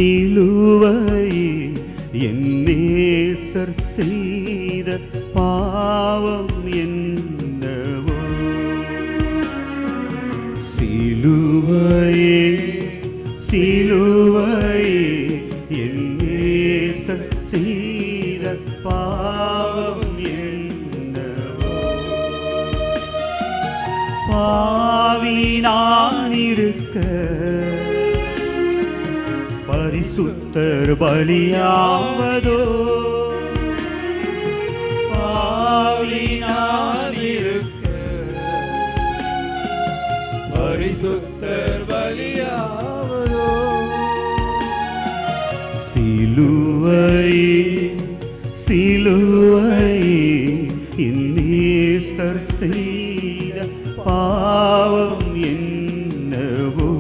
சிலுவையே என் நேசர் செய்த பாவம் என்னவோ சிலுவையே சிலுவையே என் நேசர் செய்த பாவம் என்னவோ பாவி நான் இருக்க பரிசுத்தர் பலியாவதோ பாவி நான் இருக்க பரிசுத்தர் பலியாவதோ சிலுவையே சிலுவையே என் நேசர் செய்த பாவம் என்னவோ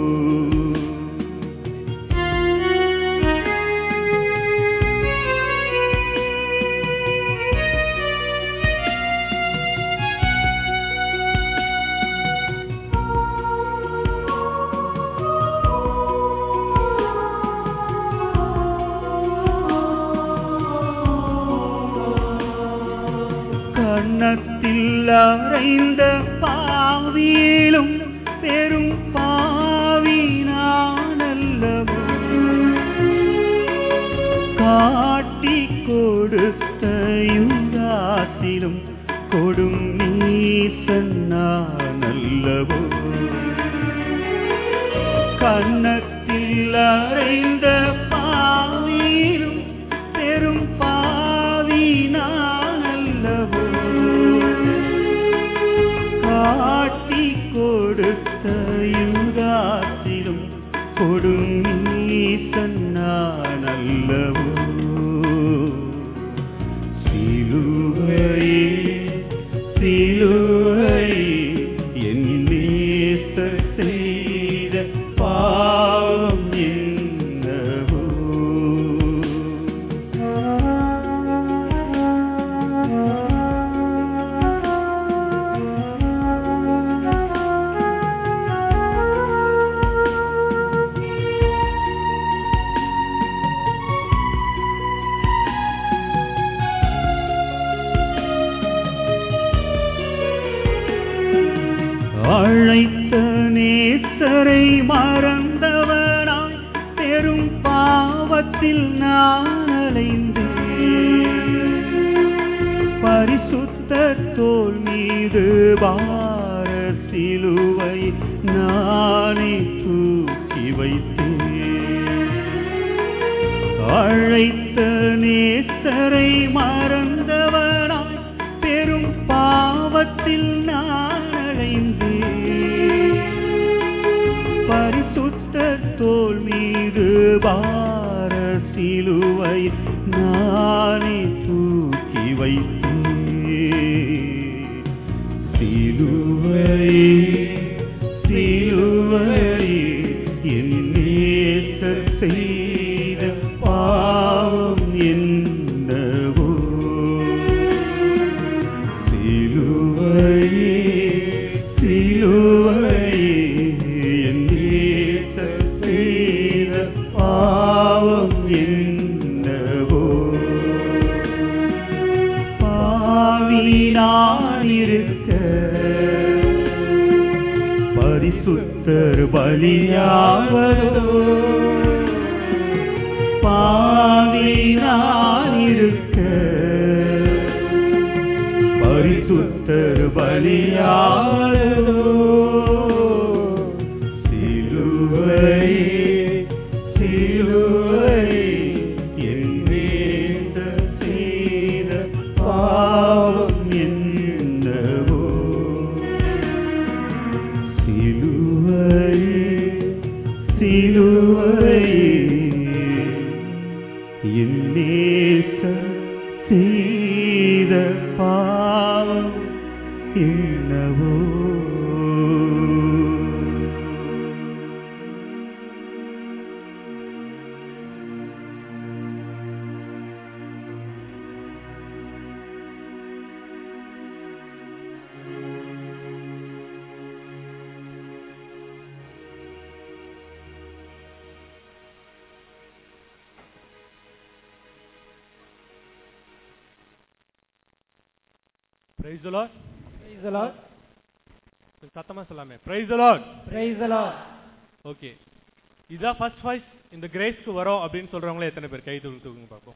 கன்னத்தில் அறைந்த பாவியிலும் பெரும் பாவி நான் அல்லவோ காட்டி கொடுத்த யுகாத்திலும் கொடும் நீசன் நான் அல்லவோ கன்னத்தில் அறைந்த பாவியிலும் பெரும் பாவி நான் அல்லவோ காட்டி கொடுத்த யுகாத்திலும் கொடும் நீசன் நான் அல்லவோ சிலுவையே சிலுவையே என் நேசர் செய்த பாவம் என்னவோ அழைத்த நேசரை மறந்தவனாய் பெரும் பாவத்தில் நான் அலைந்தேன் பரிசுத்த தோல் மீது பார சிலுவை நானே தூக்கி வைத்தேன் அழைத்த நேசரை மறந்தவனாய் பெரும் பாவத்தில் நான் அடைந்தேன் பரிசுத்த தோல் மீது பார சிலுவை நானே தூக்கி வைத்தேன் சிலுவை சிலுவை என் நேசர் செய்த பாவம் என்னவோ சிலுவையே சிலுவையே என் நேசர் செய்த பாவம் என்னவோ பாவி நான் இருக்க பரிசுத்தர் பலியாவதோ பாவி நான் இருக்க பரிசுத்தர் பலியாவதோ சிலுவையே சிலுவையே என் நேசர் செய்த பாவம் என்னவோ சிலுவையே சிலுவையே என் நேசர் செய்த பாவம் என்னவோ praise Lord Praise the Lord. சத்தமா சொல்லாமே பிரைஸ் Lord Praise the Lord. Okay இதான் ஃபர்ஸ்ட் வாய்ஸ் இந்த கிரேஸ்க்கு வரோம் அப்படின்னு சொல்றவங்களே எத்தனை பேர் கை தூக்கு தூக்குங்க பார்ப்போம்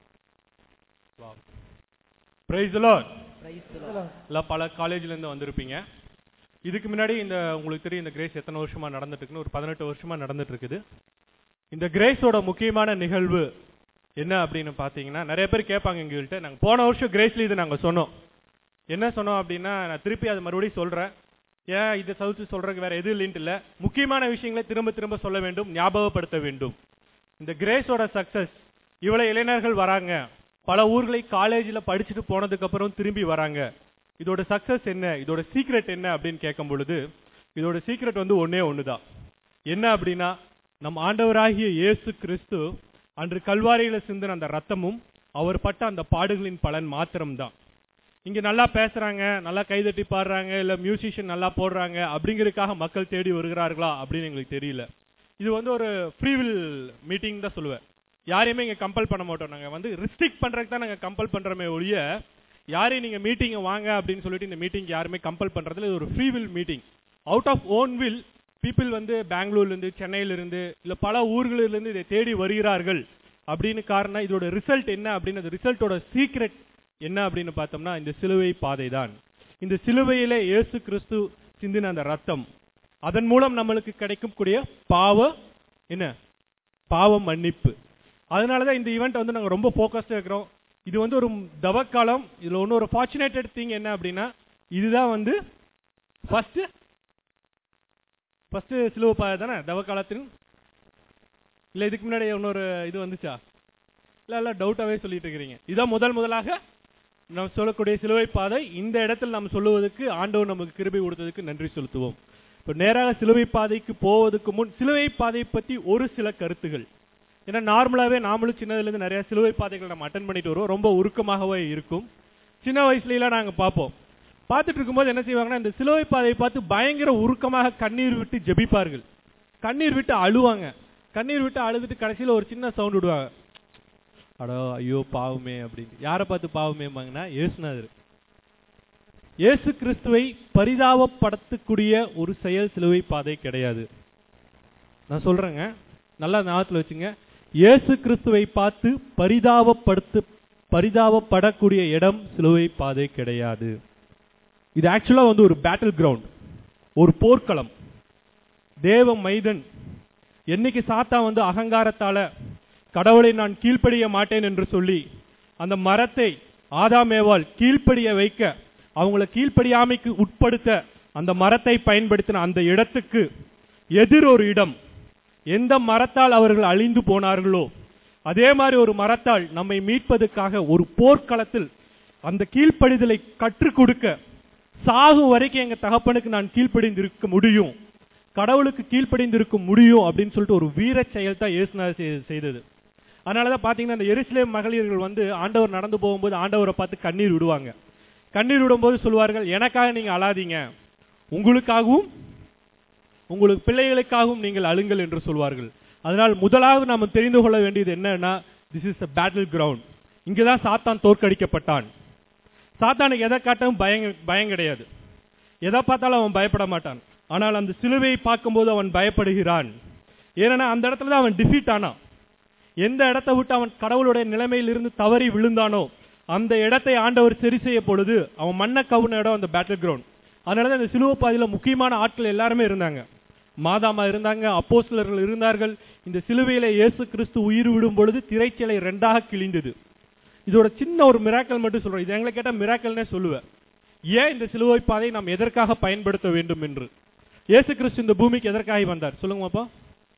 wow praise Lord Praise the Lord. எல்லாம் பல காலேஜ்ல இருந்து வந்திருப்பீங்க இதுக்கு முன்னாடி இந்த உங்களுக்கு தெரியும் இந்த கிரேஸ் எத்தனை வருஷமா நடந்துட்டு இருக்குன்னு ஒரு பதினெட்டு வருஷமா நடந்துட்டு இருக்குது இந்த கிரேஸோட முக்கியமான நிகழ்வு என்ன அப்படின்னு பார்த்தீங்கன்னா நிறைய பேர் கேட்பாங்க எங்கள்கிட்ட நாங்கள் போன வருஷம் கிரேஸ்ல இது நாங்கள் சொன்னோம் என்ன சொன்னோம் அப்படின்னா நான் திருப்பி அது மறுபடியும் சொல்றேன் ஏன் இதை சவுத்து சொல்றதுக்கு வேற எதுவும் இல்லைன்ட்டு இல்லை முக்கியமான விஷயங்களை திரும்ப திரும்ப சொல்ல வேண்டும் ஞாபகப்படுத்த வேண்டும் இந்த கிரேஸோட சக்சஸ் இவ்வளவு இளைஞர்கள் வராங்க பல ஊர்களை காலேஜில் படிச்சுட்டு போனதுக்கு அப்புறம் திரும்பி வராங்க இதோட சக்சஸ் என்ன இதோட சீக்ரெட் என்ன அப்படின்னு கேட்கும் பொழுது இதோட சீக்ரெட் வந்து ஒன்னே ஒண்ணுதான் என்ன அப்படின்னா நம் ஆண்டவராகிய இயேசு கிறிஸ்து அன்று கல்வாரியில சிந்தின அந்த ரத்தமும் அவர் பட்ட அந்த பாடுகளின் பலன் மாத்திரம்தான் இங்க நல்லா பேசுறாங்க நல்லா கைதட்டி பாடுறாங்க இல்ல மியூசிஷியன் நல்லா போடுறாங்க அப்படிங்கறதுக்காக மக்கள் தேடி வருகிறார்களா அப்படின்னு எங்களுக்கு தெரியல இது வந்து ஒரு ஃப்ரீவில் மீட்டிங் தான் சொல்லுவேன் யாரையுமே இங்க கம்பல் பண்ண மாட்டோம் நாங்க வந்து ரிஸ்ட்ரிக்ட் பண்றதுக்கு தான் நாங்க கம்பல் பண்றோமே ஒழிய யாரையும் நீங்க மீட்டிங் வாங்க அப்படின்னு சொல்லிட்டு இந்த மீட்டிங் யாருமே கம்பல் பண்றதுல இது ஒரு free will meeting out of own will people வந்து பெங்களூர்ல இருந்து சென்னையில இருந்து இல்ல பல ஊர்களில் இருந்து இதை தேடி வருகிறார்கள் அப்படின்னு காரணம் இதோட ரிசல்ட் என்ன அப்படின்னு அந்த ரிசல்ட்டோட சீக்ரெட் என்ன அப்படின்னு பார்த்தோம்னா இந்த சிலுவை பாதை தான் இந்த சிலுவையிலே இயேசு கிறிஸ்து சிந்தின அந்த ரத்தம் அதன் மூலம் நம்மளுக்கு கிடைக்கக்கூடிய பாவ என்ன பாவ மன்னிப்பு அதனாலதான் இந்த ஈவெண்ட் வந்து நாங்க ரொம்ப ஃபோக்கஸ்டா இருக்கிறோம் இது வந்து ஒரு தவக்காலம் இதுல ஒன்று ஒரு ஃபார்ச்சுனேட்டட் திங் என்ன அப்படின்னா இதுதான் வந்து ஃபர்ஸ்ட் ஃபர்ஸ்ட் சிலுவை பாதை தானே தவக்காலத்தின் இல்ல இதுக்கு முன்னாடி இன்னொரு இது வந்துச்சா இல்ல இல்ல டவுட்டாவே சொல்லிட்டு இருக்கிறீங்க இதான் முதல் முதலாக நாம் சொல்லக்கூடிய சிலுவை பாதை இந்த இடத்தில் நாம் சொல்லுவதற்கு ஆண்டவர் நமக்கு கிருபை கொடுத்ததுக்கு நன்றி செலுத்துவோம் இப்போ நேராக சிலுவை பாதைக்கு போவதற்கு முன் சிலுவை பாதை பத்தி ஒரு சில கருத்துகள் ஏன்னா நார்மலாவே நாமளும் சின்னதுல இருந்து நிறைய சிலுவை பாதைகள் நம்ம அட்டன் பண்ணிட்டு வருவோம் ரொம்ப உருக்கமாகவே இருக்கும் சின்ன வயசுல எல்லாம் நாங்க பார்ப்போம் பார்த்துட்டு இருக்கும்போது என்ன செய்வாங்கன்னா இந்த சிலுவை பாதையை பார்த்து பயங்கர உருக்கமாக கண்ணீர் விட்டு ஜெபிப்பார்கள் கண்ணீர் விட்டு அழுவாங்க கண்ணீர் விட்டு அழுதுட்டு கடைசியில ஒரு சின்ன சவுண்ட் விடுவாங்க அடோ ஐயோ பாவமே அப்படின்னு யாரை பார்த்து பாவமேமாங்கன்னா இயேசுநாதர் இயேசு கிறிஸ்துவை பரிதாபப்படுத்தக்கூடிய ஒரு செயல் சிலுவை பாதை கிடையாது நான் சொல்றேங்க நல்லா ஞாபகத்தில் வச்சுங்க இயேசு கிறிஸ்துவை பார்த்து பரிதாபப்படுத்து பரிதாபப்படக்கூடிய இடம் சிலுவை பாதை கிடையாது இது ஆக்சுவலா வந்து ஒரு பேட்டில் கிரவுண்ட் ஒரு போர்க்களம் தேவ மைதன் என்னைக்கு சாத்தா வந்து அகங்காரத்தால கடவுளை நான் கீழ்ப்படிய மாட்டேன் என்று சொல்லி அந்த மரத்தை ஆதாமேவால் கீழ்ப்படிய வைக்க அவங்கள கீழ்ப்படியாமைக்கு உட்படுத்த அந்த மரத்தை பயன்படுத்தின அந்த இடத்துக்கு எதிர் ஒரு இடம் எந்த மரத்தால் அவர்கள் அழிந்து போனார்களோ அதே மாதிரி ஒரு மரத்தால் நம்மை மீட்பதற்காக ஒரு போர்க்களத்தில் அந்த கீழ்ப்படிதலை கற்றுக் கொடுக்க சாகும் வரைக்கும் எங்க தகப்பனுக்கு நான் கீழ்ப்படிந்திருக்க முடியும் கடவுளுக்கு கீழ்ப்படிந்திருக்க முடியும் அப்படின்னு சொல்லிட்டு ஒரு வீர செயல் தான் இயேசுநாதர் செய்- செய்தது அதனாலதான் பாத்தீங்கன்னா இந்த எருசலேம் மகளிர்கள் வந்து ஆண்டவர் நடந்து போகும்போது ஆண்டவரை பார்த்து கண்ணீர் விடுவாங்க கண்ணீர் விடும்போது சொல்வார்கள் எனக்காக நீங்க அழாதீங்க உங்களுக்காகவும் உங்களுக்கு பிள்ளைகளுக்காகவும் நீங்கள் அழுங்கள் என்று சொல்வார்கள் அதனால் முதலாவது நாம் தெரிந்து கொள்ள வேண்டியது என்னன்னா this is a battle ground இங்கதான் சாத்தான் தோற்கடிக்கப்பட்டான் சாத்தானுக்கு எதை காட்டவும் பயம் பயம் கிடையாது எதை பார்த்தாலும் அவன் பயப்பட மாட்டான் ஆனால் அந்த சிலுவையை பார்க்கும்போது அவன் பயப்படுகிறான் ஏன்னா அந்த இடத்துல தான் அவன் டிஃபீட் ஆனான் எந்த இடத்தை விட்டு அவன் கடவுளுடைய நிலைமையில் இருந்து தவறி விழுந்தானோ அந்த இடத்தை ஆண்டவர் சரி செய்ய பொழுது அவன் மண்ணை கவுன இடம் அந்த பேட்டில் கிரவுண்ட் அதனால தான் இந்த சிலுவை பாதையில முக்கியமான ஆட்கள் எல்லாருமே இருந்தாங்க மாதாமா இருந்தாங்க அப்போஸ்தலர்கள் இருந்தார்கள் இந்த சிலுவையில இயேசு கிறிஸ்து உயிர் விடும் பொழுது திரைச்சிலை ரெண்டாக கிழிந்தது இதோட சின்ன ஒரு மிராக்கல் மட்டும் சொல்றேன் இது எங்களை கேட்டா மிராக்கல்னே சொல்லுவேன் ஏன் இந்த சிலுவை பாதை நாம் எதற்காக பயன்படுத்த வேண்டும் என்று இயேசு கிறிஸ்து இந்த பூமிக்கு எதற்காக வந்தார் சொல்லுங்க அப்பா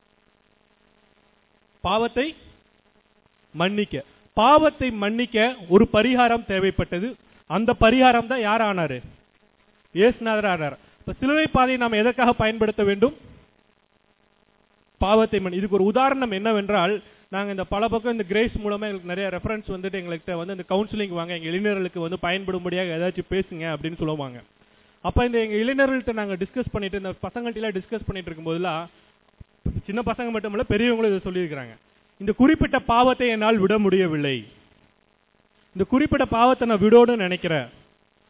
பாவத்தை மன்னிக்க பாவத்தை மன்னிக்க ஒரு பரிகாரம் தேவைப்பட்டது அந்த பரிகாரம் தான் யார் ஆனாரு இயேசுநாதர் ஆனார் இப்ப சிலுவை பாதையை நாம் எதற்காக பயன்படுத்த வேண்டும் பாவத்தை மன்னி இதுக்கு ஒரு உதாரணம் என்னவென்றால் நாங்க இந்த பல பக்கம் இந்த கிரேஸ் மூலமா எங்களுக்கு நிறைய ரெஃபரன்ஸ் வந்துட்டு எங்கள்கிட்ட வந்து இந்த கவுன்சிலிங் வாங்க எங்க இளைஞர்களுக்கு வந்து பயன்படும்படியாக ஏதாச்சும் பேசுங்க அப்படின்னு சொல்லுவாங்க அப்ப இந்த எங்க இளைஞர்கள்ட்ட நாங்க டிஸ்கஸ் பண்ணிட்டு இந்த பசங்கள்ட்ட எல்லாம் டிஸ்கஸ் பண்ணிட்டு இருக்கும்போதெல்லாம் சின்ன பசங்க மட்டும் இல்ல பெரியவங்களும் இதை சொல்லியிருக்கிறாங்க இந்த குறிப்பிட்ட பாவத்தை என்னால் விட முடியவில்லை இந்த குறிப்பிட்ட பாவத்தை நான் விடோன்னு நினைக்கிறேன்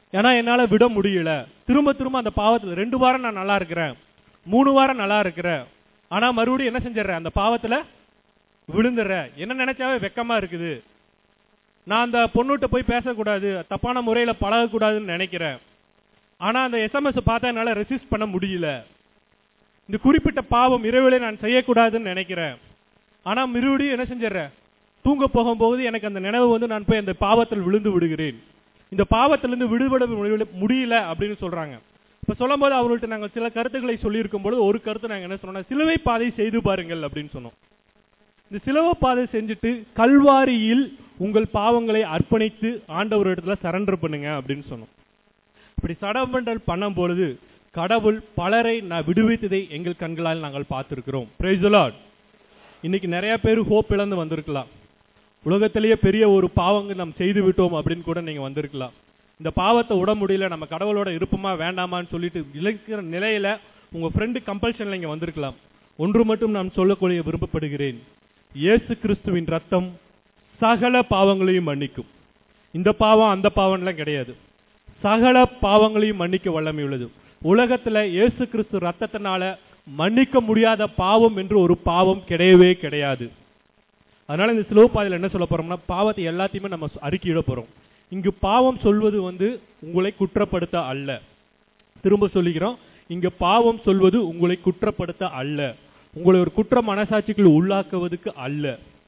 ஏன்னா என்னால விட முடியல திரும்ப திரும்ப அந்த பாவத்துல ரெண்டு வாரம் நான் நல்லா இருக்கிறேன் மூணு வாரம் நல்லா இருக்கிறேன் ஆனா மறுபடியும் என்ன செஞ்சிடறேன் அந்த பாவத்துல விழுந்துடுறேன் என்ன நினைச்சாவே வெக்கமா இருக்குது நான் அந்த பொண்ணுகிட்ட போய் பேசக்கூடாது தப்பான முறையில பழகக்கூடாதுன்னு நினைக்கிறேன் ஆனா அந்த எஸ்எம்எஸ் பார்த்தா என்னால ரெசிஸ்ட் பண்ண முடியல இந்த குறிப்பிட்ட பாவம் இரவிலே நான் செய்யக்கூடாதுன்னு நினைக்கிறேன் ஆனா மறுபடியும் என்ன செஞ்சிடறேன் தூங்க போகும்போது எனக்கு அந்த நினைவு வந்து நான் போய் அந்த பாவத்தில் விழுந்து விடுகிறேன் இந்த பாவத்திலிருந்து விடுபட முடியல- முடியல அப்படின்னு சொல்றாங்க இப்ப சொல்லும்போது அவர்கள்ட்ட நாங்க சில கருத்துக்களை சொல்லியிருக்கும் பொழுது ஒரு கருத்து நாங்க என்ன சொன்னோம்னா சிலுவை பாதை செய்து பாருங்கள் அப்படின்னு சொன்னோம் இந்த சிலுவை பாதை செஞ்சுட்டு கல்வாரியில் உங்கள் பாவங்களை அர்ப்பணித்து ஆண்டவர் இடத்துல சரண்டர் பண்ணுங்க அப்படின்னு சொன்னோம் இப்படி சடமண்டல் பண்ணும் பொழுது கடவுள் பலரை நான் விடுவித்ததை எங்கள் கண்களால் நாங்கள் பார்த்திருக்கிறோம் Praise the Lord. இன்னைக்கு நிறைய பேர் ஹோப் இழந்து வந்திருக்கலாம் உலகத்திலேயே பெரிய ஒரு பாவங்கள் நாம் செய்து விட்டோம் அப்படின்னு கூட நீங்க வந்திருக்கலாம் இந்த பாவத்தை விட முடியல நம்ம கடவுளோட இருப்போமா வேண்டாமான்னு சொல்லிட்டு இழக்கிற நிலையில உங்க ஃப்ரெண்டு கம்பல்ஷன்ல இங்க வந்திருக்கலாம் ஒன்று மட்டும் நான் சொல்லக்கூடிய விரும்பப்படுகிறேன் இயேசு கிறிஸ்துவின் ரத்தம் சகல பாவங்களையும் மன்னிக்கும் இந்த பாவம் அந்த பாவம்லாம் கிடையாது சகல பாவங்களையும் மன்னிக்க வல்லமை உள்ளது உலகத்துல இயேசு கிறிஸ்து ரத்தத்தினால மன்னிக்க முடியாத பாவம் என்று ஒரு பாவம் கிடையவே கிடையாது அதனால இந்த சிலுவப்பாதையில் என்ன சொல்ல போறோம்னா பாவத்தை எல்லாத்தையுமே நம்ம அறிக்கையிட போறோம் இங்கு பாவம் சொல்வது வந்து உங்களை குற்றப்படுத்த அல்ல திரும்ப சொல்லிக்கிறோம் இங்க பாவம் சொல்வது உங்களை குற்றப்படுத்த அல்ல உங்களை ஒரு குற்ற மனசாட்சிக்குள் உள்ளாக்குவதற்கு அல்ல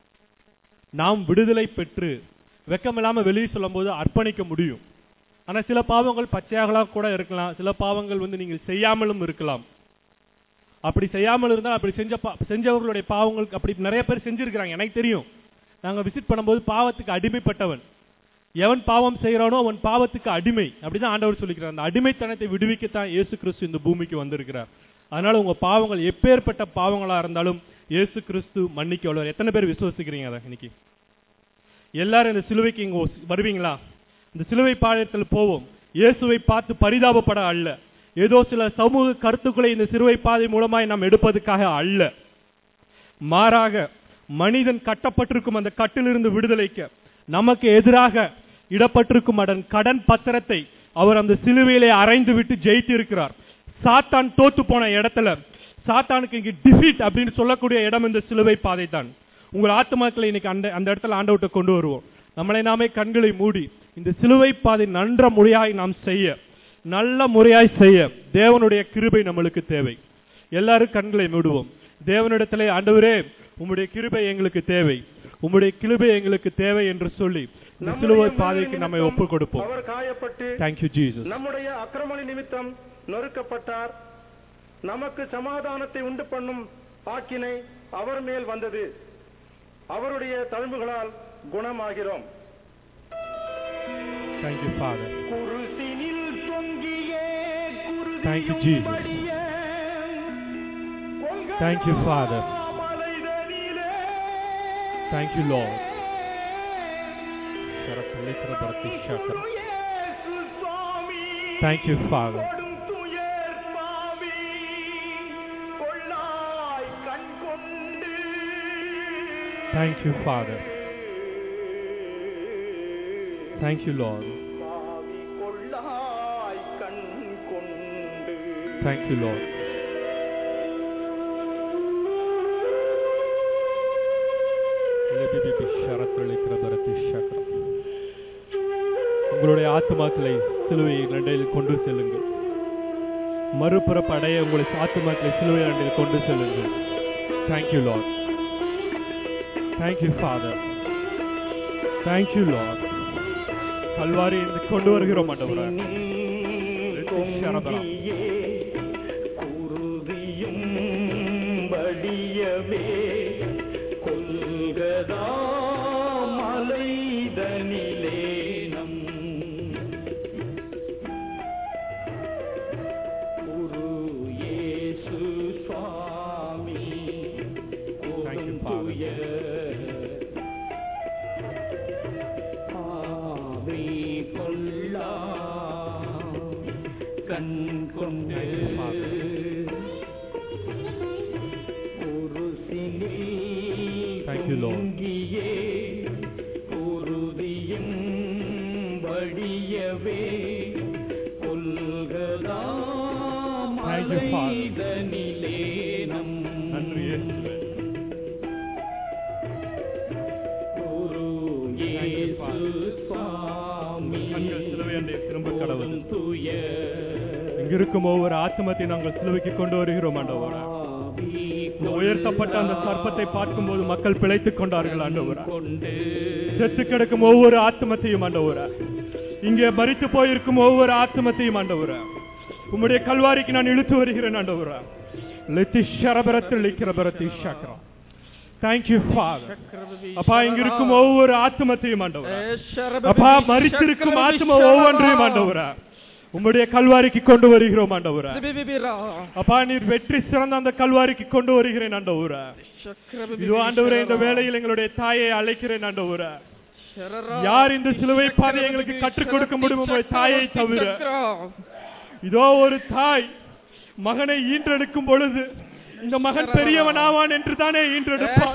நாம் விடுதலை பெற்று வெக்கமில்லாம வெளியே சொல்லும்போது அர்ப்பணிக்க முடியும் ஆனா சில பாவங்கள் பச்சையாகலாம் கூட இருக்கலாம் சில பாவங்கள் வந்து நீங்கள் செய்யாமலும் இருக்கலாம் அப்படி செய்யாமல் இருந்தால் அப்படி செஞ்ச பா- செஞ்சவர்களுடைய பாவங்களுக்கு அப்படி நிறைய பேர் செஞ்சிருக்கிறாங்க எனக்கு தெரியும் நாங்க விசிட் பண்ணும்போது பாவத்துக்கு அடிமைப்பட்டவன் எவன் பாவம் செய்கிறானோ அவன் பாவத்துக்கு அடிமை அப்படிதான் ஆண்டவர் சொல்லிக்கிறார் அந்த அடிமைத்தனத்தை விடுவிக்கத்தான் இயேசு கிறிஸ்து இந்த பூமிக்கு வந்திருக்கிறார் அதனால உங்க பாவங்கள் எப்பேற்பட்ட பாவங்களா இருந்தாலும் இயேசு கிறிஸ்து மன்னிக்க வல்லவர் எத்தனை பேர் விசுவசிக்கிறீங்க அதை இன்னைக்கு எல்லாரும் இந்த சிலுவைக்கு இங்க ஒஸ்- வருவீங்களா இந்த சிலுவை பாளையத்தில் போவோம் இயேசுவை பார்த்து பரிதாபப்பட அல்ல ஏதோ சில சமூக கருத்துக்களை இந்த சிலுவை பாதை மூலமாய் நாம் எடுப்பதற்காக அல்ல மாறாக மனிதன் கட்டப்பட்டிருக்கும் அந்த கட்டிலிருந்து விடுதலைக்க நமக்கு எதிராக இடப்பட்டிருக்கும் அதன் கடன் பத்திரத்தை அவர் அந்த சிலுவையிலே அரைந்து விட்டு ஜெயித்து இருக்கிறார் சாத்தான் தோத்து போன இடத்துல சாத்தானுக்கு இங்க டிஃபீட் அப்படின்னு சொல்லக்கூடிய இடம் இந்த சிலுவை பாதை தான் உங்கள் ஆத்மாக்களை இன்னைக்கு அந்த அந்த இடத்துல ஆண்டவர்கிட்ட கொண்டு வருவோம் நம்மளை நாமே கண்களை மூடி இந்த சிலுவை பாதை நன்ற முறையாய் நாம் செய்ய நல்ல முறையாய் செய்ய தேவனுடைய கிருபை நம்மளுக்கு தேவை எல்லாரும் கண்களை மூடுவோம் தேவனிடத்திலே ஆண்டவரே உம்முடைய கிருபை எங்களுக்கு தேவை உம்முடைய கிருபை எங்களுக்கு தேவை என்று சொல்லி இந்த சிலுவை பாதைக்கு நம்மை ஒப்புக் கொடுப்போம் அவர் காயப்பட்டு தேங்க்யூ ஜீசஸ் நம்முடைய அக்கிரமணி நிமித்தம் நொறுக்கப்பட்டார் நமக்கு சமாதானத்தை உண்டு பண்ணும் ஆக்கினை அவர் மேல் வந்தது அவருடைய தழும்புகளால் குணமாகிறோம் தேங்க்யூ ஃபாதர் குருசினில் தொங்கியே Thank you, Jesus. Thank you, Father. Thank you, Lord. Thank you, Father. Thank you, Father. Thank you, Lord. Thank you, Lord. லெபிபிபி ஷரத்தளிக்கிற பரத்தி சக்கரம். உங்களுடைய ஆத்துமாக்களை சிலுவையை நண்டையில் கொண்டு செல்லுங்கள் மறுபுறப்பு அடைய உங்களை ஆத்துமாக்களை சிலுவை நண்டையில் கொண்டு செல்லுங்கள் thank you Lord thank you father thank you Lord கல்வாரி கொண்டு வருகிறோம் ஆண்டவரே சரபரா குருதியும் வடியவே கொல்கதா மலைதனிலே நம் குரு இயேசு சுவாமி Thank you, Father. ஆவி கொள்ளா கண் கொண்டு Thank you, Father. ஒரு Thank you, Lord. தொங்கியே குருதியும் வடியவே இருக்கும் ஒவ்வொரு ஆத்மத்தை நாங்கள் சிலுவைக்கு கொண்டு வருகிறோம் ஆண்டவரா இந்த உயர்த்தப்பட்ட அந்த சர்ப்பத்தை பார்க்கும்போது மக்கள் பிழைத்துக் கொண்டார்கள் ஆண்டவரா கொண்டு செத்து கிடக்கும் ஒவ்வொரு ஆத்மத்தையும் ஆண்டவரா இங்கே மரித்து போயிருக்கும் ஒவ்வொரு ஆத்மத்தையும் ஆண்டவரா உம்முடைய கல்வாரிக்கு நான் இழுத்து வருகிறேன் ஆண்டவரா லெத்தி ஷரபரத்தில் லிக்கிறபரத்தி ஷக்ரா தேங்க்யூ ஃபாதர் அப்பா இங்க இருக்கும் ஒவ்வொரு ஆத்மத்தையும் ஆண்டவரா அப்பா மரித்திருக்கும் ஆத்ம ஒவ்வொன்றையும் ஆண்டவரா உம்முடைய கல்வாரிக்கு கொண்டு வருகிறோம் ஆண்டவரா அப்பா நீர் வெற்றி சிறந்த அந்த கல்வாரிக்கு கொண்டு வருகிறேன் ஆண்டவரா இதோ ஆண்டவரே இந்த வேளையில் எங்களுடைய தாயை அழைக்கிறேன் ஆண்டவரா யார் இந்த சிலுவை பாதை எங்களுக்கு கற்றுக் கொடுக்க முடியும் உங்களுடைய தாயை தவிர இதோ ஒரு தாய் மகனை ஈன்றெடுக்கும் பொழுது இந்த மகன் பெரியவன் ஆவான் என்று தானே ஈன்றெடுப்பான்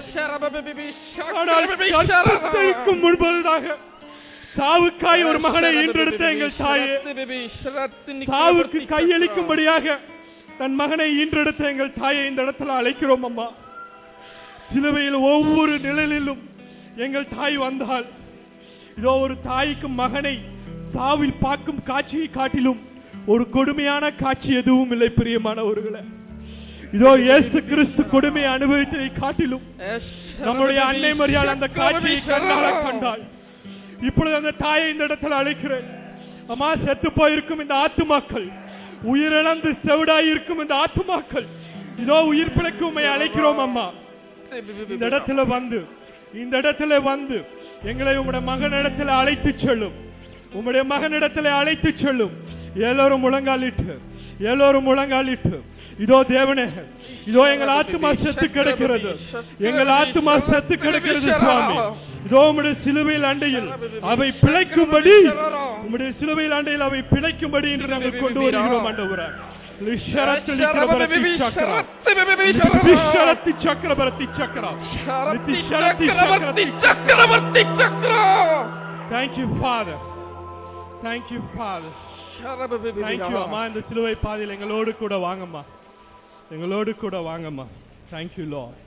ஆனால் கற்பத்தைக்கும் முன்பதாக சாவுக்காய் ஒரு மகனை ஈன்றெடுத்த எங்கள் தாயே சாவுக்கு கையளிக்கும்படியாக தன் மகனை ஈன்றெடுத்த எங்கள் தாயை இந்த இடத்துல அழைக்கிறோம் அம்மா சிலுவையில் ஒவ்வொரு நிழலிலும் எங்கள் தாய் வந்தால் இதோ ஒரு தாய்க்கு மகனை சாவில் பார்க்கும் காட்சியை காட்டிலும் ஒரு கொடுமையான காட்சி எதுவும் இல்லை பிரியமானவர்களே இதோ இயேசு கிறிஸ்து கொடுமையை அனுபவித்ததை காட்டிலும் நம்முடைய அன்னை மரியாள் அந்த காட்சியை கண்ணால கண்டாள் இப்பொழுது அந்த தாயை இந்த இடத்துல அழைக்கிறேன் அம்மா செத்து போயிருக்கும் இந்த ஆத்துமாக்கள் உயிரிழந்து செவிடாய் இருக்கும் இந்த ஆத்துமாக்கள் இதோ உயிர் பிழைக்கும் உம்மை அழைக்கிறோம் அம்மா இந்த இடத்துல வந்து இந்த இடத்துல வந்து எங்களை உம்முடைய மகனிடத்தில் அழைத்து செல்லும் உம்முடைய மகனிடத்தில் அழைத்து செல்லும் எல்லோரும் முழங்காலிட்டு எல்லோரும் முழங்காலிட்டு இதோ தேவனே இதோ எங்கள் ஆத்துமா செத்து கிடக்கிறது எங்கள் ஆத்துமா செத்து கிடக்கிறது சுவாமி இதோ உம்முடைய சிலுவையில் அண்டையில் அவை பிழைக்கும்படி உம்முடைய சிலுவையில் அண்டையில் அவை பிழைக்கும்படி என்று நாங்கள் கொண்டு வருகிறோம் ஆண்டவரே லிஷரத்தில் சக்கரபரத்தி சக்கரா லிஷரத்தி சக்கரபரத்தி சக்கரா லிஷரத்தி சக்கரபரத்தி Thank you, Father. Thank you, Father. Thank you, அம்மா இந்த சிலுவை பாதையில் எங்களோடு கூட வாங்கம்மா எங்களோடு கூட வாங்கம்மா Thank you, Lord.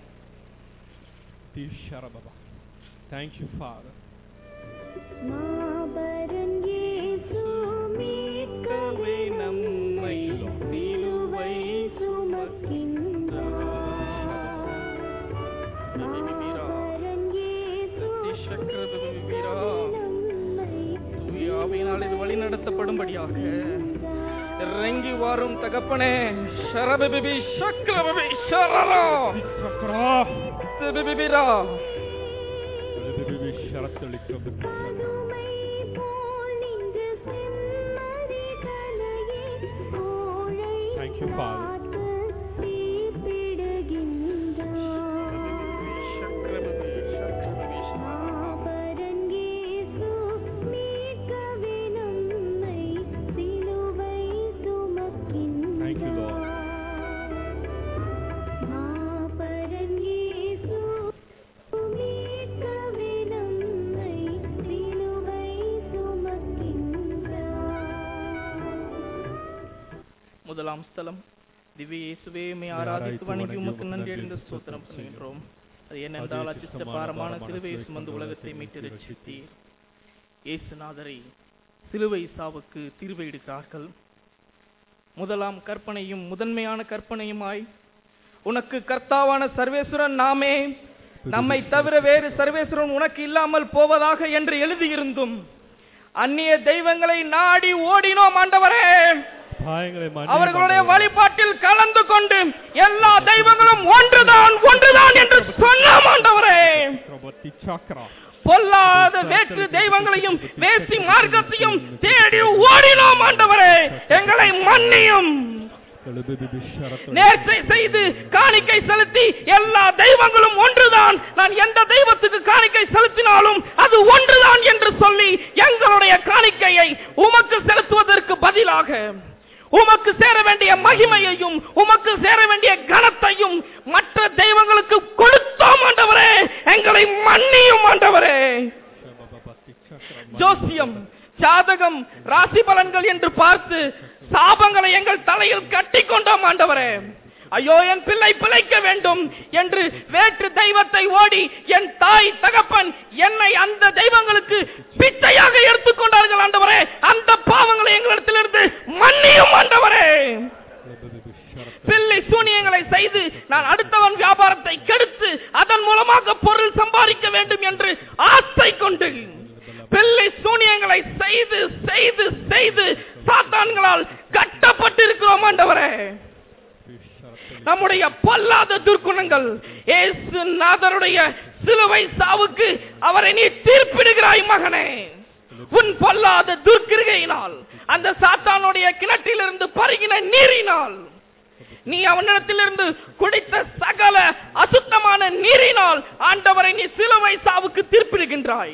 தீஷரபபா Thank you, Father. மாபரன் இயேசு மீட்கவே நம்மை சிலுவை சுமக்கின்றார். மாபரன் இயேசு நம்மை ஆவியினால் இது வழி நடத்தப்படும்படியாக இறங்கி வரும் தகப்பனே ஷரபிபி சக்கரபிபி ஷரரா சக்கரா சிபிபிபிரா ஷரத்தளிக்க உம்மை போல் நின்று செம்மறிகளையே கோழை Thank you, Father. காத்து தீப்பிடுகின்றார். மாபரன் இயேசு மீட்கவே நம்மை சிலுவை Thank you, Lord. சுமக்கின்றார். மாபரன் இயேசு மீட்கவே நம்மை சிலுவை சுமக்கின்றார். முதலாம் ஸ்தலம் திவ்ய இயேசுவே மே ஆராதித்து வணங்கி உமக்கு நன்றி அறிந்த ஸ்தோத்திரம் பண்ணுகின்றோம் அது ஏனென்றால் அச்சிஷ்ட பாரமான சிலுவையை சுமந்து உலகத்தை மீட்டு ரட்சித்தீர் இயேசுநாதரை சிலுவை சாவுக்கு தீர்வையிடுகிறார்கள் முதலாம் கற்பனையும் முதன்மையான கற்பனையுமாய் உனக்கு கர்த்தாவான சர்வேஸ்வரன் நாமே நம்மை தவிர வேறு சர்வேஸ்வரன் உனக்கு இல்லாமல் போவதாக என்று எழுதியிருந்தும் அந்நிய தெய்வங்களை நாடி ஓடினோம் ஆண்டவரே பாயங்களை அவர்களுடைய வழிபாட்டில் கலந்து கொண்டு எல்லா தெய்வங்களும் ஒன்றுதான் ஒன்றுதான் என்று சொன்னோம் ஆண்டவரே சக்கரவர்த்தி சக்கரா பொல்லாத வேற்று தெய்வங்களையும் வேசி மார்க்கத்தையும் தேடி ஓடினோம் ஆண்டவரே எங்களை மன்னியும் நேர்ச்சை செய்து காணிக்கை செலுத்தி எல்லா தெய்வங்களும் ஒன்றுதான் நான் எந்த தெய்வத்துக்கு காணிக்கை செலுத்தினாலும் அது ஒன்றுதான் என்று சொல்லி எங்களுடைய காணிக்கையை உமக்கு செலுத்துவதற்கு பதிலாக உமக்கு சேர வேண்டிய மகிமையையும் உமக்கு சேர வேண்டிய கனத்தையும் மற்ற தெய்வங்களுக்கு கொடுத்தோம் ஆண்டவரே எங்களை மன்னியும் ஆண்டவரே ஜோசியம் ஜாதகம் ராசி பலன்கள் என்று பார்த்து சாபங்களை எங்கள் தலையில் கட்டி கொண்டோம் ஆண்டவரே ஐயோ என் பிள்ளை பிழைக்க வேண்டும் என்று வேற்று தெய்வத்தை ஓடி என் தாய் தகப்பன் என்னை அந்த தெய்வங்களுக்கு பிச்சையாக எடுத்துக்கொண்டார்கள் ஆண்டவரே அந்த பாவங்களை எங்களிடத்திலிருந்து மன்னியும் ஆண்டவரே பில்லி சூனியங்களை செய்து நான் அடுத்தவன் வியாபாரத்தை கெடுத்து அதன் மூலமாக பொருள் சம்பாதிக்க வேண்டும் என்று ஆசை கொண்டு பில்லி சூனியங்களை செய்து செய்து செய்து சாத்தான்களால் கட்டப்பட்டிருக்கிறோம் ஆண்டவரே நம்முடைய பொல்லாத துர்க்குணங்கள் ஏசு நாதருடைய சிலுவை சாவுக்கு அவரை நீ தீர்ப்பிடுகிறாய் மகனே உன் பொல்லாத துர்க்கிருகையினால் அந்த சாத்தானுடைய கிணற்றிலிருந்து பருகின நீரினால் நீ அவனிடத்திலிருந்து குடித்த சகல அசுத்தமான நீரினால் ஆண்டவரை நீ சிலுவை சாவுக்கு தீர்ப்பிடுகின்றாய்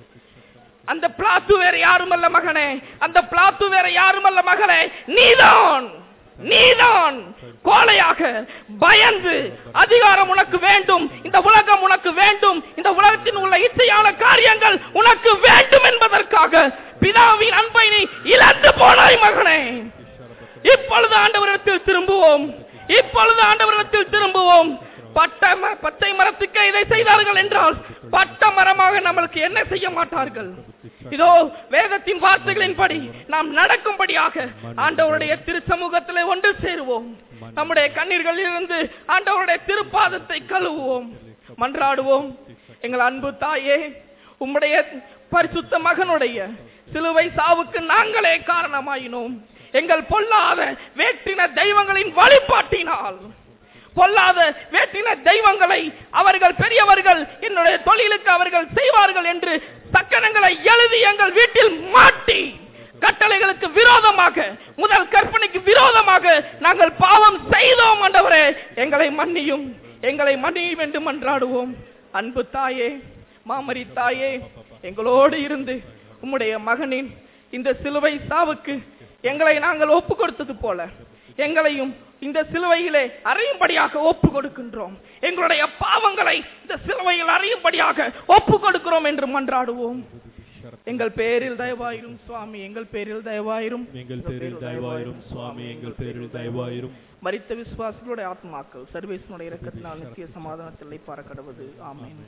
அந்த பிளாத்து வேற யாருமல்ல மகனே அந்த பிளாத்து வேற யாருமல்ல மகளே நீதான் நீதான் கோழையாக பயந்து அதிகாரம் உனக்கு வேண்டும் இந்த உலகம் உனக்கு வேண்டும் இந்த உலகத்தின் உள்ள இச்சையான காரியங்கள் உனக்கு வேண்டும் என்பதற்காக பிதாவின் அன்பை நீ இழந்து போனாய் மகனே இப்பொழுது ஆண்டவரிடத்தில் திரும்புவோம் இப்பொழுது ஆண்டவரிடத்தில் திரும்புவோம் பட்ட ம- பச்சை மரத்துக்கு இதை செய்தார்கள் என்றால் பட்ட மரமாக நம்மளுக்கு என்ன செய்ய மாட்டார்கள் இதோ வேதத்தின் வார்த்தைகளின்படி நாம் நடக்கும்படியாக ஆண்டவருடைய திருச்சமூகத்திலே ஒன்று சேருவோம் நம்முடைய கண்ணீர்களில் இருந்து ஆண்டவருடைய திருப்பாதத்தை கழுவுவோம் மன்றாடுவோம் எங்கள் அன்பு தாயே உம்முடைய பரிசுத்த மகனுடைய சிலுவை சாவுக்கு நாங்களே காரணமாயினோம் எங்கள் பொல்லாத வேற்றின தெய்வங்களின் வழிபாட்டினால் பொல்லாத வேற்றின தெய்வங்களை அவர்கள் பெரியவர்கள் என்னுடைய தொழிலுக்கு அவர்கள் செய்வார்கள் என்று சக்கரங்களை எழுதி எங்கள் வீட்டில் மாட்டி கட்டளைகளுக்கு விரோதமாக முதல் கற்பனைக்கு விரோதமாக நாங்கள் பாவம் செய்தோம் ஆண்டவரே எங்களை மன்னியும் எங்களை மன்னியும் என்று மன்றாடுவோம் அன்பு தாயே மாமரி தாயே எங்களோடு இருந்து உம்முடைய மகனின் இந்த சிலுவை சாவுக்கு எங்களை நாங்கள் ஒப்பு கொடுத்தது போல எங்களையும் இந்த சிலுவையிலே அறையும்படியாக ஒப்பு கொடுக்கின்றோம் எங்களுடைய பாவங்களை இந்த சிலுவையில் அறையும்படியாக ஒப்பு கொடுக்கிறோம் என்று மன்றாடுவோம் எங்கள் பேரில் தயவாயிரும் சுவாமி எங்கள் பேரில் தயவாயிரும் எங்கள் பேரில் தயவாயிரும் சுவாமி எங்கள் பேரில் தயவாயிரும் மரித்த விசுவாசிகளுடைய ஆத்மாக்கள் சர்வேசனுடைய இரக்கத்தினால் நித்திய சமாதானத்தில் பார கடவுது ஆமென்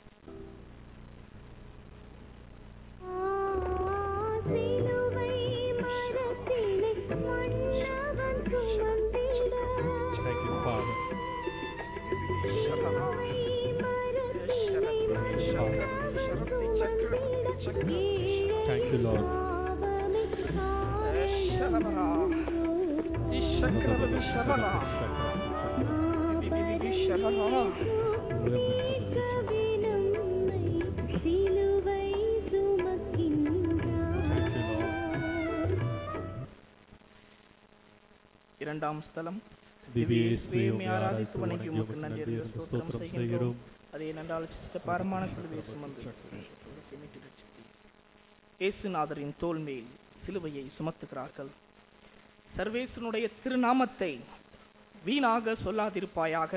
சிலுவை மரத்திலே மன்னவன் சுமந்திட Thank you, Father. சிலுவை மரத்திலே மன்னவன் சுமந்திட Thank you, Lord. சிலுவை சுமக்கின்றார் இரண்டாம் ஸ்தலம் திவ்ய இயேசுவே, இயேசுவே, உம்மை ஆராதித்து வணங்கி உமக்கு நன்றி அறிந்து அறிந்து ஸ்தோத்திரம் ஸ்தோத்திரம் செய்கின்றோம் செய்கிறோம். அதே நன்றால் சித்த பாரமான சிலுவை சுமந்து உலகத்தை மீட்டு ரட்சித்தீர். இயேசுநாதரின் தோள் மேல் சிலுவையை சுமத்துகிறார்கள் சர்வேசனுடைய திருநாமத்தை வீணாக சொல்லாதிருப்பாயாக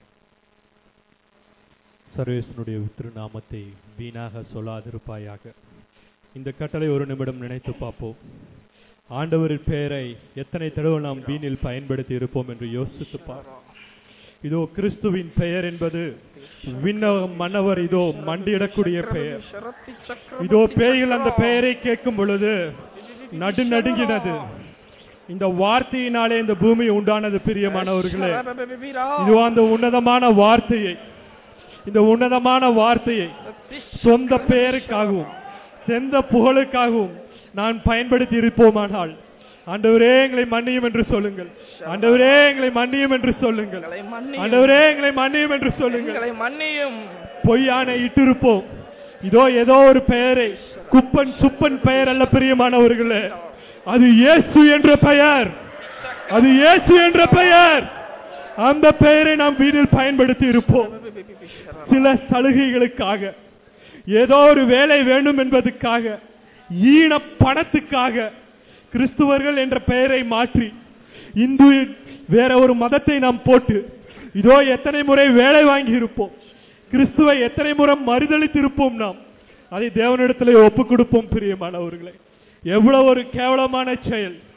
சர்வேசனுடைய திருநாமத்தை வீணாக சொல்லாதிருப்பாயாக இந்த கட்டளை ஒரு நிமிடம் நினைத்து பார்ப்போம் ஆண்டவரின் பெயரை எத்தனை தடவை நாம் வீணில் பயன்படுத்தி இருப்போம் என்று யோசித்து பார்ப்போம் இதோ கிறிஸ்துவின் பெயர் என்பது விண்ணகம் மன்னவர் இதோ மண்டியிடக்கூடிய பெயர் இதோ பேய்கள் அந்த பெயரை கேட்கும் பொழுது நடு நடுங்கினது இந்த வார்த்தையினாலே இந்த பூமி உண்டானது பிரியமானவர்களே இதோ அந்த உன்னதமான வார்த்தையை இந்த உன்னதமான வார்த்தையை சொந்த பெயருக்காகவும் சொந்த புகழுக்காகவும் நான் பயன்படுத்தி இருப்போமானால் ஆண்டவரே எங்களை மன்னியும் என்று சொல்லுங்கள் ஆண்டவரே எங்களை மன்னியும் என்று சொல்லுங்கள் எங்களை மன்னியும். ஆண்டவரே எங்களை மன்னியும் என்று சொல்லுங்கள் எங்களை மன்னியும் பொய்யான இட்டிருப்போம் இதோ ஏதோ ஒரு பெயரை குப்பன் சுப்பன் பெயர் அல்ல பிரியமானவர்களே அது இயேசு என்ற பெயர் அது இயேசு என்ற பெயர் அந்த பெயரை நாம் வீட்டில் பயன்படுத்தி இருப்போம் சில சலுகைகளுக்காக ஏதோ ஒரு வேலை வேண்டும் என்பதற்காக ஈன பணத்துக்காக கிறிஸ்துவர்கள் என்ற பெயரை மாற்றி இந்து வேற ஒரு மதத்தை நாம் போட்டு இதோ எத்தனை முறை வேலை வாங்கி இருப்போம் கிறிஸ்துவை எத்தனை முறை மறுதளித்து இருப்போம் நாம் அதை தேவனிடத்தில் ஒப்பு கொடுப்போம் பிரியமானவர்களே எவ்வளவு ஒரு கேவலமான செயல்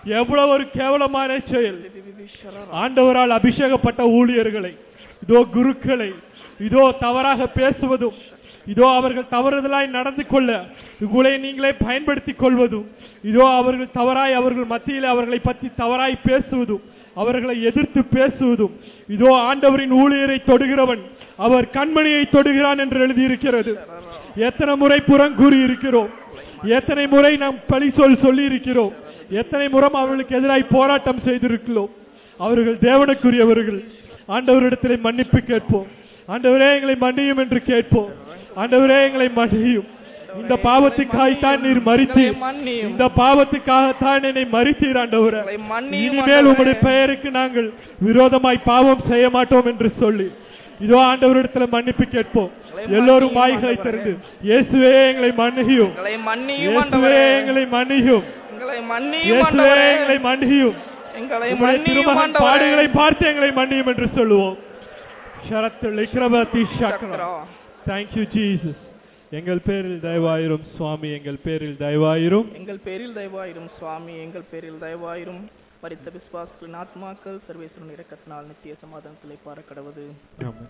எவ்வளவு ஒரு கேவலமான செயல் ஆண்டவரால் அபிஷேகப்பட்ட ஊழியர்களை இதோ குருக்களை இதோ தவறாக பேசுவதும் இதோ அவர்கள் தவறுதலாய் நடந்து கொள்ள உங்களை நீங்களே பயன்படுத்திக் கொள்வதும் இதோ அவர்கள் தவறாய் அவர்கள் மத்தியில் அவர்களை பற்றி தவறாய் பேசுவதும் அவர்களை எதிர்த்து பேசுவதும் இதோ ஆண்டவரின் ஊழியரை தொடுகிறவன் அவர் கண்மணியை தொடுகிறான் என்று எழுதியிருக்கிறது எத்தனை முறை புறங்கூறி இருக்கிறோம் எத்தனை முறை நாம் பழி சொல் சொல்லி இருக்கிறோம் எத்தனை முறை அவர்களுக்கு எதிராய் போராட்டம் செய்திருக்கிறோம் அவர்கள் தேவனுக்குரியவர்கள் ஆண்டவரிடத்திலே மன்னிப்பு கேட்போம் ஆண்டவரே எங்களை மன்னியும் என்று கேட்போம் ஆண்டவரே எங்களை மன்னியும் இந்த பாவத்துக்காகத்தான் நீர் மறித்தீர் எங்களை மன்னியும். இந்த பாவத்துக்காகத்தான் என்னை மறித்தீர் ஆண்டவரே எங்களை மன்னியும் இனிமேல் ஆண்டவரே. உம்முடைய பெயருக்கு நாங்கள் விரோதமாய் பாவம் செய்ய மாட்டோம் என்று சொல்லி இதோ ஆண்டவரிடத்துல மன்னிப்பு கேட்போம் எங்களை எல்லோரும் மன்னியும் வாய்களை ஆண்டவரே. திறந்து இயேசுவே எங்களை மன்னியும் எங்களை மன்னியும் இயேசுவே ஆண்டவரே எங்களை மன்னியும் எங்களை மன்னியும் இயேசுவே ஆண்டவரே எங்களை மன்னியும் எங்களை உம்முடைய மன்னியும் திருமகன் ஆண்டவரே பாடுகளை பார்த்து எங்களை மன்னியும் என்று சொல்லுவோம் ஷரத்தில் இக்ரபதி சக்கரம் சக்கரா. தேங்க்யூ ஜீசஸ் எங்கள் பேரில் தயவாயிரும் சுவாமி எங்கள் பேரில் தயவாயிரும் எங்கள் பேரில் தயவாயிரும் சுவாமி எங்கள் பேரில் தயவாயிரும் மரித்த விசுவாசத்தின் ஆத்மாக்கள் சர்வேஸ்வரன் இரக்கத்தினால் நித்திய சமாதானத்திலே பார கடவுது ஆமென்.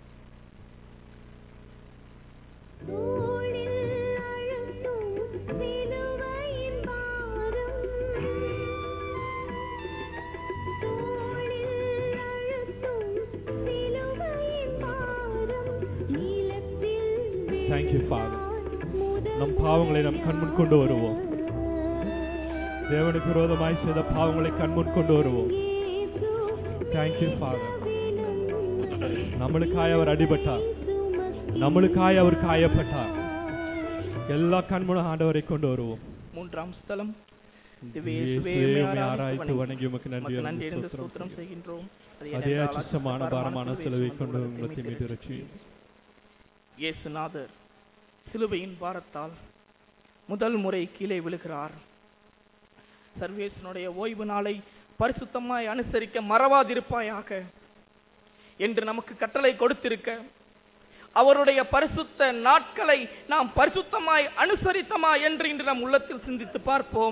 தோளில் அழுத்தும் சிலுவையின் பாரம் தோளில் அழுத்தும் சிலுவையின் பாரம் நீலத்தில் Thank you, Father. முதல் நம் பாவங்களை நம் கண்முன் கொண்டு வருவோம் தேவனுக்கு விரோதமாய் செய்த பாவங்களை கண்முன் கொண்டு வருவோம் இயேசு தேங்க்யூ ஃபாதர் நம்மளுக்காய் அவர் அடிபட்டார் நம்மளுக்காய் அவர் காயப்பட்டார் எல்லா கண்முன ஆண்டவரை கொண்டு வருவோம் மூன்றாம் ஸ்தலம் திவ்ய இயேசுவே, இயேசுவே, உம்மை உம்மை ஆராய்த்து வணங்கி உமக்கு நன்றி உமக்கு நன்றி அறிந்து அறிந்து ஸ்தோத்திரம் ஸ்தோத்திரம் செய்கின்றோம் அது அதே ஏனென்றால் அச்சுத்தமான அச்சுத்த பாரமான பாரமான சிலுவை சிலுவை கொண்டு சுமந்து உங்களை மீட்டு மீட்டு ரட்சி இயேசுநாதர் சிலுவையின் பாரத்தால் முதல் முறை கீழே விழுகிறார் சர்வேசனுடைய ஓய்வு நாளை பரிசுத்தமாய் அனுசரிக்க மறவாதிருப்பாயாக என்று நமக்கு கட்டளை கொடுத்திருக்க அவருடைய பரிசுத்த நாட்களை நாம் பரிசுத்தமாய் அனுசரித்தமா என்று இன்று நம் உள்ளத்தில் சிந்தித்து பார்ப்போம்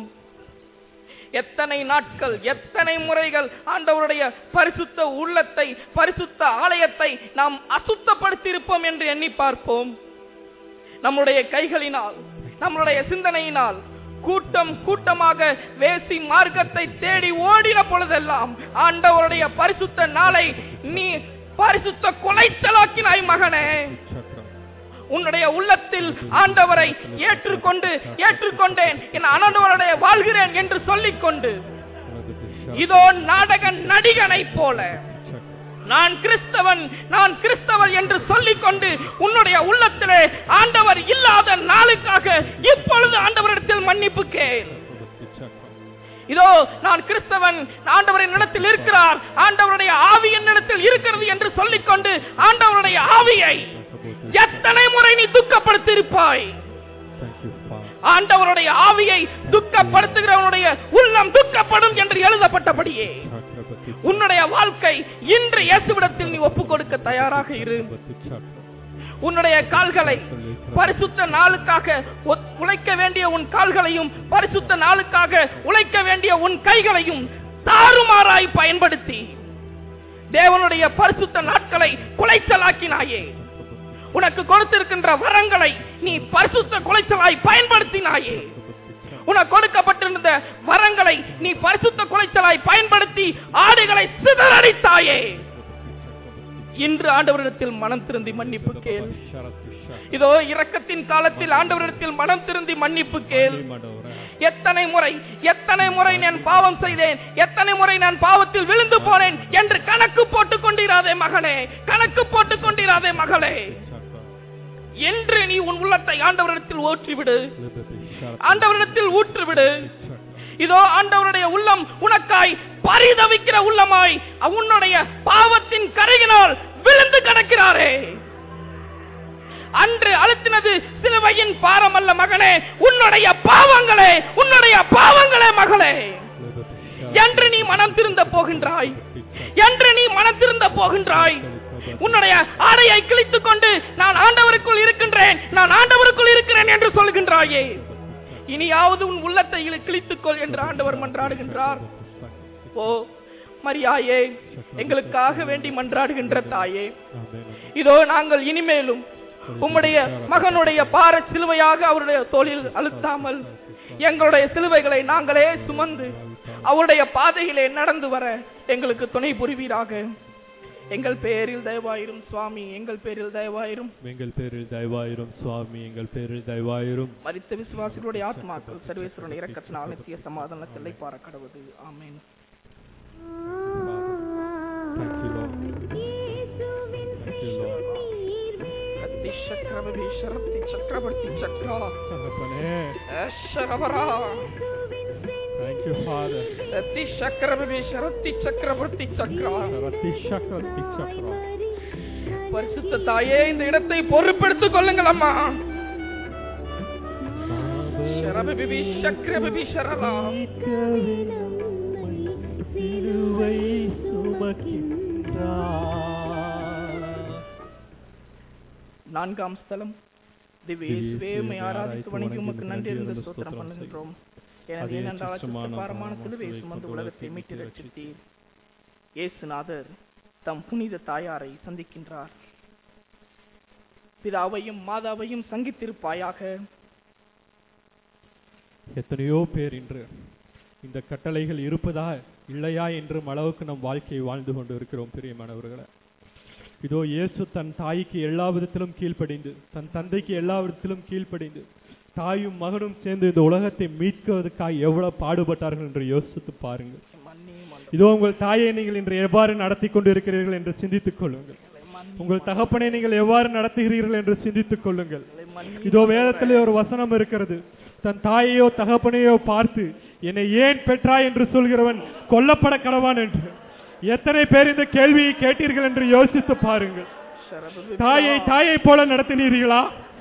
எத்தனை நாட்கள் எத்தனை முறைகள் ஆண்டவருடைய பரிசுத்த உள்ளத்தை பரிசுத்த ஆலயத்தை நாம் அசுத்தப்படுத்தியிருப்போம் என்று எண்ணி பார்ப்போம் நம்முடைய கைகளினால் நம்முடைய சிந்தனையினால் கூட்டம் கூட்டமாக வேசி மார்க்கத்தை தேடி ஓடின பொழுதெல்லாம் ஆண்டவருடைய பரிசுத்த நாளை நீ பரிசுத்த கொலைச்சலாக்கினாய் மகனே சக்கரம் உன்னுடைய உள்ளத்தில் ஆண்டவரை ஏற்றுக்கொண்டு ஏற்றுக்கொண்டேன் என் ஆண்டவருடைய வாழ்கிறேன் என்று சொல்லிக்கொண்டு உனக்கு இதோ நாடக நடிகனைப் போல சக்கரம் நான் கிறிஸ்தவன் நான் கிறிஸ்தவன் என்று சொல்லிக்கொண்டு உன்னுடைய உள்ளத்திலே ஆண்டவர் இல்லாத நாளுக்காக இப்பொழுது ஆண்டவரிடத்தில் மன்னிப்பு கேள் உனக்கு சக்கரம் இதோ நான் கிறிஸ்தவன் ஆண்டவரின் இடத்தில் இருக்கிறார் ஆண்டவருடைய ஆவி என்னிடத்தில் இருக்கிறது என்று சொல்லிக்கொண்டு ஆண்டவருடைய ஆவியை எத்தனை முறை நீ துக்கப்படுத்தியிருப்பாய் தேங்க்யூ ஃபாதர் ஆண்டவருடைய ஆவியை துக்கப்படுத்துகிறவனுடைய உள்ளம் துக்கப்படும் என்று எழுதப்பட்டபடியே சக்கரபதி உன்னுடைய வாழ்க்கை இன்று இயேசுவிடத்தில் நீ ஒப்புக் கொடுக்க தயாராக இரு சக்கரம் உன்னுடைய கால்களை பரிசுத்த நாளுக்காக ஒ- உழைக்க வேண்டிய உன் கால்களையும் பரிசுத்த நாளுக்காக உழைக்க வேண்டிய உன் கைகளையும் தாறுமாறாய் பயன்படுத்தி தேவனுடைய பரிசுத்த நாட்களை குலைச்சலாக்கினாயே உனக்கு கொடுத்திருக்கின்ற வரங்களை நீ பரிசுத்த குலைச்சலாய் பயன்படுத்தினாயே உனக்கு கொடுக்கப்பட்டிருந்த வரங்களை நீ பரிசுத்த குலைச்சலாய் பயன்படுத்தி ஆடுகளை சிதறடித்தாயே இன்று ஆண்டவரிடத்தில் மனம் திருந்தி மன்னிப்பு கேள் இதோ இரக்கத்தின் காலத்தில் ஆண்டவரிடத்தில் மனம் திருந்தி மன்னிப்பு கேள் எத்தனை முறை எத்தனை முறை நான் பாவம் செய்தேன் எத்தனை முறை நான் பாவத்தில் விழுந்து போனேன் என்று கணக்கு போட்டுக் கொண்டிராதே மகனே கணக்கு போட்டுக் கொண்டிராதே மகளே என்று நீ உன் உள்ளத்தை ஆண்டவரிடத்தில் ஊற்றிவிடு ஆண்டவரிடத்தில் ஊற்றிவிடு இதோ ஆண்டவருடைய உள்ளம் உனக்காய் பரிதவிக்கிற உள்ளமாய் உன்னுடைய பாவத்தின் கரையினால் விழுந்து கிடக்கிறாரே அன்று அழுத்தினது சிலுவையின் பாரம் அல்ல மகனே உன்னுடைய பாவங்களே உன்னுடைய பாவங்களே மகளே என்று நீ மனம் திருந்த போகின்றாய் என்று நீ மனம் திருந்த போகின்றாய் உன்னுடைய ஆடையை கிழித்துக் கொண்டு நான் ஆண்டவருக்குள் இருக்கின்றேன் நான் ஆண்டவருக்குள் இருக்கிறேன் என்று சொல்கின்றாயே இனியாவது உன் உள்ளத்தை இழி- கிழித்துக்கொள் என்று ஆண்டவர் மன்றாடுகின்றார் ஓ மரியாயே எங்களுக்காக வேண்டி மன்றாடுகின்ற தாயே இதோ நாங்கள் இனிமேலும் உம்முடைய மகனுடைய பார சிலுவையாக அவருடைய தோளில் அழுத்தாமல் எங்களுடைய சிலுவைகளை நாங்களே சுமந்து அவருடைய பாதையிலே நடந்து வர எங்களுக்கு துணை புரிவீராக எங்கள் பெயரில் தயவாயிரும் சுவாமி எங்கள் பேரில் தயவாயிரும் எங்கள் பேரில் தயவாயிரும் சுவாமி எங்கள் பேரில் தயவாயிரும் மரித்த விசுவாசிகளுடைய ஆத்மாக்கள் சர்வேஸ்வரன் இறக்கத்தினால் நித்திய சமாதானத்தில் பார கடவுது ஆமென் Thank you, Lord. இயேசுவின் Thank you, Lord. கத்தி சக்கரவதி சரத்தி சக்கரவர்த்தி சக்கரா தகப்பனே அஷரவரா Thank you, Father. கத்தி சக்கரவதி சரத்தி சக்கரவர்த்தி சக்கரா ரத்தி சக்கரத்தி சக்கரம். பரிசுத்த தாயே இந்த இடத்தை பொறுப்பெடுத்துக் கொள்ளுங்கள் அம்மா சரபிபி சக்கரபிபி சரலா சிலுவை சுமக்கின்றார் நான்காம் ஸ்தலம் திவ்ய இயேசுவே உம்மை ஆராதித்து வணங்கி உமக்கு நன்றி இருந்து ஸ்தோத்திரம் பண்ணுகின்றோம் எனவே ஏனென்றால் அச்சிஷ்ட பாரமான சிலுவை சுமந்து உலகத்தை மீட்டு ரட்சித்தீர் இயேசுநாதர் தம் புனித தாயாரை சந்திக்கின்றார் பிதாவையும் மாதாவையும் சங்கித்திருப்பாயாக எத்தனையோ பேர் இன்று இந்த கட்டளைகள் இருப்பதா இல்லையா என்று அளவுக்கு நம் வாழ்க்கையை வாழ்ந்து கொண்டு இருக்கிறோம் பிரியமானவர்களே இதோ இயேசு தன் தாய்க்கு எல்லா விதத்திலும் கீழ்ப்படிந்து தன் தந்தைக்கு எல்லா விதத்திலும் கீழ்ப்படிந்து தாயும் மகனும் சேர்ந்து இந்த உலகத்தை மீட்குவதற்காக எவ்வளவு பாடுபட்டார்கள் என்று யோசித்து பாருங்கள் மன்னியும் ஆண்டவரே, இதோ உங்கள் தாயை நீங்கள் இன்று எவ்வாறு நடத்தி கொண்டு இருக்கிறீர்கள் என்று சிந்தித்துக் கொள்ளுங்கள் மன்னியும் உங்கள் தகப்பனை நீங்கள் எவ்வாறு நடத்துகிறீர்கள் என்று சிந்தித்துக் கொள்ளுங்கள் ஆண்டவரே, மன்னியும் இதோ ஆண்டவரே. வேதத்திலே ஒரு வசனம் இருக்கிறது தன் தாயையோ தகப்பனையோ பார்த்து என்னை ஏன் பெற்றாய் என்று சொல்கிறவன் கொல்லப்பட கடவான் என்று எத்தனை பேர் இந்த கேள்வியை கேட்டீர்கள் என்று யோசித்து பாருங்கள் சரபிபி தாயை தாயை போல நடத்தினீர்களா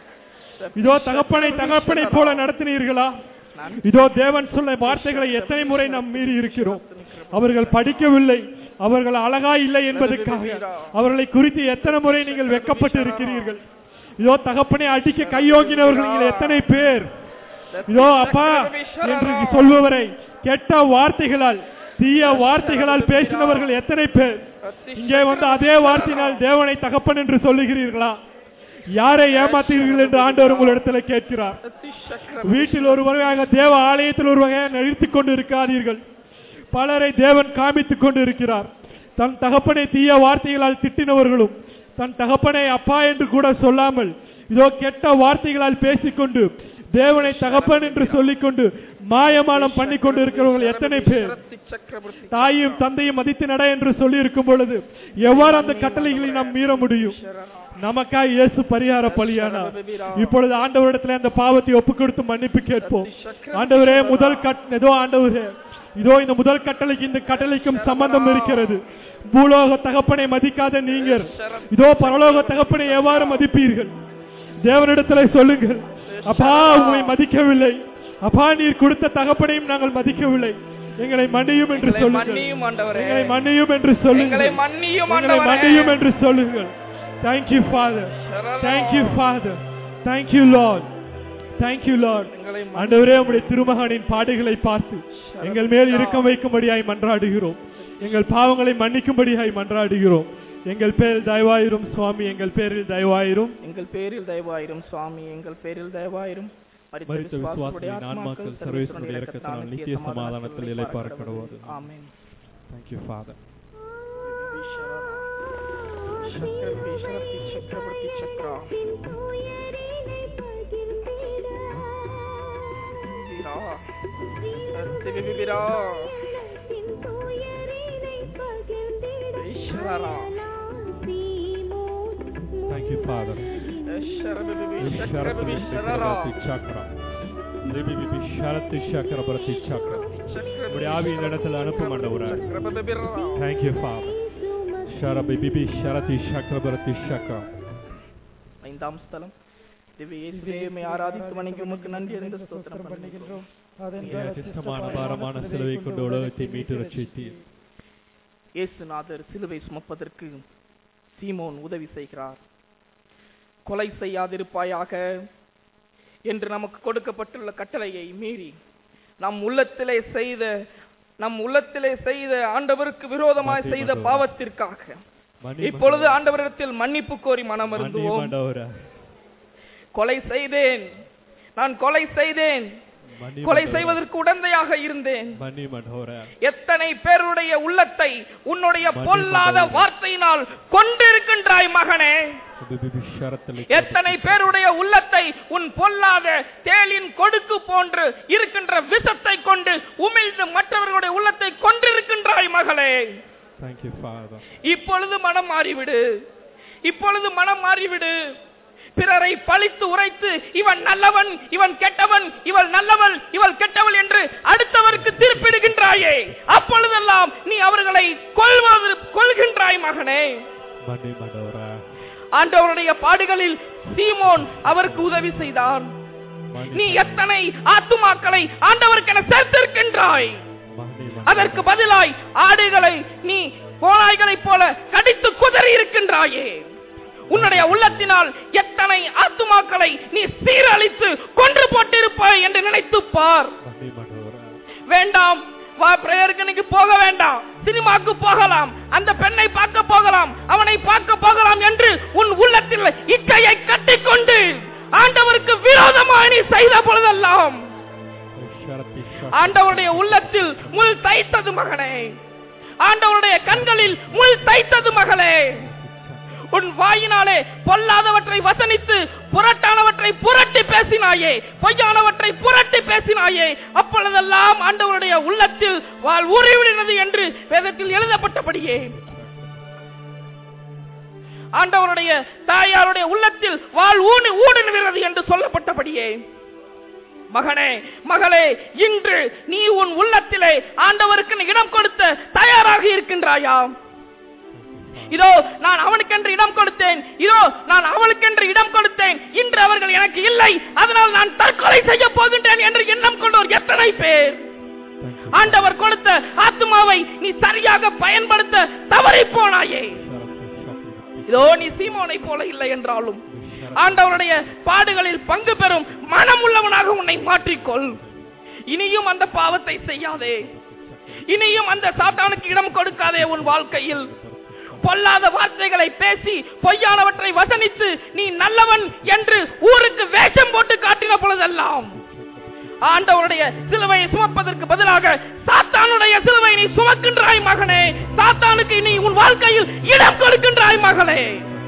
இதோ தகப்பனை தகப்பனை போல நடத்தினீர்களா இதோ தேவன் சொன்ன வார்த்தைகளை எத்தனை முறை நாம் மீறி இருக்கிறோம் அவர்கள் படிக்கவில்லை அவர்கள் அழகா இல்லை என்பதற்காக அவர்களை குறித்து எத்தனை முறை நீங்கள் வெக்கப்பட்டு இருக்கிறீர்கள் இதோ தகப்பனை அடிக்க கையோங்கினவர்கள் நீங்கள் எத்தனை பேர் இதோ அப்பா என்று சொல்பவரை கெட்ட வார்த்தைகளால் தீய வார்த்தைகளால் பேசினவர்கள் எத்தனை பேர் இங்கே வந்து அதே வார்த்தையினால் தேவனை தகப்பன் என்று சொல்லுகிறீர்களா யாரை ஏமாத்துகிறீர்கள் என்று ஆண்டவர் உங்களிடத்தில் கேட்கிறார் சத்தி சக்கர வீட்டில் ஒரு வகையாக தேவ ஆலயத்தில் ஒரு வகையாக நடித்துக் கொண்டு இருக்காதீர்கள் பலரை தேவன் காமித்துக் கொண்டு இருக்கிறார் தன் தகப்பனை தீய வார்த்தைகளால் திட்டினவர்களும் தன் தகப்பனை அப்பா என்று கூட சொல்லாமல் இதோ கெட்ட வார்த்தைகளால் பேசிக்கொண்டு தேவனை தகப்பன் என்று சொல்லிக்கொண்டு மாயமாலம் பண்ணி கொண்டு இருக்கிறவர்கள் எத்தனை பேர் சத்தி சக்கரவர்த்தி தாயும் தந்தையும் மதித்து நட என்று சொல்லி இருக்கும் பொழுது எவ்வாறு அந்த கட்டளைகளை நாம் மீற முடியும் நமக்காய் இயேசு பரிகார பலியானார் இப்பொழுது ஆண்டவரிடத்தில் அந்த பாவத்தை ஒப்பு கொடுத்து மன்னிப்பு கேட்போம் ஆண்டவரே முதல் கட் ஏதோ ஆண்டவரே இதோ இந்த முதல் கட்டளைக்கு இந்த கட்டளைக்கும் சம்பந்தம் இருக்கிறது பூலோக தகப்பனை மதிக்காத நீங்கள் இதோ பரலோக தகப்பனை எவ்வாறு மதிப்பீர்கள் தேவனிடத்தில் சொல்லுங்கள் அப்பா உங்களை மதிக்கவில்லை அப்பா நீர் கொடுத்த தகப்பனையும் நாங்கள் மதிக்கவில்லை எங்களை மன்னியும் என்று எங்களை சொல்லுங்கள் மன்னியும் ஆண்டவரே எங்களை மன்னியும் என்று எங்களை சொல்லுங்கள் மன்னியும் எங்களை ஆண்டவரே மன்னியும் என்று சொல்லுங்கள் Thank you Father Thank you Father Thank you Lord Thank you Lord எங்களை மன்னியும். ஆண்டவரே உம்முடைய திருமகனின் பாடுகளை பார்த்து எங்கள் மேல் இரக்கம் வைக்கும்படியாய் மன்றாடுகிறோம் எங்கள் பாவங்களை மன்னிக்கும்படியாய் மன்றாடுகிறோம் எங்கள் பேரில் தயவாயிரும் சுவாமி எங்கள் பேரில் தயவாயிரும் எங்கள் பேரில் தயவாயிரும் சுவாமி எங்கள் பேரில் தயவாயிரும் மரித்த விசுவாசிகளின் ஆன்மாக்கள் சர்வேஸ்வரனுடைய இரக்கத்தினால் நித்திய சமாதானத்தில் இளைப்பாற கடவுள் ஆமென் Thank you Father சக்கரவர்த்தி சக்கரவர்த்தி சக்கரா வீரா சத்தி விபிரா ஈஸ்வரா Thank you Father ஈஸ்வரபிபி ஷரத்தி சக்கரபிபி சரரா சக்கர லிபிபி ஷரத்தி சக்கர பிரதி சக்கர உடைய ஆவி இந்த இடத்துல அனுப்பும் ஆண்டவரே சக்கரபிபிரா Thank you Father ஷரபிபி ஷரத்தி சக்கர பிரதி சக்கர ஐந்தாம் ஸ்தலம் திவ்ய இயேசுவே ஆராதித்து வணங்கி உமக்கு நன்றி அறிந்த ஸ்தோத்திரம் பண்ணுகின்றோம் சிஸ்டமான பாரமான சிலுவை கொண்டு உலகத்தை மீட்டு ரட்சித்தீர் இயேசுநாதர் சிலுவை சுமப்பதற்கு சீமோன் உதவி செய்கிறார் கொலை செய்யாதிருப்பாயாக என்று நமக்கு கொடுக்கப்பட்டுள்ள கட்டளையை மீறி நம் உள்ளத்திலே செய்த நம் உள்ளத்திலே செய்த ஆண்டவருக்கு விரோதமாய் செய்த பாவத்திற்காக இப்பொழுது ஆண்டவரிடத்தில் மன்னிப்பு கோரி மனம் வருந்துவோம் ஆண்டவரே கொலை செய்தேன் நான் கொலை செய்தேன் கொலை செய்வதற்கு உடந்தையாக இருந்தேன் மன்னி ஆண்டவரே எத்தனை பேருடைய உள்ளத்தை உன்னுடைய பொல்லாத வார்த்தையினால் கொண்டிருக்கின்றாய் மகனே ஷரத்தில் எத்தனை பேருடைய உள்ளத்தை உன் பொல்லாத தேளின் கொடுக்கு போன்று இருக்கின்ற விஷத்தை கொண்டு உமிழ்ந்து மற்றவர்களுடைய உள்ளத்தை கொண்டிருக்கின்றாய் மகளே தேங்க்யூ ஃபாதர் இப்பொழுது மனம் மாறிவிடு இப்பொழுது மனம் மாறிவிடு பிறரை பழித்து உரைத்து இவன் நல்லவன் இவன் கெட்டவன் இவள் நல்லவள் இவள் கெட்டவள் என்று அடுத்தவருக்கு திருப்பிடுகின்றாயே அப்பொழுதெல்லாம் நீ அவர்களை கொல்வது கொள்கின்றாய் மகனே மன்னி ஆண்டவரே ஆண்டவருடைய பாடுகளில் சீமோன் அவருக்கு உதவி செய்தான் நீ எத்தனை ஆத்துமாக்களை ஆண்டவருக்கென சேர்த்திருக்கின்றாய் மன்னி அதற்கு பதிலாய் ஆடுகளை நீ கோழாய்களைப் போல கடித்து குதறி இருக்கின்றாயே உன்னுடைய உள்ளத்தினால் எத்தனை ஆத்துமாக்களை நீ சீரழித்து கொன்று போட்டிருப்பாய் என்று நினைத்து பார் மன்னி ஆண்டவரே வேண்டாம் வா பிரேயருக்கு நீங்க போக வேண்டாம் சினிமாக்கு போகலாம் அந்த பெண்ணை பார்க்க போகலாம் அவனை பார்க்க போகலாம் என்று உன் உள்ளத்தில் இச்சையை கட்டிக்கொண்டு ஆண்டவருக்கு விரோதமாக நீ செய்த பொழுதெல்லாம் ஷரத்தி ஆண்டவருடைய உள்ளத்தில் முள் தைத்தது மகனே ஆண்டவருடைய கண்களில் முள் தைத்தது மகளே உன் வாயினாலே பொல்லாதவற்றை வசனித்து புரட்டானவற்றை புரட்டி பேசினாயே பொய்யானவற்றை புரட்டி பேசினாயே அப்பொழுதெல்லாம் ஆண்டவருடைய உள்ளத்தில் வாழ் உருவிடுகிறது என்று வேதத்தில் எழுதப்பட்டபடியே ஆண்டவருடைய தாயாருடைய உள்ளத்தில் வாழ் ஊனி ஊடுனுகிறது என்று சொல்லப்பட்டபடியே மகனே மகளே இன்று நீ உன் உள்ளத்திலே ஆண்டவருக்கு இடம் கொடுத்த தயாராக இருக்கின்றாயா இதோ நான் அவனுக்கென்று இடம் கொடுத்தேன் இதோ நான் அவளுக்கென்று இடம் கொடுத்தேன் இன்று அவர்கள் எனக்கு இல்லை அதனால் நான் தற்கொலை செய்ய போகின்றேன் என்று எண்ணம் கொண்டோர் எத்தனை பேர் ஆண்டவர் கொடுத்த ஆத்மாவை நீ சரியாக பயன்படுத்த தவறி போனாயே இதோ நீ சீமோனை போல இல்லை என்றாலும் ஆண்டவருடைய பாடுகளில் பங்கு பெறும் மனம் உள்ளவனாக உன்னை மாற்றிக்கொள் இனியும் அந்த பாவத்தை செய்யாதே இனியும் அந்த சாத்தானுக்கு இடம் கொடுக்காதே உன் வாழ்க்கையில் பொல்லாத வார்த்தைகளை பேசி பொய்யானவற்றை வசனித்து நீ நல்லவன் என்று ஊருக்கு வேஷம் போட்டு காட்டின பொழுதெல்லாம் ஆண்டவருடைய சிலுவையை சுமப்பதற்கு பதிலாக சாத்தானுடைய சிலுவை நீ சுமக்கின்றாய் மகனே சாத்தானுக்கு நீ உன் வாழ்க்கையில் இடம் கொடுக்கின்றாய் மகளே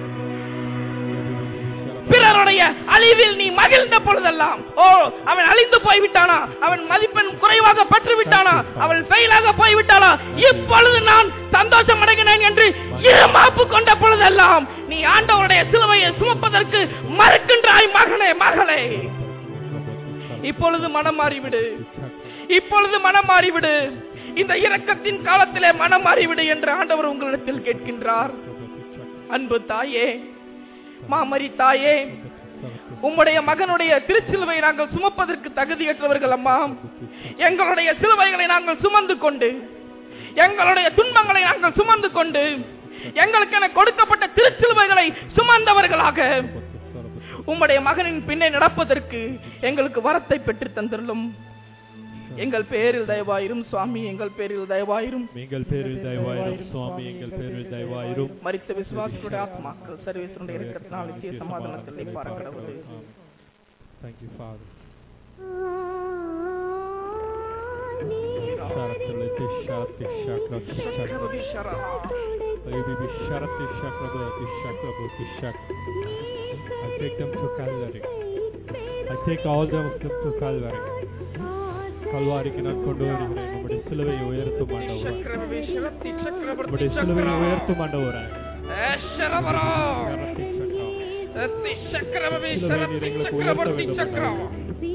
பிறருடைய அழிவில் நீ மகிழ்ந்த பொழுதெல்லாம் ஓ அவன் அழிந்து போய்விட்டானா அவன் மதிப்பெண் குறைவாக பெற்று விட்டானா அவள் ஃபெயிலாக போய்விட்டாளா இப்பொழுது நான் சந்தோஷம் அடைகிறேன் என்று இருமாப்பு கொண்ட பொழுதெல்லாம் நீ ஆண்டவருடைய சிலுவையை சுமப்பதற்கு மறுக்கின்றாய் மகனே மகளே இப்பொழுது மனம் மாறிவிடு இப்பொழுது மனம் மாறிவிடு இந்த இரக்கத்தின் காலத்திலே மனம் மாறிவிடு என்று ஆண்டவர் உங்களிடத்தில் கேட்கின்றார் அன்பு தாயே மாமரி தாயே உம்முடைய மகனுடைய திருச்சிலுவை நாங்கள் சுமப்பதற்கு தகுதியற்றவர்கள் அம்மா எங்களுடைய சிலுவைகளை நாங்கள் சுமந்து கொண்டு எங்களுடைய துன்பங்களை நாங்கள் சுமந்து கொண்டு எங்களுக்கென கொடுக்கப்பட்ட திருச்சிலுவைகளை சுமந்தவர்களாக உம்முடைய மகனின் பின்னே நடப்பதற்கு எங்களுக்கு வரத்தை பெற்று தந்துள்ளும் எங்கள் பேரில் தயவாயிரும் சுவாமி எங்கள் பேரில் தயவாயிரும் எங்கள் பேரில் தயவாயிரும் சுவாமி எங்கள் பேரில் தயவாயிரும் மரித்த விசுவாசத்துடைய ஆத்மாக்கள் சர்வேசனுடைய இருக்கிறதுனால நித்திய சமாதானத்தில் பார்க்கிறது Thank you, Father. Sharatuli tisharati shakrati shakrati. Baby bisharati shakrati shakrati shak. I take them to Calvary. I take all them of them to Calvary. கல்வாரிக்கு நான் கொண்டு வருகிறேன் உம்முடைய சிலுவையை உயர்த்தும் ஆண்டவரே உம்முடைய சிலுவையை உயர்த்தும் ஆண்டவரே சரத்தி சக்கரம் சிலுவை நீர் எங்களுக்கு உயர்த்த வேண்டும் ஆண்டவரே.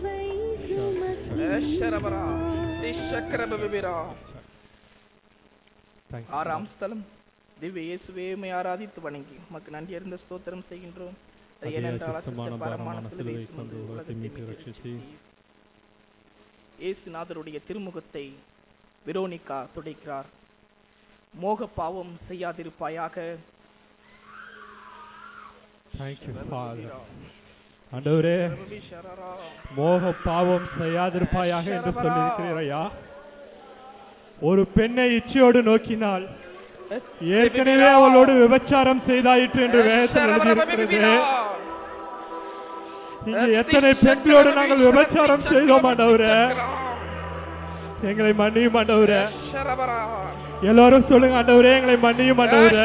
Thank you. ஆறாம் ஸ்தலம் திவ்ய இயேசுவேமை ஆராதித்து வணங்கி உமக்கு நன்றி அறிந்த ஸ்தோத்திரம் செய்கின்றோம் அது அதே ஏனென்றால் அசுத்தமான அசுத்த பாரமான பாரமான சிலுவை சிலுவை கொண்டு சுமந்து உலகத்தை உலகத்தை மீட்டு மீட்டு ரட்சித்து ரட்சித்தீர். இயேசுநாதருடைய திருமுகத்தை வெரோனிகா துடைக்கிறார் மோக பாவம் செய்யாதிருப்பாயாக Thank you, Father. ஆண்டவரே மோக பாவம் செய்யாதிருப்பாயாக என்று சொல்லியிருக்கிறீரையா ஒரு பெண்ணை இச்சையோடு நோக்கினால் ஏற்கனவே அவளோடு விபச்சாரம் செய்தாயிற்று என்று வேதத்தில் எழுதியிருக்கிறது இங்க எத்தனை பெண்களோடு நாங்கள் விபச்சாரம் செய்தோம் ஆண்டவரே எங்களை மன்னியும் ஆண்டவரே எல்லாரும் சொல்லுங்க ஆண்டவரே எங்களை மன்னியும் ஆண்டவரே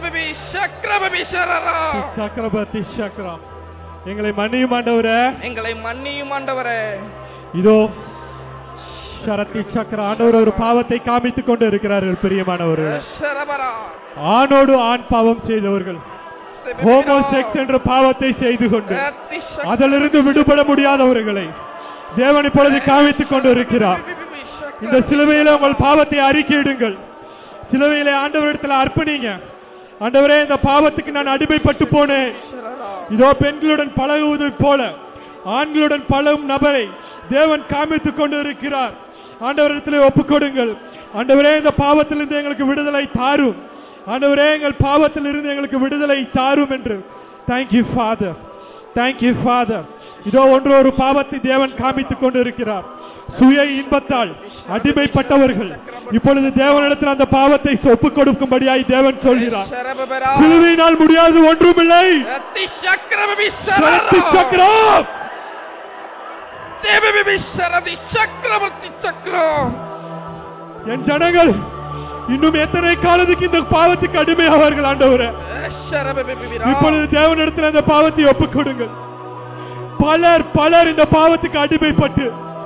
சக்கரவர்த்தி சக்கரா எங்களை மன்னியும் ஆண்டவரே எங்களை மன்னியும் ஆண்டவரே இதோ சரத்தி சக்கர ஆண்டவர் ஒரு பாவத்தை காமித்துக் கொண்டு இருக்கிறார்கள் பிரியமானவர்கள் சரபரா ஆணோடு ஆண் பாவம் செய்தவர்கள் ஹோமோசெக்ஸ் என்ற பாவத்தை செய்து கொண்டு அதிலிருந்து விடுபட முடியாதவர்களை தேவன் இப்பொழுது காமித்துக் கொண்டு இருக்கிறார் இந்த சிலுவையில உங்கள் பாவத்தை அறிக்கையிடுங்கள் சிலுவையில ஆண்டவரிடத்தில் அர்ப்பணிங்க ஆண்டவரே இந்த பாவத்துக்கு நான் அடிமைப்பட்டு போனேன் இதோ பெண்களுடன் பழகுவது போல ஆண்களுடன் பழகும் நபரை தேவன் காமித்துக் கொண்டு இருக்கிறார் ஆண்டவரிடத்தில் ஒப்புக்கொடுங்கள் ஆண்டவரே இந்த பாவத்திலிருந்து எங்களுக்கு விடுதலை தாரும் ஆண்டவரே எங்கள் பாவத்திலிருந்து எங்களுக்கு விடுதலை தாரும் என்று தேங்க்யூ ஃபாதர் தேங்க்யூ ஃபாதர் இதோ ஒன்று ஒரு பாவத்தை தேவன் காமித்துக் கொண்டு இருக்கிறார் சுய இன்பத்தால் அடிமைப்பட்டவர்கள் இப்பொழுது தேவனிடத்தில் அந்த பாவத்தை ஒப்புக் கொடுக்கும்படியாய் தேவன் சொல்கிறார் சரபரா சிலுவையினால் முடியாது ஒன்றுமில்லை ரத்தி சக்கரபி சரத்தி சக்கரம் தேவபி சரதி சக்கரவர்த்தி சக்கரம் என் ஜனங்கள் இன்னும் எத்தனை காலத்துக்கு இந்த பாவத்துக்கு அடிமையாவார்கள் ஆண்டவரே சரபபி இப்பொழுது தேவனிடத்தில் அந்த பாவத்தை ஒப்புக் கொடுங்கள் பலர் பலர் இந்த பாவத்துக்கு அடிமைப்பட்டு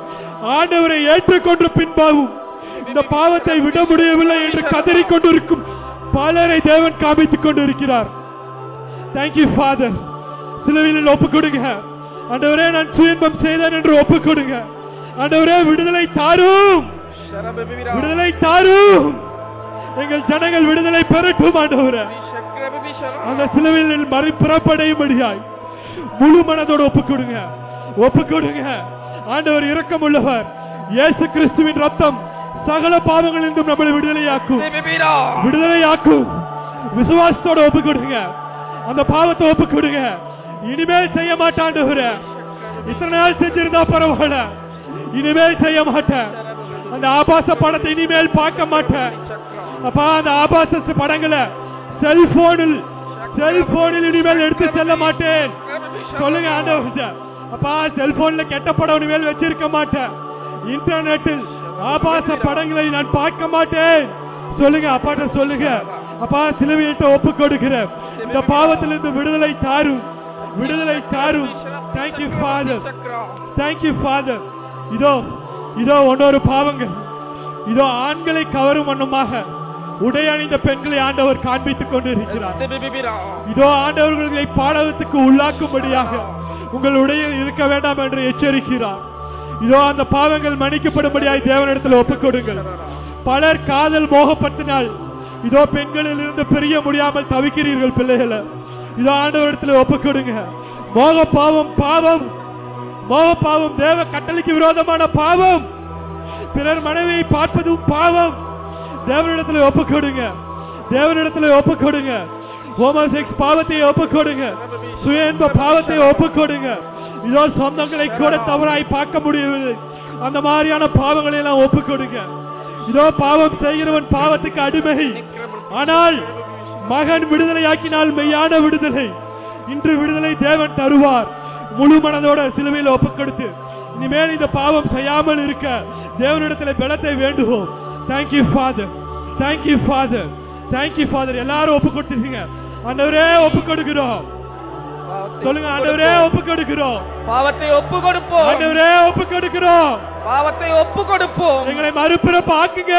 ஆண்டவரை ஏற்றுக்கொண்டு பின்பாகும் இந்த பாவத்தை விட முடியவில்லை என்று கதறிக் கொண்டிருக்கும் பலரை தேவன் காமித்துக் கொண்டிருக்கிறார் தேங்க்யூ ஃபாதர் சிலுவையில் ஒப்புக் கொடுங்க ஆண்டவரே நான் சுயன்பம் செய்தேன் என்று ஒப்புக் கொடுங்க ஆண்டவரே விடுதலை தாரும் சரபபி விடுதலை தாரும் எங்கள் ஜனங்கள் விடுதலை பெறட்டும் ஆண்டவரே சக்கரபி அந்த சிலுவையில் மறை புறப்படையும்படியாய் முழு மனதோடு ஒப்புக் கொடுங்க ஒப்புக் கொடுங்க ஆண்டவர் இரக்கம் உள்ளவர் இயேசு கிறிஸ்துவின் ரத்தம் சகல பாவங்களிலிருந்தும் நம்மளை விடுதலையாக்கும் தேவபிரா விடுதலையாக்கும் விசுவாசத்தோட ஒப்புக் கொடுங்க அந்த பாவத்தை ஒப்புக் கொடுங்க இனிமேல் செய்ய மாட்டாண்டவர இத்தனை நாள் செஞ்சிருந்தா பரவாயில்ல இனிமேல் செய்ய மாட்டேன் அந்த ஆபாச படத்தை இனிமேல் பார்க்க மாட்டேன் அப்பா அந்த ஆபாச படங்களை செல்போனில் செல்போனில் இனிமேல் எடுத்து செல்ல மாட்டேன் சொல்லுங்க ஆண்டவர்கிட்ட அப்பா செல்போன்ல கெட்ட படம் இனிமேல் வச்சிருக்க மாட்டேன் இன்டர்நெட்டில் ஆபாச படங்களை நான் பார்க்க மாட்டேன் சொல்லுங்க அப்பாட்ட சொல்லுங்க அப்பா சிலுவையிட்ட ஒப்பு கொடுக்கிறேன் இந்த பாவத்திலிருந்து விடுதலை தாரும் விடுதலை தாரும் தேங்க்யூ ஃபாதர் தேங்க்யூ ஃபாதர் இதோ இதோ ஒன்னொரு பாவங்கள் இதோ ஆண்களை கவரும் வண்ணமாக உடை அணிந்த பெண்களை ஆண்டவர் காண்பித்துக் கொண்டு இருக்கிறார் தேவபிரா இதோ ஆண்டவர்களை பாடகத்துக்கு உள்ளாக்கும்படியாக உங்கள் உடையில் இருக்க வேண்டாம் என்று எச்சரிக்கிறார் இதோ அந்த பாவங்கள் மன்னிக்கப்படும்படியாய் தேவனிடத்தில் ஒப்புக் கொடுங்கள் பலர் காதல் மோகப்பட்டினால் இதோ பெண்களில் இருந்து பிரிய முடியாமல் தவிக்கிறீர்கள் பிள்ளைகளை இதோ ஆண்டவரிடத்தில் ஒப்புக் கொடுங்க மோக பாவம் பாவம் மோக பாவம் தேவ கட்டளைக்கு விரோதமான பாவம் பிறர் மனைவியை பார்ப்பதும் பாவம் தேவனிடத்தில் ஒப்புக் கொடுங்க தேவனிடத்தில் ஒப்புக் கொடுங்க ஹோமோசெக்ஸ் பாவத்தை ஒப்புக் கொடுங்க சுய இன்ப பாவத்தை ஒப்புக் கொடுங்க இதோ சொந்தங்களை கூட தவறாய் பார்க்க முடியவில்லை அந்த மாதிரியான பாவங்களை எல்லாம் ஒப்புக் கொடுங்க இதோ பாவம் செய்கிறவன் பாவத்துக்கு அடிமை ஆனால் மகன் விடுதலையாக்கினால் மெய்யான விடுதலை இன்று விடுதலை தேவன் தருவார் முழு மனதோட சிலுவையில் ஒப்புக் கொடுத்து இனிமேல் இந்த பாவம் செய்யாமல் இருக்க தேவனிடத்தில் பலத்தை வேண்டுவோம் thank you father thank you father thank you father எல்லாரும் ஒப்பு கொடுத்துருங்க ஆண்டவரே ஒப்பு கொடுக்கிறோம் சொல்லுங்க ஆண்டவரே ஒப்பு கொடுக்கிறோம் பாவத்தை ஒப்பு கொடுப்போம் ஆண்டவரே ஒப்பு கொடுக்கிறோம் பாவத்தை ஒப்பு கொடுப்போம் எங்களை மறுபிறப்பு ஆக்குங்க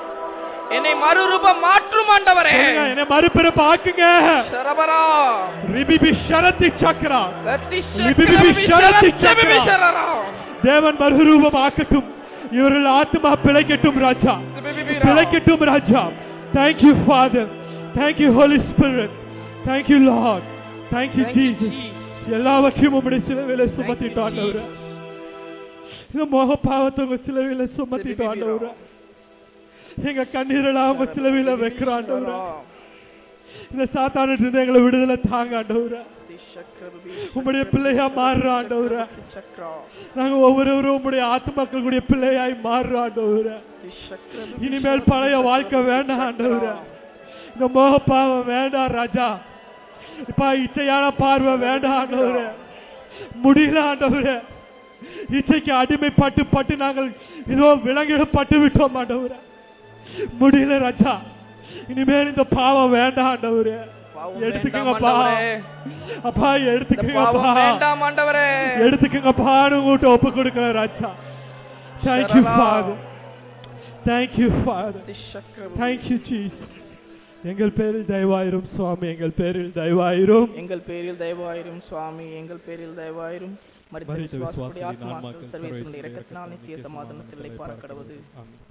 என்னை மறுரூபம் மாற்றும் ஆண்டவரே சொல்லுங்க, என்னை மறுபிறப்பு ஆக்குங்க சரபரா ரிபிபி ஷரத்தி சக்கரா ரத்தி லிபிபிபி சக்கரபி ஷரத்தி சரத்தி சக்கரா. சரரா தேவன் மறுரூபம் ஆக்கட்டும் இவர்கள் ஆத்மா பிழைக்கட்டும் ராஜா பிழைக்கட்டும் ராஜா thank you father thank you holy spirit thank you Lord thank you Jesus எல்லாவற்றையும் உங்களுடைய சிலுவையில சுமத்திட்டு ஆண்டவரே இந்த மோக பாவத்தை உங்க சிலுவையில சுமத்திட்டு ஆண்டவரே எங்க கண்ணீரெல்லாம் உங்க சிலுவையில வைக்கிற ஆண்டவரே இந்த சாத்தானிட்டு இருந்து எங்களை விடுதலை தாங்க ஆண்டவரே உம்முடைய பிள்ளையா மாறுறோம் ஆண்டவரே சக்ரா நாங்க ஒவ்வொருவரும் உம்முடைய ஆத்மாக்களுடைய பிள்ளையாய் மாறுறோம் ஆண்டவரே இனிமேல் பழைய வாழ்க்கை வேண்டாம் ஆண்டவரே இந்த மோக பாவம் வேண்டாம் ராஜா இப்ப இச்சையான பார்வை வேண்டாம் ஆண்டவரே முடியல ஆண்டவரே இச்சைக்கு அடிமைப்பட்டு பட்டு நாங்கள் இதோ விலங்கிடப்பட்டு விட்டோம் ஆண்டவரே முடியல ராஜா இனிமேல் இந்த பாவம் வேண்டாம் ஆண்டவரே பாவம் எடுத்துக்கங்கப்பா வேண்டாம் ஆண்டவரே. அப்பா இந்த பாவம் எடுத்துக்கங்கப்பா வேண்டாம் ஆண்டவரே எடுத்துக்கங்கப்பான்னு உங்கள்கிட்ட ஒப்பு கொடுக்கிறேன் ராஜா thank you father thank you father thank you Jesus எங்கள் பேரில் தயவாயிரும் சுவாமி எங்கள் பேரில் தயவாயிரும் எங்கள் பேரில் தயவாயிரும் சுவாமி எங்கள் பேரில் தயவாயிரும் மரித்த மரித்த விசுவாசத்துடைய விசுவாசத்தின் ஆத்மாக்கள் ஆன்மாக்கள் சர்வேசனுடைய சர்வேசுடைய இரக்கத்தினால் நித்திய சமாதானத்தில் பார்க்க கடவுது ஆமென்.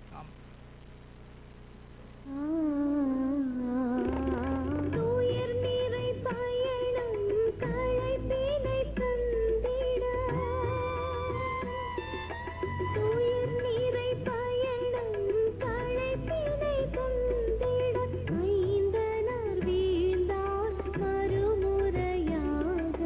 துயர் நிறை பயணம் களைப்பினை தந்திட துயர் நிறை பயணம் களைப்பினை தந்திட ஐந்தனர் வீழ்ந்தார் மறுமுறையாக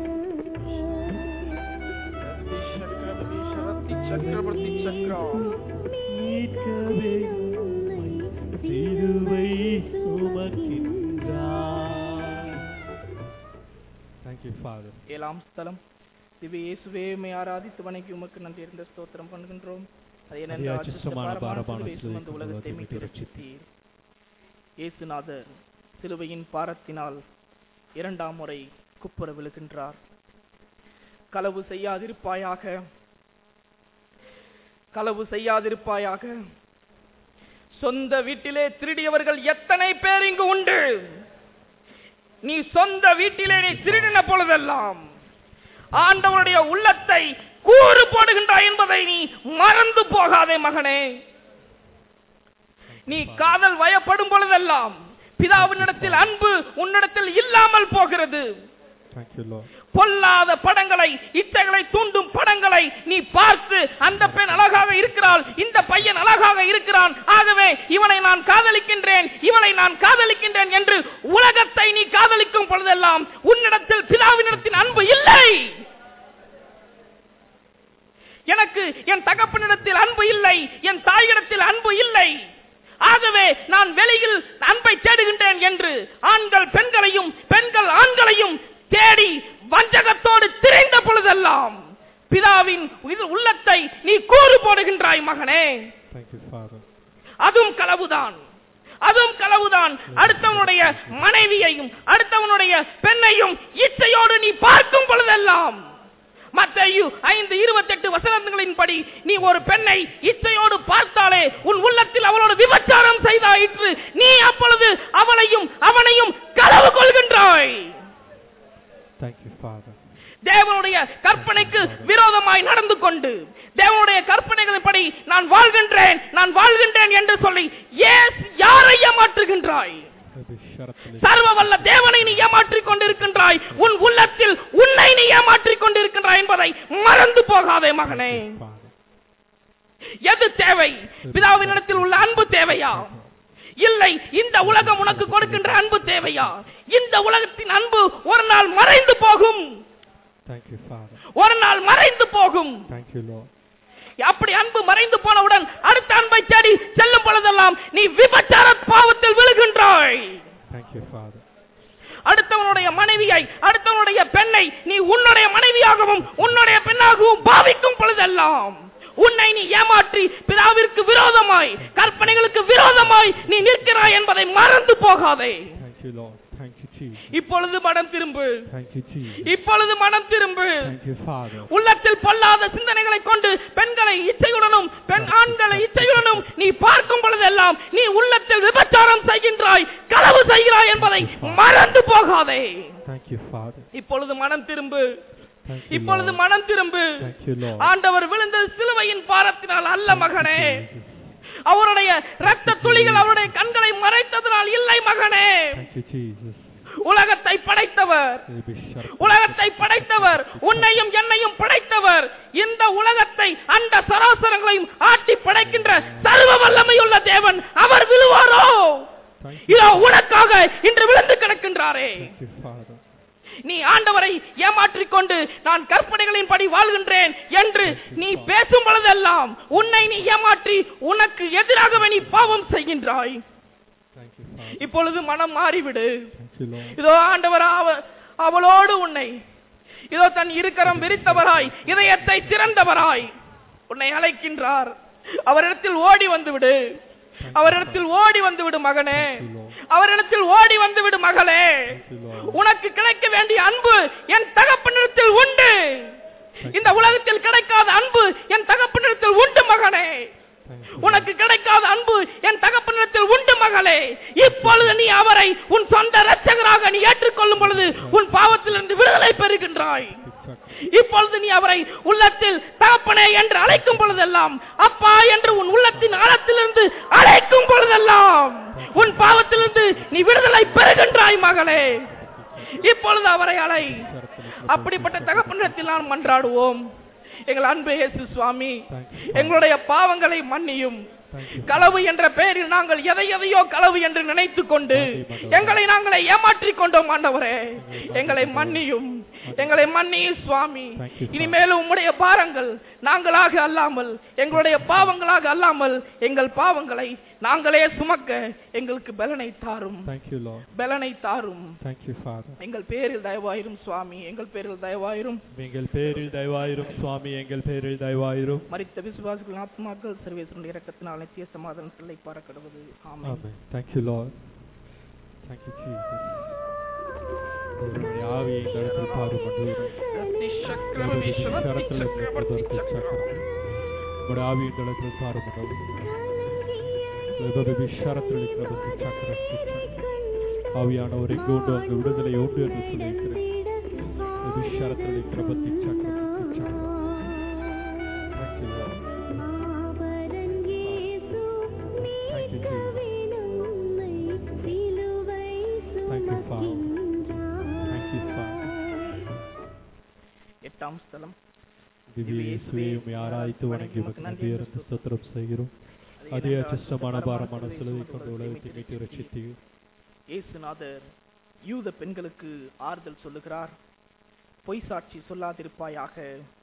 சக்கரவர்த்தி சக்கரா மீட்கவே உம்மை சிலுவை சுமக்கின்றார் தேங்க்யூ ஃபாதர் ஏழாம் ஸ்தலம் திவ்ய இயேசுவே உம்மை ஆராதித்து வணங்கி உமக்கு நன்றி இருந்த ஸ்தோத்திரம் பண்ணுகின்றோம் அது அதிக ஏனென்றால் அச்சிஷ்டமான அச்சிஷ்ட பாரமான பாரமான சிலுவை சிலுவை சுமந்து உலகத்தை சுமந்து மீட்டு உலகத்தை ரட்சித்தீர் இயேசுநாதர் சிலுவையின் பாரத்தினால் இரண்டாம் முறை குப்புற விழுகின்றார் களவு செய்யாதிருப்பாயாக களவு செய்யாதிருப்பாயாக சொந்த வீட்டிலே திருடியவர்கள் எத்தனை பேர் இங்கு உண்டு நீ சொந்த வீட்டிலே நீ திருடின பொழுதெல்லாம் ஆண்டவருடைய உள்ளத்தை கூறு போடுகின்றாய் என்பதை நீ மறந்து போகாதே மகனே நீ காதல் வயப்படும் பொழுதெல்லாம் பிதாவினிடத்தில் அன்பு உன்னிடத்தில் இல்லாமல் போகிறது தேங்க்யூ லார்ட் பொல்லாத படங்களை இச்சைகளை தூண்டும் படங்களை நீ பார்த்து அந்த பெண் அழகாக இருக்கிறாள் இந்த பையன் அழகாக இருக்கிறான் ஆகவே இவனை நான் காதலிக்கின்றேன் இவனை நான் காதலிக்கின்றேன் என்று உலகத்தை நீ காதலிக்கும் பொழுதெல்லாம் உன்னிடத்தில் பிதாவினிடத்தின் அன்பு இல்லை எனக்கு என் தகப்பனிடத்தில் அன்பு இல்லை என் தாயிடத்தில் அன்பு இல்லை ஆகவே நான் வெளியில் அன்பை தேடுகின்றேன் என்று ஆண்கள் பெண்களையும் பெண்கள் ஆண்களையும் தேடி வஞ்சகத்தோடு திரைந்த பொழுதெல்லாம் பிதாவின் இது உள்ளத்தை நீ கூறு போடுகின்றாய் மகனே தேங்க்யூ ஃபாதர் அதுவும் களவுதான் அதுவும் களவுதான் அடுத்தவனுடைய மனைவியையும் அடுத்தவனுடைய பெண்ணையும் இச்சையோடு நீ பார்க்கும் பொழுதெல்லாம் மத்தேயு ஐந்து இருபத்தெட்டு வசனங்களின்படி நீ ஒரு பெண்ணை இச்சையோடு பார்த்தாலே உன் உள்ளத்தில் அவளோடு விபச்சாரம் செய்தாயிற்று நீ அப்பொழுது அவளையும் அவனையும் களவு கொள்கின்றாய் தேங்க்யூ ஃபாதர் தேவனுடைய கற்பனைக்கு விரோதமாய் நடந்து கொண்டு தேவனுடைய கற்பனைகளின்படி நான் வாழ்கின்றேன் நான் வாழ்கின்றேன் என்று சொல்லி ஏஸ் யாரை ஏமாற்றுகின்றாய் சர்வ வல்ல தேவனை நீ ஏமாற்றிக் கொண்டிருக்கின்றாய் உன் உள்ளத்தில் உன்னை நீ ஏமாற்றிக் கொண்டிருக்கின்றாய் என்பதை மறந்து போகாதே மகனே எது தேவை பிதாவினிடத்தில் உள்ள அன்பு தேவையா இல்லை இந்த உலகம் உனக்கு கொடுக்கின்ற அன்பு தேவையா இந்த உலகத்தின் அன்பு ஒரு நாள் மறைந்து போகும் தேங்க்யூ ஃபாதர் ஒரு நாள் மறைந்து போகும் தேங்க்யூ லார்ட் அப்படி அன்பு மறைந்து போனவுடன் அடுத்த அன்பை தேடி செல்லும் பொழுதெல்லாம் நீ விபச்சார பாவத்தில் விழுகின்றாய் தேங்க்யூ ஃபாதர் அடுத்தவனுடைய மனைவியை அடுத்தவனுடைய பெண்ணை நீ உன்னுடைய மனைவியாகவும் உன்னுடைய பெண்ணாகவும் பாவிக்கும் பொழுதெல்லாம் உன்னை நீ ஏமாற்றி பிதாவிற்கு விரோதமாய் கற்பனைகளுக்கு விரோதமாய் நீ நிற்கிறாய் என்பதை மறந்து போகாதே தேங்க்யூ லார்ட் தேங்க்யூ ஜீசஸ் இப்பொழுது மனம் திரும்பு தேங்க்யூ ஜீசஸ் இப்பொழுது மனம் திரும்பு தேங்க்யூ ஃபாதர் உள்ளத்தில் பொல்லாத சிந்தனைகளை கொண்டு பெண்களை இச்சையுடனும் பெண் ஆண்களை இச்சையுடனும் நீ பார்க்கும் பொழுதெல்லாம் நீ உள்ளத்தில் விபச்சாரம் செய்கின்றாய் களவு செய்கிறாய் என்பதை மறந்து போகாதே தேங்க்யூ ஃபாதர் இப்பொழுது மனம் திரும்பு தேங்க்யூ இப்பொழுது மனம் திரும்பு தேங்க்யூ லார்ட் ஆண்டவர் விழுந்த சிலுவையின் பாரத்தினால் அல்ல மகனே அவருடைய ரத்த துளிகள் அவருடைய கண்களை மறைத்ததனால் இல்லை மகனே தேங்க்யூ ஜீசஸ் உலகத்தை படைத்தவர் உலகத்தை படைத்தவர் உன்னையும் என்னையும் படைத்தவர் இந்த உலகத்தை அந்த சராசரங்களையும் ஆட்டி படைக்கின்ற சர்வ வல்லமையுள்ள தேவன் அவர் விழுவாரோ இதோ உனக்காக இன்று விழுந்து கிடக்கின்றாரே தேங்க்யூ ஃபாதர் நீ ஆண்டவரை ஏமாற்றிக் கொண்டு நான் கற்பனைகளின்படி வாழ்கின்றேன் என்று நீ பேசும் பொழுதெல்லாம் உன்னை நீ ஏமாற்றி உனக்கு எதிராகவே நீ பாவம் செய்கின்றாய் Thank you, Father. இப்பொழுது மனம் மாறிவிடு Thank you, Lord. இதோ ஆண்டவர் அவ- அவளோடு உன்னை இதோ தன் இருக்கரம் விரித்தவராய் இதயத்தை திறந்தவராய் உன்னை அழைக்கின்றார் அவரிடத்தில் ஓடி வந்து விடு அவரிடத்தில் ஓடி வந்து விடு மகனே அவரிடத்தில் ஓடி வந்து விடு மகளே Thank you, Lord. உனக்கு கிடைக்க வேண்டிய அன்பு என் தகப்பனிடத்தில் உண்டு இந்த உலகத்தில் கிடைக்காத அன்பு என் தகப்பனிடத்தில் உண்டு மகனே Thank you. உனக்கு கிடைக்காத அன்பு என் தகப்பனிடத்தில் உண்டு மகளே இப்பொழுது நீ அவரை உன் சொந்த இரட்சகராக நீ ஏற்றுக்கொள்ளும் பொழுது உன் பாவத்திலிருந்து விடுதலை பெறுகின்றாய் இப்பொழுது நீ அவரை உள்ளத்தில் தகப்பனே என்று அழைக்கும் பொழுதெல்லாம் அப்பா என்று உன் உள்ளத்தின் ஆழத்திலிருந்து அழைக்கும் பொழுதெல்லாம் உன் பாவத்திலிருந்து நீ விடுதலை பெறுகின்றாய் மகளே இப்பொழுது அவரை அலை அப்படிப்பட்ட தகப்பனிடத்தில் நாம் மன்றாடுவோம் எங்கள் அன்பு இயேசு சுவாமி எங்களுடைய பாவங்களை மன்னியும் களவு என்ற பெயரில் நாங்கள் எதை எதையோ களவு என்று நினைத்துக் கொண்டு எங்களை நாங்களே ஏமாற்றிக் கொண்டோம் ஆண்டவரே எங்களை மன்னியும் எங்களை மன்னியும் சுவாமி Thank you, Father. இனிமேலும் உம்முடைய பாரங்கள் நாங்களாக அல்லாமல் எங்களுடைய பாவங்களாக அல்லாமல் எங்கள் பாவங்களை நாங்களே சுமக்க எங்களுக்கு பலனை தாரும் Thank you, Lord. பலனை தாரும் Thank you, Father. எங்கள் பேரில் தயவாயிரும் சுவாமி எங்கள் பேரில் தயவாயிரும் எங்கள் பேரில் தயவாயிரும் சுவாமி எங்கள் பேரில் தயவாயிரும் மரித்த விசுவாசிகளின் ஆத்மாக்கள் சர்வேசனுடைய இரக்கத்தினால் நித்திய சமாதானத்தில் பறக்கடுவது ஆமென் Amen. Thank you, Lord. Thank you, Jesus. உங்களுடைய ஆவியை இந்த இடத்தில் பாரும் ரத்தி சக்கரவதி சரத்தி சக்கரவர்த்தி சக்கரவர்த்தி. உங்களுடைய ஆவி இந்த இடத்தில் பாரும் விசாரத்தில் ஆவியானவர் எங்கு உண்டு அங்கு விடுதலை உண்டு என்று சொல்லியிருக்கிறேன் விசாரத்தில் கிரபத்தி சக்கரவர்த்தி சக்கரம் Thank you, Lord. ஆபரன் இயேசு Thank you, Jesus. நம்மை சிலுவை Thank you, Father. சுமக்கின்றார் Thank you, Father. எட்டாம் ஸ்தலம் திவ்ய இயேசுவே உம்மை ஆராய்த்து வணங்கி உமக்கு நன்றியறிந்து ஸ்தோத்திரம் செய்கிறோம் அதே அச்சமான பாரமான சிலுவை கொண்டு உலகத்தை மீட்டு ரட்சித்தீர் இயேசுநாதர் யூத பெண்களுக்கு ஆறுதல் சொல்லுகிறார் பொய் சாட்சி சொல்லாதிருப்பாயாக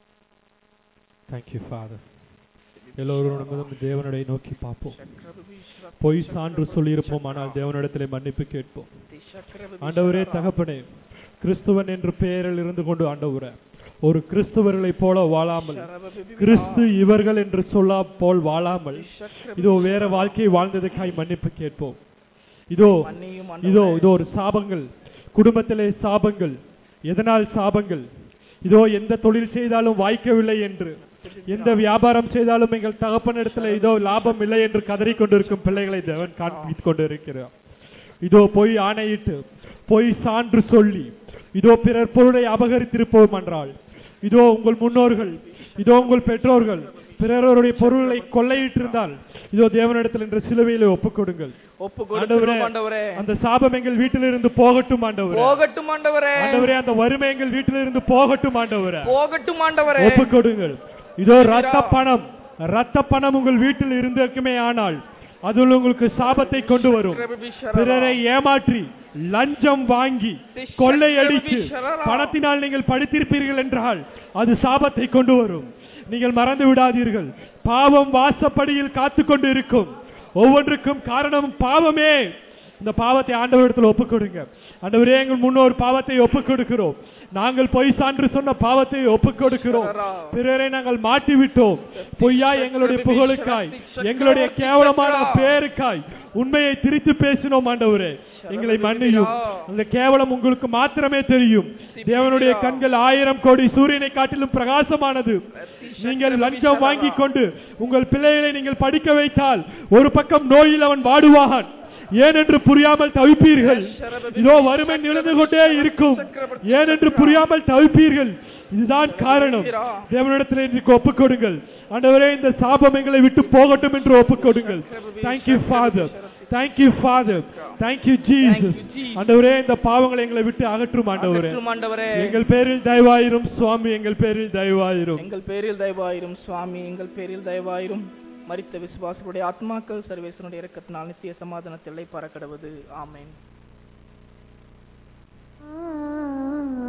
தேங்க்யூ ஃபாதர் எல்லோரும் நம்ம தேவனுடைய நோக்கி பார்ப்போம் சக்கரவர்த்தி சரத்தி பொய் சான்று சொல்லியிருப்போம் ஆனால் தேவனிடத்திலே மன்னிப்பு கேட்போம் சக்கரவர்த்தி ஆண்டவரே சரரா. தகப்பனே கிறிஸ்துவன் என்ற பெயரில் இருந்து கொண்டு ஆண்டவரே ஒரு கிறிஸ்துவர்களைப் போல வாழாமல் சரவபிபிபா. கிறிஸ்து இவர்கள் என்று சொல்லா போல் வாழாமல் சக்கரவர்த்தி இதோ வேற வாழ்க்கையை வாழ்ந்ததுக்காய் மன்னிப்பு கேட்போம் இதோ மன்னியும் இதோ ஆண்டவரே. இதோ ஒரு சாபங்கள் குடும்பத்திலே சாபங்கள் எதனால் சாபங்கள் இதோ எந்த தொழில் செய்தாலும் வாய்க்கவில்லை என்று எந்த வியாபாரம் செய்தாலும் எங்கள் தகப்பனிடத்தில் இதோ லாபம் இல்லை என்று கதறிக் கொண்டிருக்கும் பிள்ளைகளை தேவன் காண்பித்துக் கொண்டிருக்கிறார் இதோ பொய் ஆணையிட்டு பொய் சான்று சொல்லி இதோ பிறர் பொருளை அபகரித்திருப்போம் என்றால் இதோ உங்கள் முன்னோர்கள் இதோ உங்கள் பெற்றோர்கள் பிறருடைய பொருளை கொள்ளையிட்டிருந்தால் இதோ தேவனிடத்தில் என்ற சிலுவையிலே ஒப்புக் கொடுங்கள் ஒப்பு ஆண்டவரே கொடுக்கிறோம் ஆண்டவரே அந்த சாபம் எங்கள் வீட்டிலிருந்து போகட்டும் ஆண்டவரே போகட்டும் ஆண்டவரே ஆண்டவரே அந்த வறுமை எங்கள் வீட்டிலிருந்து போகட்டும் ஆண்டவரே போகட்டும் ஆண்டவரே ஒப்பு கொடுங்கள் இதோ ரத்த பணம் ரத்த பணம் உங்கள் வீட்டில் இருந்திருக்குமே ஆனால் அதில் உங்களுக்கு சாபத்தை கொண்டு வரும் பிறரை ஏமாற்றி லஞ்சம் வாங்கி கொள்ளையடித்து பணத்தினால் நீங்கள் படித்திருப்பீர்கள் என்றால் அது சாபத்தை கொண்டு வரும் நீங்கள் மறந்து விடாதீர்கள் பாவம் வாசப்படியில் காத்து கொண்டு இருக்கும் ஒவ்வொன்றுக்கும் காரணம் பாவமே இந்த பாவத்தை ஆண்டவரிடத்தில் ஒப்புக் கொடுங்க ஆண்டவரே எங்கள் முன்னோர் பாவத்தை ஒப்புக் கொடுக்கிறோம் நாங்கள் பொய் சான்று சொன்ன பாவத்தை ஒப்புக் கொடுக்கிறோம் பிறரை நாங்கள் மாட்டி விட்டோம் பொய்யா எங்களுடைய புகழுக்காய் எங்களுடைய கேவலமான பேருக்காய் உண்மையை திரித்து பேசினோம் ஆண்டவரே எங்களை மன்னியும் அந்த கேவலம் உங்களுக்கு மாத்திரமே தெரியும் தேவனுடைய கண்கள் ஆயிரம் கோடி சூரியனை காட்டிலும் பிரகாசமானது நீங்கள் லஞ்சம் வாங்கி கொண்டு உங்கள் பிள்ளைகளை நீங்கள் படிக்க வைத்தால் ஒரு பக்கம் நோயில் அவன் வாடுவான் ஏனென்று புரியாமல் தவிப்பீர்கள் இதோ வறுமை நிலந்து கொண்டே இருக்கும் ஏனென்று புரியாமல் தவிப்பீர்கள் இதுதான் காரணம் தேவனிடத்தில் இன்றைக்கு ஒப்புக் கொடுங்கள் ஆண்டவரே இந்த சாபம் எங்களை விட்டு போகட்டும் என்று ஒப்புக் கொடுங்கள் thank you father thank you father thank you Jesus ஆண்டவரே இந்த பாவங்களை எங்களை விட்டு அகற்றும் ஆண்டவரே அகற்றும் ஆண்டவரே எங்கள் பேரில் தயவாயிரும் சுவாமி எங்கள் பேரில் தயவாயிரும் எங்கள் பேரில் தயவாயிரும் சுவாமி எங்கள் பேரில் தயவாயிரும் மரித்த விசுவாசிகளுடைய ஆத்மாக்கள் சர்வேசனுடைய இரக்கத்தினால் நித்திய சமாதானத்தில் பறக்கடுவது ஆமென் ஆ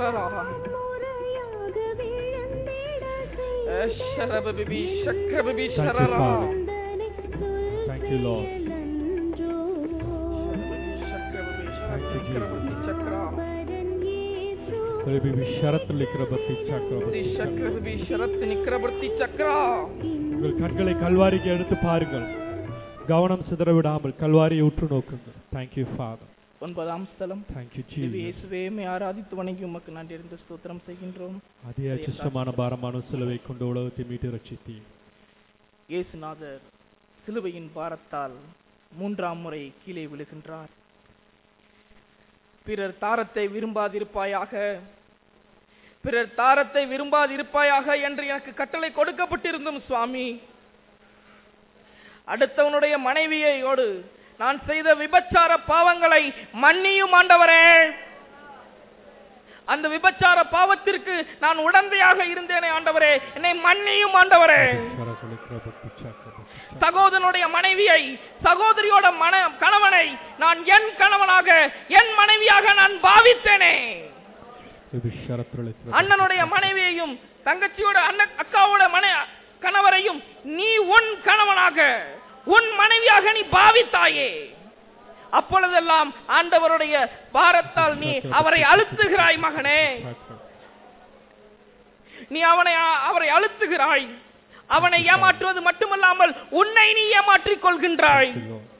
ஷரரா முறையாக விழுந்திட செய். ஷரபபிபி சக்கரபிபி Thank you, ஷரரா Father. தந்தனை சொல் Thank you, Lord. செயலன்றோ. சக்கரபிபி Thank you, சக்கரபிபி சக்கரா பரன் இயேசு பிரபிபி ஷரத்தில் லிக்கிறபத்தி சக்கரபத்தி சக்கரபிபி ஷரத் நிக்கரபர்த்தி சக்கரா உங்கள் கண்களை கல்வாரிக்கு எடுத்து பாருங்கள் கவனம் சிதற விடாமல் கல்வாரியை உற்று நோக்குங்கள் தேங்க்யூ ஃபாதர் ஒன்பதாம் ஸ்தலம் தேங்க்யூ திவ்ய ஜீ இயேசுவே மே ஆராதித்து வணங்கி உமக்கு நன்றி இருந்த ஸ்தோத்திரம் செய்கின்றோம் அதே அச்சிஷ்டமான பாரமான சிலுவை கொண்டு உலகத்தை மீட்டு ரட்சித்தீர் இயேசுநாதர் சிலுவையின் பாரத்தால் மூன்றாம் முறை கீழே விழுகின்றார் பிறர் தாரத்தை விரும்பாதிருப்பாயாக பிறர் தாரத்தை விரும்பாதிருப்பாயாக என்று எனக்கு கட்டளை கொடுக்கப்பட்டிருந்தும் சுவாமி அடுத்தவனுடைய மனைவியோடு நான் செய்த விபச்சார பாவங்களை மன்னியும் ஆண்டவரே அந்த விபச்சார பாவத்திற்கு நான் உடந்தையாக இருந்தேனே ஆண்டவரே என்னை மன்னியும் ஆண்டவரே ஷரத்தில் லிக்கிறபத்தி சக்கரபத்தி சகோதரனுடைய மனைவியை சகோதரியோட மன கணவனை நான் என் கணவனாக என் மனைவியாக நான் பாவித்தேனே பிரபி ஷரத்தில் லிக்கிறபத்தி அண்ணனுடைய மனைவியையும் தங்கச்சியோட அண்ணன் அக்காவோட மனை கணவரையும் நீ உன் கணவனாக உன் மனைவியாக நீ பாவித்தாயே அப்பொழுதெல்லாம் ஆண்டவருடைய பாரத்தால் நீ அவரை அழுத்துகிறாய் மகனே சக்கரம். நீ அவனை அவரை அழுத்துகிறாய் அவனை ஏமாற்றுவது மட்டுமல்லாமல் உன்னை நீ ஏமாற்றிக் கொள்கின்றாய் Thank you, Lord.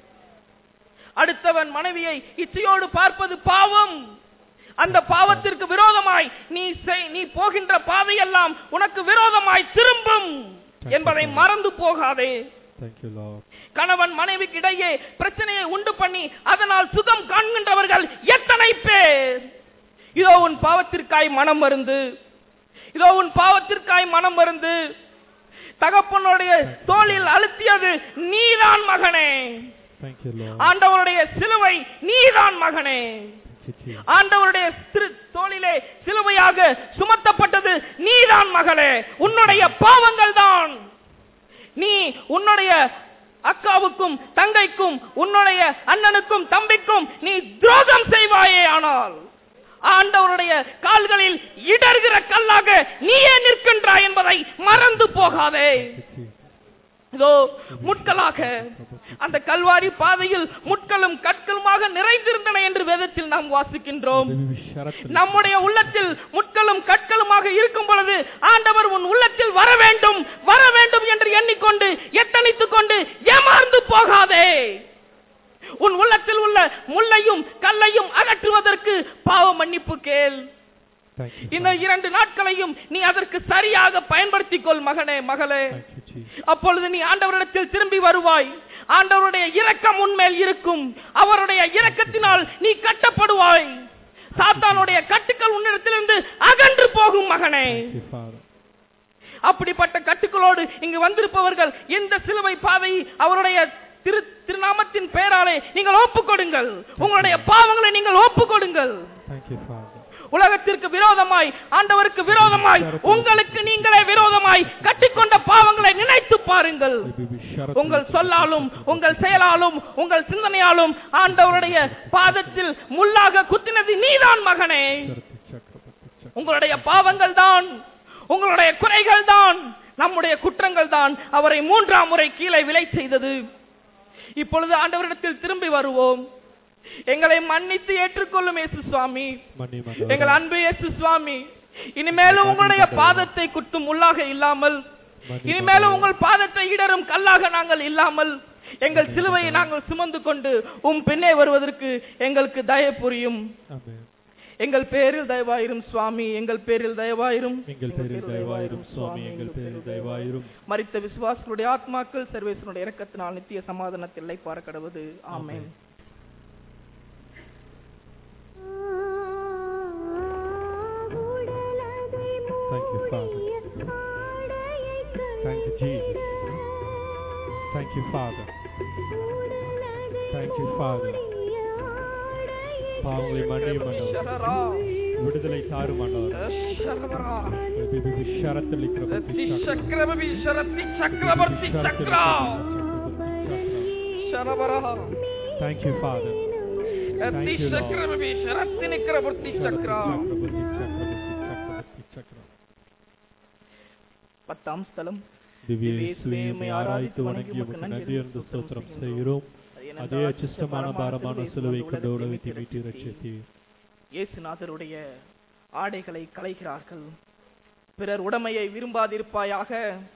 அடுத்தவன் மனைவியை இச்சையோடு பார்ப்பது பாவம் அந்த பாவத்திற்கு விரோதமாய் நீ செய்- நீ போகின்ற பாதையெல்லாம் உனக்கு விரோதமாய் திரும்பும் என்பதை மறந்து போகாதே Thank you, Lord. கணவன் மனைவிக்கு இடையே பிரச்சனையை உண்டு பண்ணி அதனால் சுகம் காண்கின்றவர்கள் எத்தனை பேர் இதோ உன் பாவத்திற்காய் மனம் மருந்து இதோ உன் பாவத்திற்காய் மனம் மருந்து தகப்பனுடைய தோளில் அழுத்தியது நீதான் மகனே Thank you, Lord. ஆண்டவருடைய சிலுவை நீதான் மகனே Thank you, Jesus. ஆண்டவருடைய திரு தோளிலே சிலுவையாக சுமத்தப்பட்டது நீதான் மகளே உன்னுடைய பாவங்கள் தான் நீ உன்னுடைய அக்காவுக்கும் தங்கைக்கும் உன்னுடைய அண்ணனுக்கும் தம்பிக்கும் நீ துரோகம் செய்வாயே ஆனால் ஆண்டவருடைய கால்களில் இடர்கிற கல்லாக நீயே நிற்கின்றாய் என்பதை மறந்து போகாதே Thank you, Jesus. இதோ முட்களாக அந்த கல்வாரி பாதையில் முட்களும் கற்களுமாக நிறைந்திருந்தன என்று வேதத்தில் நாம் வாசிக்கின்றோம் பிரபி ஷரத்தில் நம்முடைய உள்ளத்தில் முட்களும் கற்களுமாக இருக்கும் பொழுது ஆண்டவர் உன் உள்ளத்தில் வர வேண்டும் வர வேண்டும் என்று எண்ணிக்கொண்டு எத்தனித்துக் கொண்டு ஏமாந்து போகாதே உன் உள்ளத்தில் உள்ள முள்ளையும் கல்லையும் அகற்றுவதற்கு பாவ மன்னிப்பு கேள் Thank you, இந்த Father. இரண்டு நாட்களையும் நீ அதற்கு சரியாக பயன்படுத்திக் கொள் மகனே மகளே Thank you, Jesus. அப்பொழுது நீ ஆண்டவரிடத்தில் திரும்பி வருவாய் ஆண்டவருடைய இரக்கம் உன்மேல் இருக்கும் அவருடைய இரக்கத்தினால் நீ கட்டப்படுவாய் சாத்தானுடைய கட்டுக்கள் உன்னிடத்திலிருந்து அகன்று போகும் மகனே Thank you, Father. அப்படிப்பட்ட கட்டுக்களோடு இங்கு வந்திருப்பவர்கள் இந்த சிலுவை பாதை அவருடைய திரு திருநாமத்தின் பெயராலே நீங்கள் ஒப்புக் கொடுங்கள் உங்களுடைய பாவங்களை நீங்கள் ஒப்புக் கொடுங்கள் Thank you, Father. உலகத்திற்கு விரோதமாய் ஆண்டவருக்கு விரோதமாய் உங்களுக்கு நீங்களே விரோதமாய் கட்டிக்கொண்ட பாவங்களை நினைத்து பாருங்கள் பிரபி ஷரத்தில் உங்கள் சொல்லாலும் உங்கள் செயலாலும் உங்கள் சிந்தனையாலும் ஆண்டவருடைய பாதத்தில் முள்ளாக குத்தினது நீதான் மகனே ஷரத்தில் சக்கரபத்தி சக்கரம். உங்களுடைய பாவங்கள் தான் உங்களுடைய குறைகள் தான் நம்முடைய குற்றங்கள் தான் அவரை மூன்றாம் முறை கீழே விலை செய்தது இப்பொழுது ஆண்டவரிடத்தில் திரும்பி வருவோம் எங்களை மன்னித்து ஏற்றுக்கொள்ளும் இயேசு சுவாமி மன்னியும் எங்கள் ஆண்டவரே. அன்பு இயேசு சுவாமி இனிமேலும் உங்களுடைய பாதத்தை குத்தும் முள்ளாக இல்லாமல் இனிமேலும் உங்கள் பாதத்தை இடரும் கல்லாக நாங்கள் இல்லாமல் எங்கள் சிலுவையை நாங்கள் சுமந்து கொண்டு உம் பின்னே வருவதற்கு எங்களுக்கு தயவு புரியும் ஆமென். எங்கள் பேரில் தயவாயிரும் சுவாமி எங்கள் பேரில் தயவாயிரும் எங்கள் பேரில் தயவாயிரும் சுவாமி எங்கள் பேரில் தயவாயிரும் மரித்த விசுவாசனுடைய ஆத்மாக்கள் சர்வேசனுடைய இரக்கத்தினால் நித்திய சமாதானத்தில் இளைப்பாற கடவுது ஆமென் Thank you, Father. Thank you, Jesus. Thank you, Father. Thank you, Father. பாவங்களை மன்னியும் ஆண்டவரே. ஷரரா, விடுதலை தாரும் ஆண்டவரே. ஷரரா, பிரபி ஷரத்தில் இருக்கிற ரத்தி பிரபி சக்கரவர்த்தி சரத்தி சக்கரவர்த்தி சக்கரா ஷரபரா Thank you, Father. ரத்தி you, Lord. சக்கரவர்த்தி சரத்தி நிக்கரவர்த்தி சக்கரா சக்கரவர்த்தி சக்கரவர்த்தி பத்தாம் ஸ்தலம் திவ்ய இயேசுவே உம்மை ஆராய்த்து வணங்கி உமக்கு நன்றி என்று ஸ்தோத்திரம் செய்கிறோம் அதே அச்சிஷ்டமான பாரமான சிலுவை கொண்டு உலகத்தை மீட்டு ரட்சித்தீர் இயேசுநாதருடைய ஆடைகளை களைகிறார்கள் பிறர் உடைமையை விரும்பாதிருப்பாயாக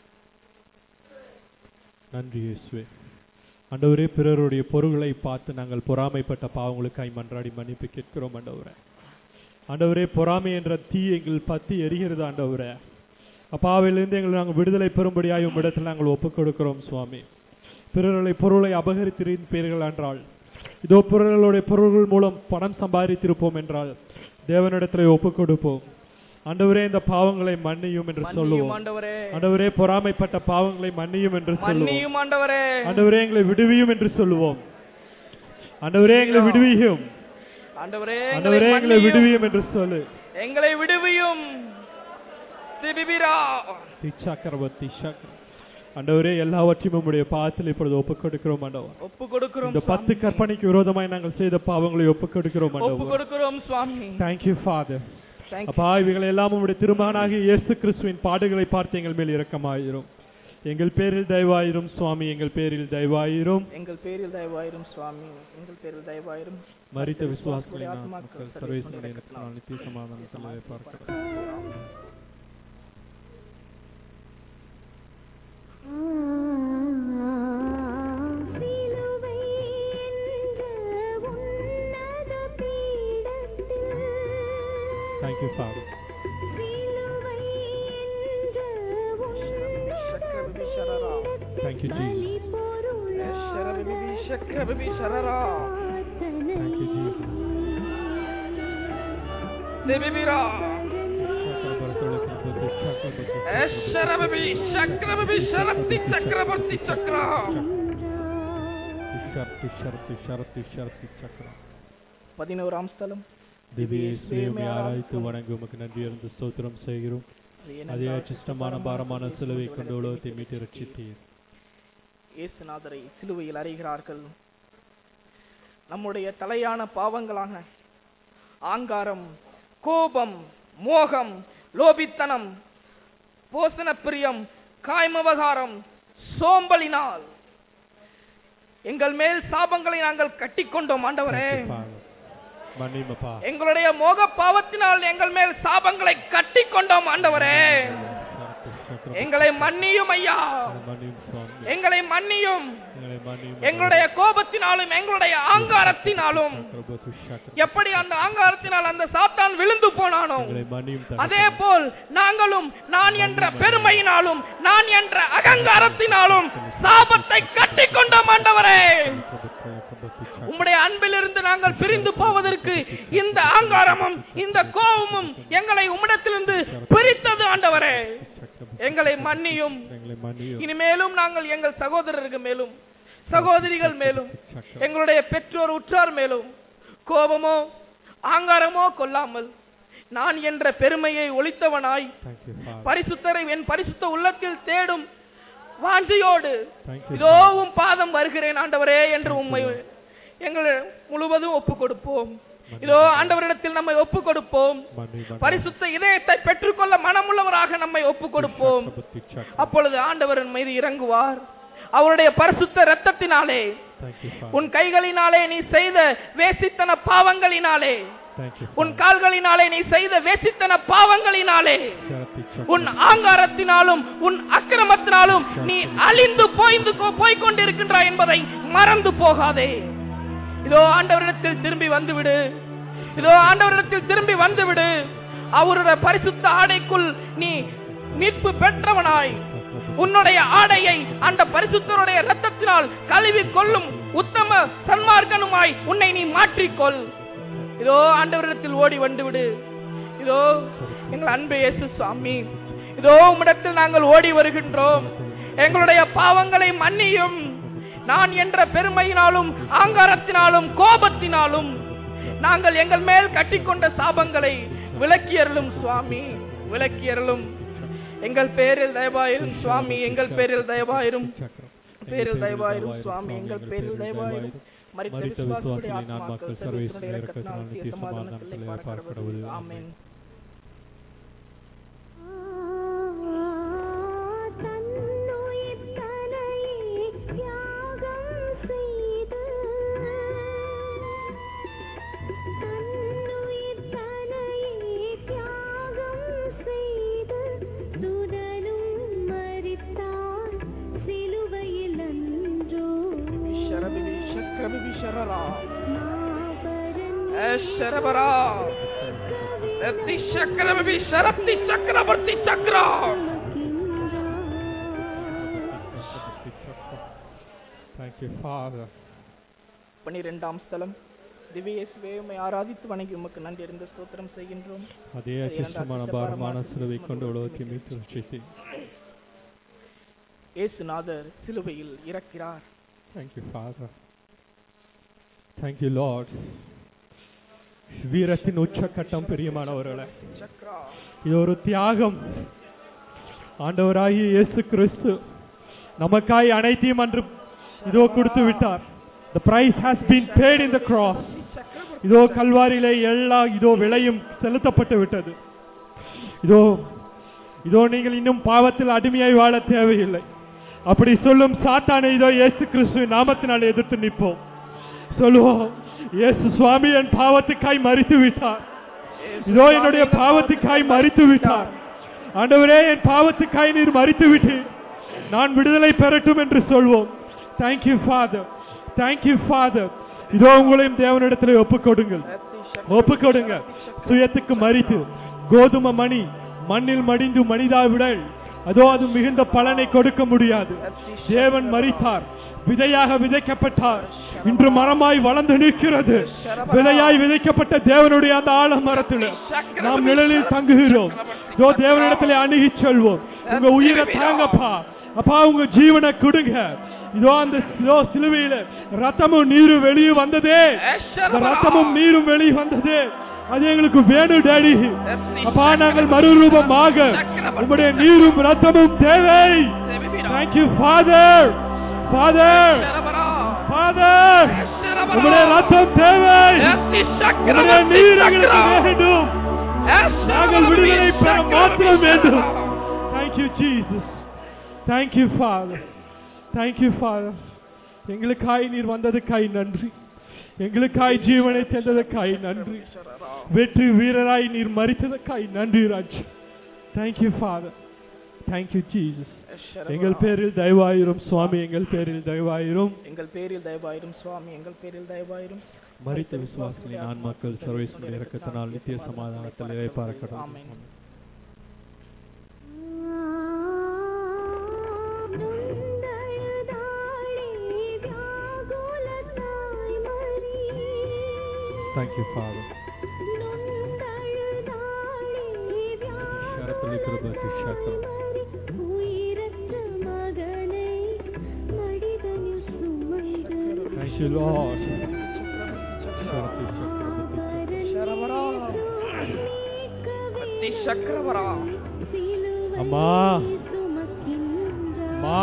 நன்றி இயேசுவே ஆண்டவரே பிறருடைய பொருள்களை பார்த்து நாங்கள் பொறாமைப்பட்ட பாவங்களுக்காய் மன்றாடி மன்னிப்பு கேட்கிறோம் ஆண்டவரே ஆண்டவரே பொறாமை என்ற தீ எங்கள் பத்தி எரிகிறது ஆண்டவரே அப்பாவிலிருந்து எங்களை நாங்கள் விடுதலை பெறும்படியாய் உம்மிடத்தில் நாங்கள் ஒப்புக் கொடுக்கிறோம் சுவாமி பிறருடைய பொருளை அபகரித்திருப்பீர்கள் என்றால் இதோ பிறர்களுடைய பொருள்கள் மூலம் பணம் சம்பாதித்திருப்போம் என்றால் தேவனிடத்தில் ஒப்புக் கொடுப்போம் ஆண்டவரே இந்த பாவங்களை மன்னியும் என்று மன்னியும் சொல்லுவோம் ஆண்டவரே ஆண்டவரே பொறாமைப்பட்ட பாவங்களை மன்னியும் என்று சொல்லுவோம் மன்னியும் ஆண்டவரே ஆண்டவரே எங்களை விடுவியும் என்று சொல்லுவோம் ஆண்டவரே எங்களை விடுவியும் ஆண்டவரே ஆண்டவரே எங்களை மன்னியும். விடுவியும் என்று சொல்லு எங்களை விடுவியும் திபிபிரா சக்கரவர்த்தி சக்கர ஆண்டவரே எல்லாவற்றையும் உம்முடைய பாதத்தில் இப்பொழுது ஒப்புக் கொடுக்கிறோம் ஆண்டவர் ஒப்பு கொடுக்கிறோம் இந்த பத்து சுவாமி. கற்பனைக்கு விரோதமாய் நாங்கள் செய்த பாவங்களை ஒப்புக் கொடுக்கிறோம் ஒப்பு ஆண்டவர் கொடுக்கிறோம் சுவாமி தேங்க்யூ ஃபாதர் Thank you. அப்பா இவைகள் எல்லாம் உம்முடைய திருமகனாகிய இயேசு கிறிஸ்துவின் பாடுகளை பார்த்து எங்கள் மேல் இரக்கமாயிரும் எங்கள் பேரில் தயவாயிரும் சுவாமி எங்கள் பேரில் தயவாயிரும் எங்கள் பேரில் தயவாயிரும் சுவாமி எங்கள் பேரில் தயவாயிரும் மரித்த விசுவாசங்களின் ஆத்மாக்கள் மக்கள் சர்வேஸ்வரனுடைய சர்வேஸ்வரனுடைய இரக்கத்தினால் நித்திய சமாதானத்தில் பார்க்கிறோம் சிலுவை என்ற உன்னத பீடத்தில் தேங்க்யூ ஃபாதர் சிலுவை என்ற உன்னத Thank you, Jesus. சரபிபி சக்கரபிபி சரரா Thank you, Jesus. திபிபிரா சரபிபி சக்கரபிபி சரப்தி சக்கரவர்த்தி சக்கரா ஷர்த்தி ஷர்த்தி ஷர்த்தி ஷர்த்தி சக்கரம் பதினோராம் ஸ்தலம் திவ்ய இயேசுவை ஆராய்த்து வணங்கி உமக்கு நன்றி இருந்து ஸ்தோத்திரம் செய்கிறோம் அதே அச்சிஷ்டமான பாரமான சிலுவை கொண்டு உலகத்தை மீட்டு ரட்சித்தீர் இயேசுநாதரை சிலுவையில் அறைகிறார்கள் நம்முடைய தலையான பாவங்களான ஆங்காரம் கோபம் மோகம் லோபித்தனம் போசன பிரியம் காய்மவகாரம் சோம்பலினால் எங்கள் மேல் சாபங்களை நாங்கள் கட்டிக்கொண்டோம் ஆண்டவரே மன்னிமப்பா எங்களுடைய மோக பாவத்தினால் எங்கள் மேல் சாபங்களை கட்டிக்கொண்டோம் ஆண்டவரே எங்களை மன்னியும் ஐயா மன்னியும் சுவாமி எங்களை மன்னியும் எங்களை மன்னியும் எங்களுடைய கோபத்தினாலும் எங்களுடைய ஆங்காரத்தினாலும் சக்கரபத்து சக்கரம் எப்படி அந்த ஆங்காரத்தினால் அந்த சாத்தான் விழுந்து போனானோ எங்களை மன்னியும் அதே போல் நாங்களும் நான் என்ற பெருமையினாலும் நான் என்ற அகங்காரத்தினாலும் சாபத்தை கட்டிக்கொண்டோம் ஆண்டவரே உம்முடைய அன்பிலிருந்து நாங்கள் பிரிந்து போவதற்கு இந்த ஆங்காரமும் இந்த கோபமும் எங்களை உம்மிடத்திலிருந்து பிரித்தது ஆண்டவரே எங்களை மன்னியும் எங்களை மன்னியும் இனிமேலும் நாங்கள் எங்கள் சகோதரருக்கு மேலும் சகோதரிகள் மேலும் எங்களுடைய பெற்றோர் உற்றார் மேலும் கோபமோ ஆங்காரமோ கொள்ளாமல் நான் என்ற பெருமையை ஒழித்தவனாய் தேங்க்யூ ஃபாதர் பரிசுத்தரை என் பரிசுத்த உள்ளத்தில் தேடும் வாஞ்சையோடு தேங்க்யூ இதோ உம் பாதம் வருகிறேன் ஆண்டவரே என்று உம்மை எங்கள் முழுவதும் ஒப்பு கொடுப்போம் இதோ ஆண்டவரிடத்தில் நம்மை ஒப்பு கொடுப்போம் மன்னியும் பரிசுத்த இதயத்தை பெற்றுக்கொள்ள மனமுள்ளவராக நம்மை ஒப்பு கொடுப்போம் சக்கரபத்து சக்கரம் அப்பொழுது ஆண்டவரின் மீது இறங்குவார் அவருடைய பரிசுத்த இரத்தத்தினாலே தேங்க்யூ உன் கைகளினாலே நீ செய்த வேசித்தன பாவங்களினாலே தேங்க்யூ உன் கால்களினாலே நீ செய்த வேசித்தன பாவங்களினாலே சரத்தி உன் ஆங்காரத்தினாலும் உன் அக்கிரமத்தினாலும் நீ அழிந்து போய்ந்து போய்க் கொண்டிருக்கின்றாய் என்பதை மறந்து போகாதே இதோ ஆண்டவரிடத்தில் திரும்பி வந்துவிடு இதோ ஆண்டவரிடத்தில் திரும்பி வந்துவிடு அவருடைய பரிசுத்த ஆடைக்குள் நீ மீட்பு பெற்றவனாய் உன்னுடைய ஆடையை அந்த பரிசுத்தருடைய இரத்தத்தினால் கழுவி கொள்ளும் உத்தம சன்மார்க்கனுமாய் உன்னை நீ மாற்றிக்கொள் இதோ ஆண்டவரிடத்தில் ஓடி வந்துவிடு இதோ எங்கள் அன்பு இயேசு சுவாமி இதோ உம்மிடத்தில் நாங்கள் ஓடி வருகின்றோம் எங்களுடைய பாவங்களை மன்னியும் நான் என்ற பெருமையினாலும் ஆங்காரத்தினாலும் கோபத்தினாலும் நாங்கள் எங்கள் மேல் கட்டிக்கொண்ட சாபங்களை விலக்கியருளும் சுவாமி விலக்கியருளும் எங்கள் பேரில் தயவாயிரும் சுவாமி எங்கள் பேரில் தயவாயிரும் பேரில் தயவாயிரும் சுவாமி எங்கள் பேரில் தயவாயிரும் மரித்த மரித்த விசுவாசிகளுடைய விசுவாசிகளின் ஆத்மாக்கள் ஆன்மாக்கள் சர்வேஸ்வரனுடைய சர்வேஸ்வரனுடைய இரக்கத்தினால் இரக்கத்தினால் நித்திய நித்திய சமாதானத்திலே சமாதானத்திலே பார்க்கப்படுவது பார்க்கப்படுவது. ஆமென் ஷரரா மாபரன் ஷரபரா ரத்தி சக்கரவர்த்தி சரப்தி சக்கரவர்த்தி சக்கரா Thank you, Father. பனிரெண்டாம் ஸ்தலம் திவ்யேசுவே உம்மை ஆராதித்து வணங்கி உமக்கு நன்றி அறிந்த ஸ்தோத்திரம் செய்கின்றோம் அதே அச்சிஷ்டமான பாரமான சிலுவை கொண்டு உலகத்தை மீட்டு ரட்சித்து இயேசுநாதர் சிலுவையில் இறக்கிறார் Thank you, Father. Thank you, Lord. வீரத்தின் உச்சக்கட்டம் பிரியமானவர்களே சக்கரா இது ஒரு தியாகம் ஆண்டவராகிய இயேசு கிறிஸ்து நமக்காய் அனைத்தையும் அன்று இதோ கொடுத்து விட்டார் the price has been paid in the cross இதோ கல்வாரியிலே எல்லா இதோ விலையும் செலுத்தப்பட்டு விட்டது இதோ இதோ நீங்கள் இன்னும் பாவத்தில் அடிமையாய் வாழ தேவையில்லை அப்படி சொல்லும் சாத்தானை இதோ இயேசு கிறிஸ்துவின் நாமத்தினால் எதிர்த்து நிற்போம் சொல்லுவோம் இயேசு சுவாமி என் பாவத்துக்காய் மறித்து விட்டார் இதோ என்னுடைய பாவத்துக்காய் மறித்து விட்டார் ஆண்டவரே என் பாவத்துக்காய் நீர் மறித்து விட்டீர் நான் விடுதலை பெறட்டும் என்று சொல்வோம் தேங்க்யூ ஃபாதர் தேங்க்யூ ஃபாதர் இதோ உங்களையும் தேவனிடத்தில் ஒப்புக் கொடுங்கள் ஒப்புக் கொடுங்க சுயத்துக்கு மறித்து கோதுமை மணி மண்ணில் மடிந்து மனிதாவிடல் அதோ அது மிகுந்த பலனை கொடுக்க முடியாது தேவன் மறித்தார் விதையாக விதைக்கப்பட்டார் இன்று மரமாய் வளர்ந்து நிற்கிறது விதையாய் விதைக்கப்பட்ட தேவனுடைய அந்த ஆழ மரத்தில் நாம் நிழலில் தங்குகிறோம் இதோ தேவனிடத்தில் அணுகி செல்வோம் உங்க உயிரை தாங்கப்பா அப்பா உங்க ஜீவனை கொடுங்க இதோ அந்த இதோ சிலுவையில ரத்தமும் நீரும் வெளியே வந்ததே அந்த ரத்தமும் நீரும் வெளியே வந்ததே அது எங்களுக்கு வேணும் டேடி அப்பா நாங்கள் மறுரூபமாக உங்களுடைய நீரும் ரத்தமும் தேவை தேங்க்யூ ஃபாதர் ஃபாதர் ஃபாதர் உங்களுடைய ரத்தம் தேவை உங்களுடைய நீர் எங்களுக்கு வேண்டும் நாங்கள் விடுதலை பெற மாத்திரம் வேண்டும் thank you Jesus thank you father thank you father எங்களுக்காய் நீர் வந்ததுக்காய் நன்றி எங்களுக்காய் ஜீவனை தந்ததுக்காய் நன்றி வெற்றி வீரராய் நீர் மறித்ததுக்காய் நன்றி ராஜ் தேங்க்யூ ஃபாதர் தேங்க்யூ ஜீசஸ் எங்கள் பேரில் தயவாயிரும் சுவாமி எங்கள் பேரில் தயவாயிரும் எங்கள் பேரில் தயவாயிரும் சுவாமி எங்கள் பேரில் தயவாயிரும் மறித்த விசுவாசிகளின் ஆன்மாக்கள் சர்வேஸ்வரர் இறக்கத்தினால் நித்திய சமாதானத்தில் இறைப்பாரக்கட்டும் ஆமென். Thank you, Father. ஷரத்தலி பிரபத்தி சக்கரம் Thank you, Lord. ஷரத்தி சக்கரவர்த்தி சரவரா பத்தி சக்கரவரா அம்மா அம்மா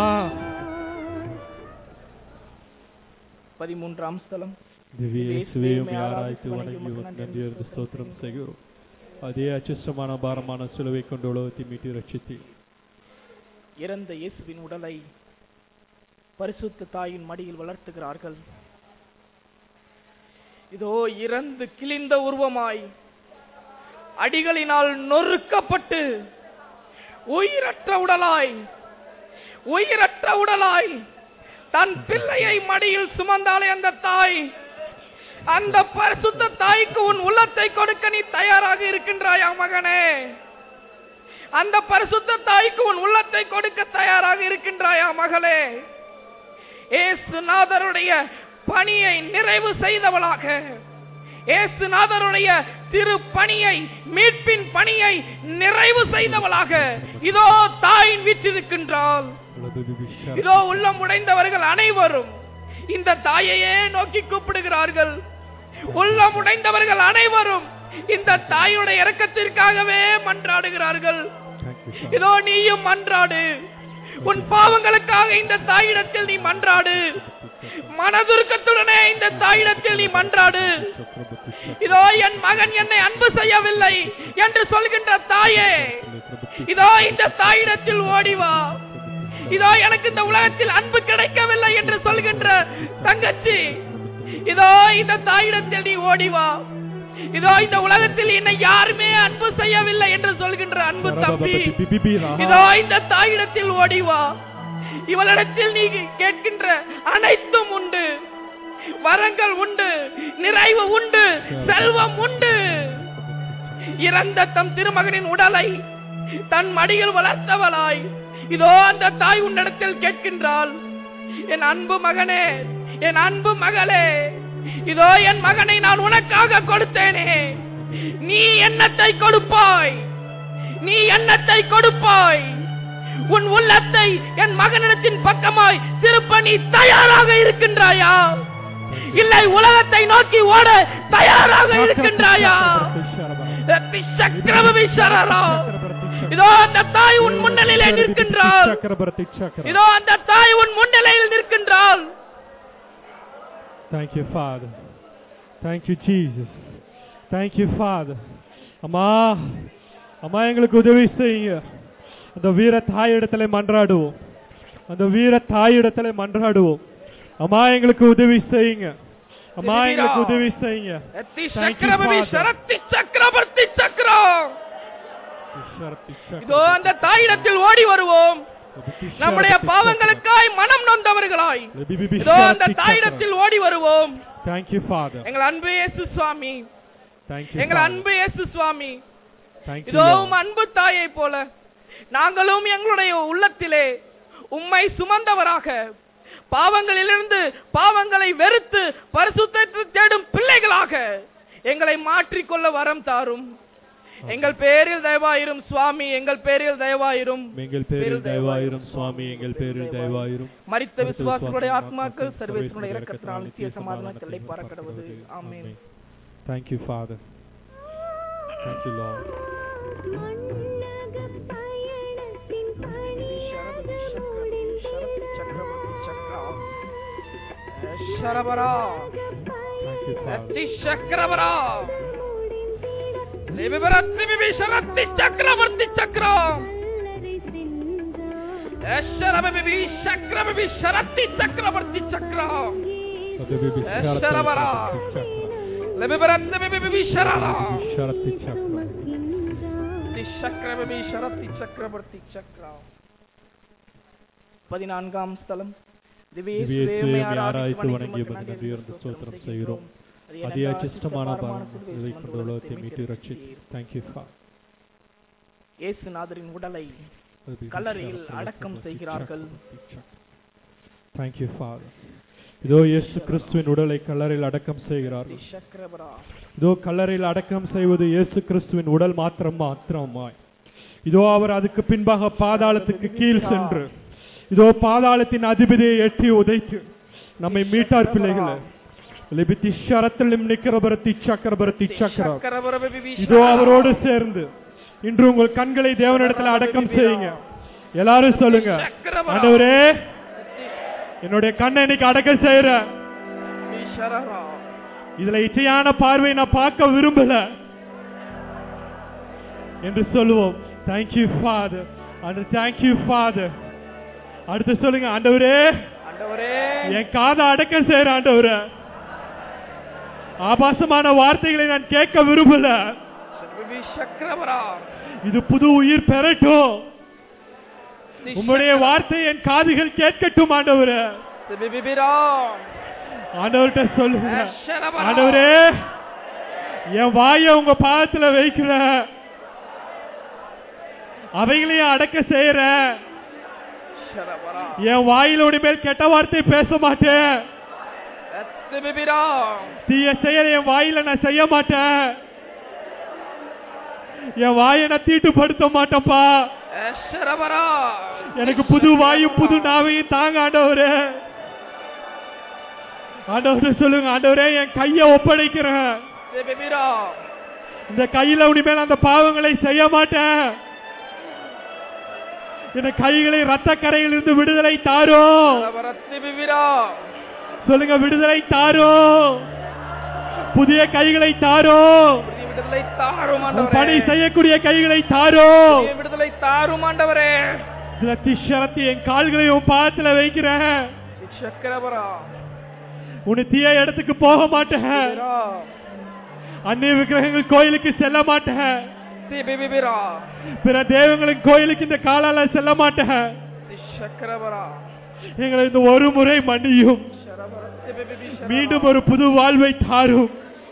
பதிமூன்றாம் ஸ்தலம் திவ்ய இயேசுவையும் ஆராய்த்து வணங்கி உமக்கு நன்றி அறிந்து ஸ்தோத்திரம் செய்கிறோம் அதே அச்சிஷ்டமான பாரமான சிலுவை கொண்டு உலகத்தை மீட்டு ரட்சித்து இறந்த இயேசுவின் உடலை பரிசுத்த தாயின் மடியில் வளர்த்துகிறார்கள் இதோ இறந்து கிழிந்த உருவமாய் அடிகளினால் நொறுக்கப்பட்டு உயிரற்ற உடலாய் உயிரற்ற உடலாய் தன் பிள்ளையை மடியில் சுமந்தாலே அந்த தாய் அந்த பரிசுத்த தாய்க்கு உன் உள்ளத்தை கொடுக்க நீ தயாராக இருக்கின்றாயா மகனே அந்த பரிசுத்த தாய்க்கு உன் உள்ளத்தை கொடுக்க தயாராக இருக்கின்றாயா மகளே ஏசுநாதருடைய பணியை நிறைவு செய்தவளாக ஏசுநாதருடைய திரு பணியை மீட்பின் பணியை நிறைவு செய்தவளாக இதோ தாயின் வீற்றிருக்கின்றாள் அல்லது திவ்ய இதோ உள்ளம் உடைந்தவர்கள் அனைவரும் இந்த தாயையே நோக்கி கூப்பிடுகிறார்கள் உள்ளம் உடைந்தவர்கள் அனைவரும் இந்த தாயுடைய இரக்கத்திற்காகவே மன்றாடுகிறார்கள் Thank you, Father. இதோ நீயும் மன்றாடு உன் பாவங்களுக்காக இந்த தாயிடத்தில் நீ மன்றாடு மனதுருக்கத்துடனே இந்த தாயிடத்தில் நீ மன்றாடு சக்கரவர்த்தி இதோ என் மகன் என்னை அன்பு செய்யவில்லை என்று சொல்கின்ற தாயே சக்கரவர்த்தி இதோ இந்த தாயிடத்தில் ஓடி வா இதோ எனக்கு இந்த உலகத்தில் அன்பு கிடைக்கவில்லை என்று சொல்கின்ற தங்கச்சி இதோ இந்த தாயிடத்தில் நீ ஓடி வா இதோ இந்த உலகத்தில் என்னை யாருமே அன்பு செய்யவில்லை என்று சொல்கின்ற அன்பு தம்பி இதோ இந்த தாயிடத்தில் ஓடி வா இவளிடத்தில் நீ கேட்கின்ற அனைத்தும் உண்டு வரங்கள் உண்டு நிறைவு உண்டு செல்வம் உண்டு இறந்த தம் திருமகனின் உடலை தன் மடியில் வளர்த்தவளாய் இதோ அந்த தாய் உன்னிடத்தில் கேட்கின்றாள் என் அன்பு மகனே என் அன்பு மகளே இதோ என் மகனை நான் உனக்காக கொடுத்தேனே நீ எண்ணத்தை கொடுப்பாய் நீ எண்ணத்தை கொடுப்பாய் உன் உள்ளத்தை என் மகனிடத்தின் பக்கமாய் திருப்ப நீ தயாராக இருக்கின்றாயா இல்லை உலகத்தை நோக்கி ஓட தயாராக இருக்கின்றாயா சக்கரவதி சரரா இதோ அந்த தாய் உன் முன்னிலையிலே நிற்கின்றாள் சக்கரவர்த்தி சக்கர இதோ அந்த தாய் உன் முன்னிலையில் நிற்கின்றாள் Thank you, Father. Thank you, Jesus. Thank you, Father. அம்மா அம்மா எங்களுக்கு உதவி செய்யுங்க அந்த வீர தாயிடத்துல மன்றாடுவோம் அந்த வீர தாயிடத்துல மன்றாடுவோம் அம்மா எங்களுக்கு உதவி செய்யுங்க அம்மா எங்களுக்கு உதவி செய்யுங்க எத்தி Thank you, சக்கரவதி Father. சரத்தி சக்கரவர்த்தி சக்கரம் இதோ அந்த தாயிடத்தில் ஓடி வருவோம் நம்முடைய பாவங்களுக்காய் மனம் நொந்தவர்களாய் இதோ அந்த தாயிடத்தில் ஓடி வருவோம் Thank you, Father. எங்கள் அன்பு இயேசு சுவாமி Thank you, எங்கள் Father. அன்பு இயேசு சுவாமி Thank you, இதோ Lord. உம் அன்பு தாயை போல நாங்களும் எங்களுடைய உள்ளத்திலே உம்மை சுமந்தவராக பாவங்களிலிருந்து பாவங்களை வெறுத்து பரிசுத்தத்தை தேடும் பிள்ளைகளாக எங்களை மாற்றிக்கொள்ள வரம் தாரும் எங்கள் பேரில் தயவாயிரும் சுவாமி எங்கள் பேரில் தயவாயிரும் எங்கள் பேரில் தயவாயிரும் சுவாமி எங்கள் பேரில் தயவாயிரும் மரித்த விசுவாசிகளுடைய ஆத்மாக்கள் சர்வேசனுடைய இரக்கத்தினால் நித்திய சமாதானத்தை பறக்கடவது ஆமென் Thank you, Father. Thank you, Lord. மண்ணகப் பயணத்தின் பணியாதவுடன் சரபரா Thank you, Father. அத்தி சக்கரபரா லிபிபரத்தி பிபி சரத்தி சக்கரவர்த்தி சக்கரம் கல்லறை சென்றார் எஷரபிபி சக்கரபிபி சரத்தி சக்கரவர்த்தி சக்கரம் Sadabibi Sharati Sharabara. Chakra. லிபிபரத்தி பிபி சரரா Sharati Chakra. அத்தி சக்கரபிபி சரத்தி சக்கரவர்த்தி சக்கரம் பதினான்காம் ஸ்தலம் திவ்ய திவ்ய இயேசுவே, இயேசுவே, உம்மை உம்மை ஆராதித்து ஆராய்த்து வணங்கி வணங்கி உமக்கு உமக்கு நன்றி நன்றி ஸ்தோத்திரம் ஸ்தோத்திரம் செய்கிறோம். அது அதிக ஏனென்றால் சிஷ்டமான சிஷ்டபாரமான பாரம் சிலுவை இதை சுமந்து கொண்டு உலகத்தை உலகத்தை மீட்டு ரட்சித்து மீட்டெடுத்தீர். Thank you, Father. இயேசுநாதரின் உடலை Sadabibi கல்லறையில் Sharati அடக்கம் Chakra. செய்கிறார்கள். Thank you, Father. இதோ இயேசு கிறிஸ்துவின் உடலை கல்லறையில் அடக்கம் செய்கிறார்கள் சக்கரபரா இதோ கல்லறையில் அடக்கம் செய்வது இயேசு கிறிஸ்துவின் உடல் மாத்திரம் மாத்திரமாய் இதோ அவர் அதுக்கு பின்பாக பாதாளத்துக்கு கீழ் சென்று இதோ பாதாளத்தின் அதிபதியை எட்டி உதைத்து நம்மை மீட்டார் பிள்ளைகளை லிபித்தி ஷரத்திலும் நிக்கிறபரத்தி சக்கரபரத்தி சக்கரம் சக்கரபரபிபி இதோ அவரோடு சேர்ந்து இன்று உங்கள் கண்களை தேவனிடத்தில் அடக்கம் செய்யுங்க எல்லாரும் சொல்லுங்க ஆண்டவரே என்னுடைய கண்ணை இன்னைக்கு அடக்கம் செய்யற சரரா இதுல இச்சையான பார்வை நான் பார்க்க விரும்பல என்று சொல்லுவோம் thank you father and thank you father அடுத்து சொல்லுங்க ஆண்டவரே ஆண்டவரே என் காதை அடக்கம் செய்யற ஆண்டவரே ஆபாசமான வார்த்தைகளை நான் கேட்க விரும்பல சர்வபி சக்கரபரா இது புது உயிர் பெறட்டும் உம்முடைய வார்த்தை என் காதுகள் கேட்கட்டும் ஆண்டவரே சிபிபிபிரா ஆண்டவர்கிட்ட சொல்லுங்க சரபரா ஆண்டவரே என் வாயை உங்க பாதத்துல வைக்கிறேன் அவைகளையும் அடக்க செய்யறேன் சரபரா என் வாயில உனிமேல் கெட்ட வார்த்தை பேச மாட்டேன் சிபிபிரா தீய செயல் என் வாயில நான் செய்ய மாட்டேன் என் வாயை நான் தீட்டுப்படுத்த மாட்டேன்ப்பா சரபரா எனக்கு புது வாயும் புது நாவையும் தாங்க ஆண்டவரே ஆண்டவரே சொல்லுங்க ஆண்டவரே என் கையை ஒப்படைக்கிறேன் சிபிபிரா இந்த கையில உனிமேல் அந்த பாவங்களை செய்ய மாட்டேன் இந்த கைகளை ரத்த கரையிலிருந்து விடுதலை தாரும் சரபரத்திபிபிரா சொல்லுங்க விடுதலை தாரும் புதிய கைகளை தாரும் புதிய விடுதலை தாரும் பணி ஆண்டவரே செய்யக்கூடிய கைகளை தாரும் புதிய விடுதலை தாரும் ஆண்டவரே சில திஷரத்தி என் கால்களை உன் பாதத்துல வைக்கிறேன் சக்கரபரா உன்னை தீய இடத்துக்கு போக மாட்டேன் பிபிரா அந்நிய விக்கிரகங்கள் கோயிலுக்கு செல்ல மாட்டேன் சிபிபிபிரா பிற தேவங்களின் கோயிலுக்கு இந்த காலால செல்ல மாட்டேன் சக்கரபரா எங்களை இந்த ஒரு முறை மன்னியும் மீண்டும் ஒரு புது வாழ்வை தாரும்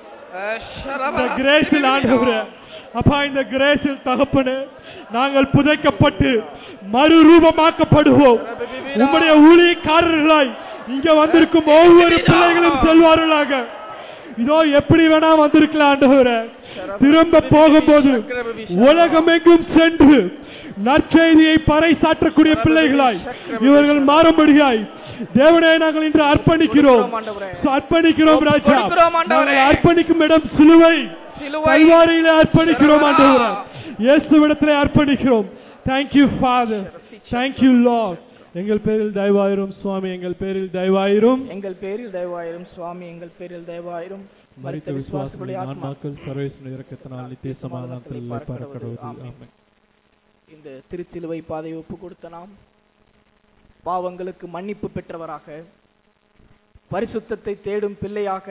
இந்த கிரேஸில் ஆண்டவரே அப்பா இந்த கிரேஸில் தகப்பனே நாங்கள் புதைக்கப்பட்டு மறுரூபமாக்கப்படுவோம் உம்முடைய ஊழியக்காரர்களாய் இங்க வந்திருக்கும் ஒவ்வொரு பிள்ளைகளும் செல்வார்களாக இதோ எப்படி வேணா வந்திருக்கலாம் ஆண்டவரே திரும்ப போகும்போது உலகமெங்கும் சென்று நற்செய்தியை பறைசாற்றக்கூடிய பிள்ளைகளாய் இவர்கள் மாறும்படியாய் தேவனே நாங்கள் இன்று அர்ப்பணிக்கிறோம் அர்ப்பணிக்கிறோம் ராஜா கொடுக்கிறோம் ஆண்டவரே. நாங்கள் அர்ப்பணிக்கும் இடம் சிலுவை சிலுவை. கல்வாரியிலே அர்ப்பணிக்கிறோம் ஆண்டவரே இயேசுவிடத்திலே அர்ப்பணிக்கிறோம் thank you father thank you lord எங்கள் பேரில் தயவாயிரும் சுவாமி எங்கள் பேரில் தயவாயிரும் எங்கள் பேரில் தயவாயிரும் சுவாமி எங்கள் பேரில் தயவாயிரும் மரித்த விசுவாசங்களுடைய ஆன்மாக்கள் சர்வேசன இறக்கத்தினால் நித்திய சமாதானத்தில் பறக்கடுவது ஆமென் இந்த திருச்சிலுவை பாதையை ஒப்பு கொடுத்த நாம் பாவங்களுக்கு மன்னிப்பு பெற்றவராக பரிசுத்தத்தை தேடும் பிள்ளையாக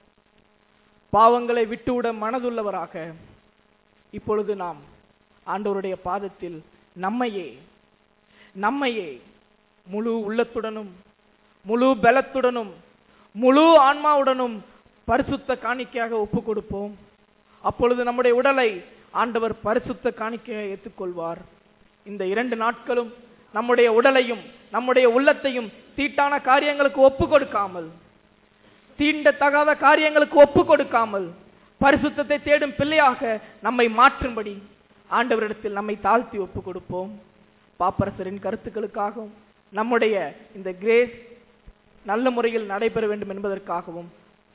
பாவங்களை விட்டுவிட மனதுள்ளவராக இப்பொழுது நாம் ஆண்டவருடைய பாதத்தில் நம்மையே நம்மையே முழு உள்ளத்துடனும் முழு பலத்துடனும் முழு ஆன்மாவுடனும் பரிசுத்த காணிக்கையாக ஒப்பு கொடுப்போம் அப்பொழுது நம்முடைய உடலை ஆண்டவர் பரிசுத்த காணிக்கையாக ஏற்றுக்கொள்வார் இந்த இரண்டு நாட்களும் நம்முடைய உடலையும் நம்முடைய உள்ளத்தையும் தீட்டான காரியங்களுக்கு ஒப்பு கொடுக்காமல் தீண்டத்தகாத காரியங்களுக்கு ஒப்பு கொடுக்காமல் பரிசுத்தத்தை தேடும் பிள்ளையாக நம்மை மாற்றும்படி ஆண்டவரிடத்தில் நம்மை தாழ்த்தி ஒப்பு கொடுப்போம் பாப்பரசரின் கருத்துக்களுக்காகவும் நம்முடைய இந்த கிரேஸ் நல்ல முறையில் நடைபெற வேண்டும் என்பதற்காகவும்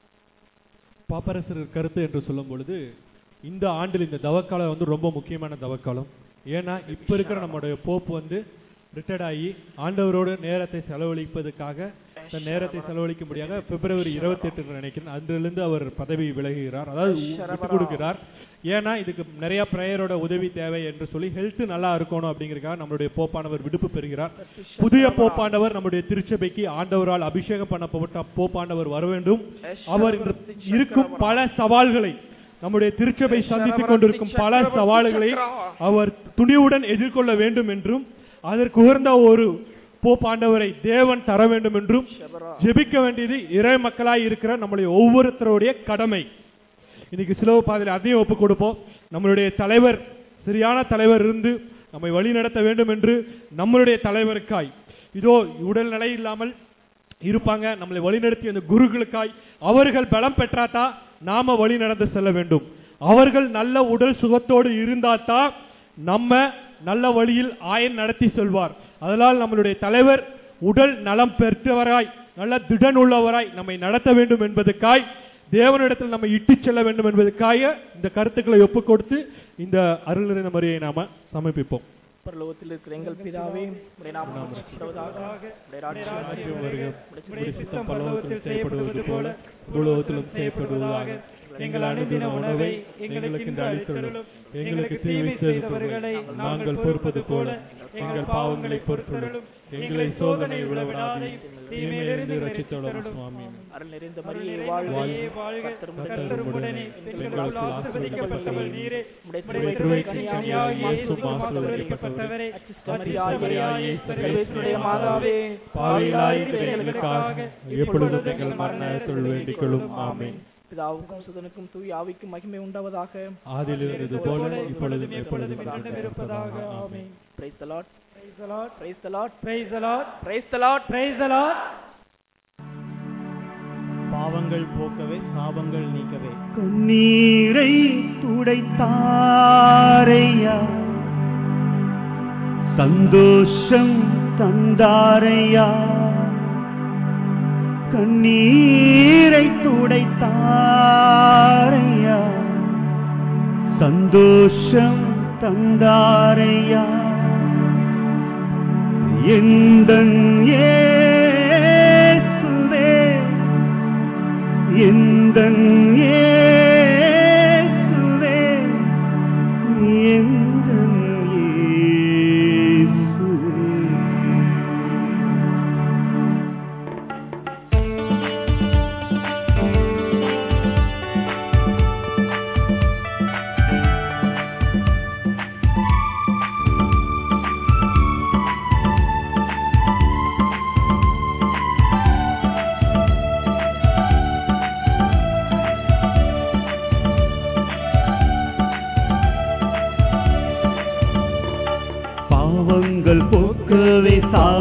பாப்பரசர் கருத்து என்று சொல்லும் பொழுது இந்த ஆண்டில் இந்த தவக்காலம் வந்து ரொம்ப முக்கியமான தவக்காலம் ஏன்னா இப்ப இருக்கிற நம்முடைய போப் வந்து ரிட்டையர்ட் ஆகி ஆண்டவரோடு நேரத்தை செலவழிப்பதற்காக தன் நேரத்தை செலவழிக்கும்படியாக பிப்ரவரி இருபத்தி எட்டு நினைக்கிறேன் அன்றிலிருந்து அவர் பதவி விலகுகிறார் அதாவது விட்டுக் கொடுக்கிறார் ஏன்னா இதுக்கு நிறைய பிரேயரோட உதவி தேவை என்று சொல்லி ஹெல்த் நல்லா இருக்கணும் அப்படிங்கிறதுக்காக நம்மளுடைய போப்பானவர் விடுப்பு பெறுகிறார் புதிய போப்பாண்டவர் நம்முடைய திருச்சபைக்கு ஆண்டவரால் அபிஷேகம் பண்ணப்பட்ட போப்பாண்டவர் வர வேண்டும் அவர் இன்று இருக்கும் பல சவால்களை நம்முடைய திருச்சபை சந்தித்துக் கொண்டிருக்கும் பல சவால்களை அவர் துணிவுடன் எதிர்கொள்ள வேண்டும் என்றும் அதற்கு உகந்த ஒரு போப்பாண்டவரை தேவன் தர வேண்டும் என்றும் ஜெபிக்க வேண்டியது இறை மக்களாய் இருக்கிற நம்முடைய ஒவ்வொருத்தருடைய கடமை இன்னைக்கு சிலவு பாதையில் அதையும் ஒப்பு கொடுப்போம் நம்மளுடைய தலைவர் சரியான தலைவர் இருந்து நம்மை வழி நடத்த வேண்டும் என்று நம்மளுடைய தலைவருக்காய் இதோ உடல் நிலை இல்லாமல் இருப்பாங்க நம்மளை வழிநடத்திய அந்த குருக்களுக்காய் அவர்கள் பலம் பெற்றாத்தா நாம வழி நடந்து செல்ல வேண்டும் அவர்கள் நல்ல உடல் சுகத்தோடு இருந்தாத்தா நம்ம நல்ல வழியில் ஆயன் நடத்தி செல்வார் அதனால் நம்மளுடைய தலைவர் உடல் நலம் பெற்றவராய் நல்ல திடன் உள்ளவராய் நம்மை நடத்த வேண்டும் என்பதற்காய் தேவனிடத்தில் நம்ம இட்டுச் செல்ல வேண்டும் என்பதற்காக இந்த கருத்துக்களை ஒப்புக் கொடுத்து இந்த அருள் நிறைந்த முறையை நாம சமர்ப்பிப்போம் பரலோகத்தில் இருக்கிற எங்கள் பிதாவே உடைய நாமம் பரிசுத்தப்படுவதாக. உடைய ராஜ்யம் ராஜ்யம் வருக. உடைய உம்முடைய சித்தம் பரலோகத்தில் செய்யப்படுவது போல பூலோகத்திலும் செய்யப்படுவதாக எங்கள் அனுதின உணவை எங்களுக்கு இன்று அளித்தருளும் எங்களுக்கு தீமை செய்தவர்களை நாங்கள் பொறுப்பது போல எங்கள் பாவங்களை பொறுத்தருளும் எங்களை சோதனை விடவிடாதே தீமையிலிருந்து ரட்சித்தருளும் சுவாமி அருள் நிறைந்த மரியே வாழ்க வாழ்க. கர்த்தர் கர்த்தர் உடனே பெண்களுக்கு ஆசீர்வதிக்கப்பட்டவள் நீரே உம்முடைய உம்முடைய திருவயிற்றின் திருவயிற்றின் கனியாகிய கனியாகிய இயேசு இயேசு ஆசீர்வதிக்கப்பட்டவரே. ஆசீர்வதிக்கப்பட்டவரே. அச்சிஷ்டமரியாயே, சர்வேசுடைய மாதாவே பாவிகளாயிருக்கிற எங்களுக்காக எப்பொழுதும் எங்கள் மரண நேரத்தில் வேண்டிக் கொள்ளும் ஆமென் பிதாவுக்கும் சுதனுக்கும் தூய் ஆவிக்கும் மகிமை உண்டாவதாக ஆதியில் இருந்தது போல இப்பொழுதும் எப்பொழுதும் இருப்பதாக ஆமென் praise the Lord Praise the Lord. Praise the Lord Praise the Lord. Praise the Lord Praise the Lord. பாவங்கள் போக்கவே சாபங்கள் நீக்கவே கண்ணீரை துடைத்தாரையா சந்தோஷம் தந்தாரையா கண்ணீரை துடைத்தாரையா சந்தோஷம் தந்தாரையா எந்தன் இயேசுவே எந்தன் இயேசுவே எந்தன் இயேசுவே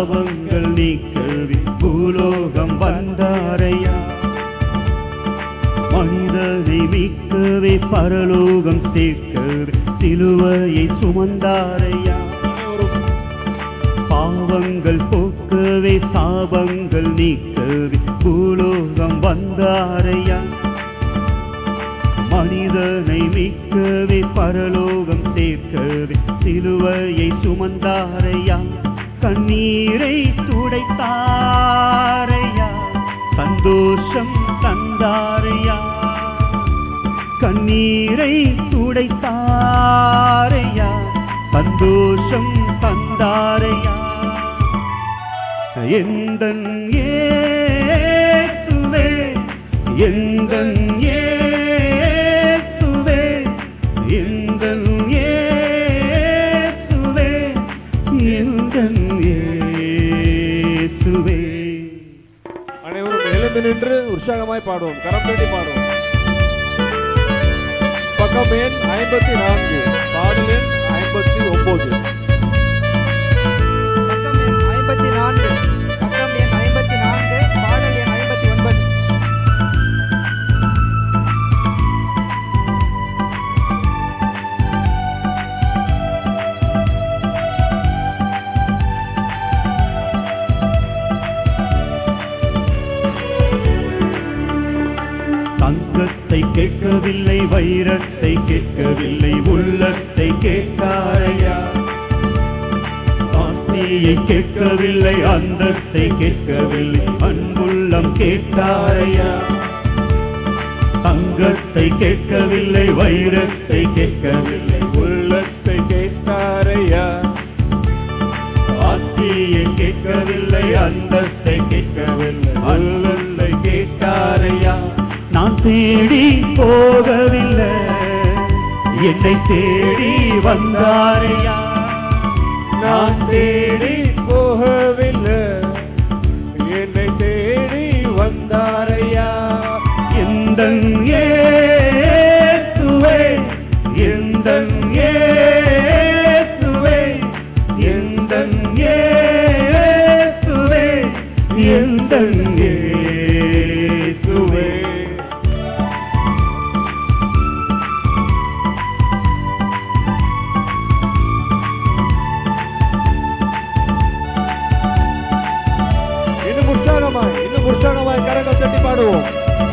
சாபங்கள் நீக்கவே பூலோகம் வந்தாரையா மனிதனை மீட்கவே பரலோகம் சேர்க்கவே சிலுவையை சுமந்தாரையா பாவங்கள் போக்கவே சாபங்கள் நீக்கவே பூலோகம் வந்தாரையா மனிதனை மீட்கவே பரலோகம் சேர்க்கவே சிலுவையை சுமந்தாரையா கண்ணீரை துடைத்தாரையா சந்தோஷம் தந்தாரையா கண்ணீரை துடைத்தாரையா சந்தோஷம் தந்தாரையா எந்தன் ஏசுவே எந்தன் ஏசுவே எந்தன் ஏசுவே எந்தன் ஏசுவே அனைவரும் எழுந்து நின்று உற்சாகமாய் பாடுவோம் கரம் தட்டி பாடுவோம் பக்கம் எண் ஐம்பத்தி நான்கு பாடல் எண் ஐம்பத்தி ஒன்பது பக்கம் எண் ஐம்பத்தி நான்கு பக்கம் எண் ஐம்பத்தி நான்கு பாடல் எண் ஐம்பத்தி ஒன்பது தங்கத்தை கேட்கவில்லை வைரத்தை கேட்கவில்லை உள்ளத்தை கேட்காரையா ஆஸ்தியை கேட்கவில்லை அந்தத்தை கேட்கவில்லை அன்புள்ளம் கேட்காரையா தங்கத்தை கேட்கவில்லை வைரத்தை கேட்கவில்லை உள்ளத்தை கேட்காரையா ஆஸ்தியை கேட்கவில்லை அந்தத்தை கேட்கவில்லை அன்புள்ளை கேட்காரையா நான் தேடி போகவில்லை என்னை தேடி வந்தாரையா நான் தேடி போகவில்லை என்னை தேடி வந்தாரையா எந்தன் ஏசுவே எந்தன் ஏசுவே எந்தன் ஏசுவே எந்தன் ஏசுவே இன்னும் உற்சாகமாய் இன்னும் உற்சாகமாய் கரங்கள் தட்டி பாடுவோம்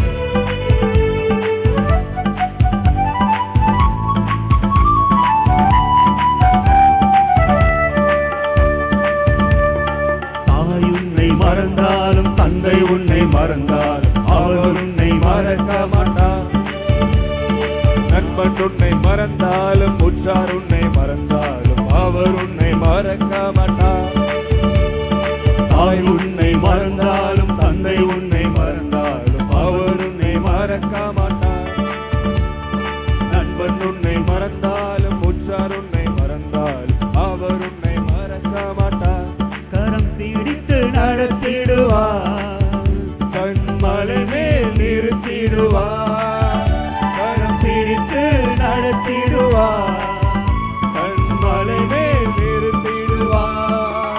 தாய் உன்னை மறந்தாலும் தந்தை உன்னை மறந்தாலும் அவர் உன்னை மறக்க மாட்டார் நண்பன் உன்னை மறந்தாலும் உற்றார் உன்னை மறந்தாலும் அவர் உன்னை மறக்க மாட்டார் தாய் உன்னை மறந்தாலும் தந்தை உன்னை மறந்தாலும் அவர் உன்னை மறக்க மாட்டார் நண்பன் உன்னை மறந்தாலும் உற்றார் உன்னை மறந்தாலும் அவர் உன்னை மறக்க மாட்டார் கரம் பிடித்து நடத்திடுவார் கண்மலை மேல் நிறுத்திடுவார் கரம் பிடித்து நடத்திடுவார் கண்மலை மேல் நிறுத்திடுவார்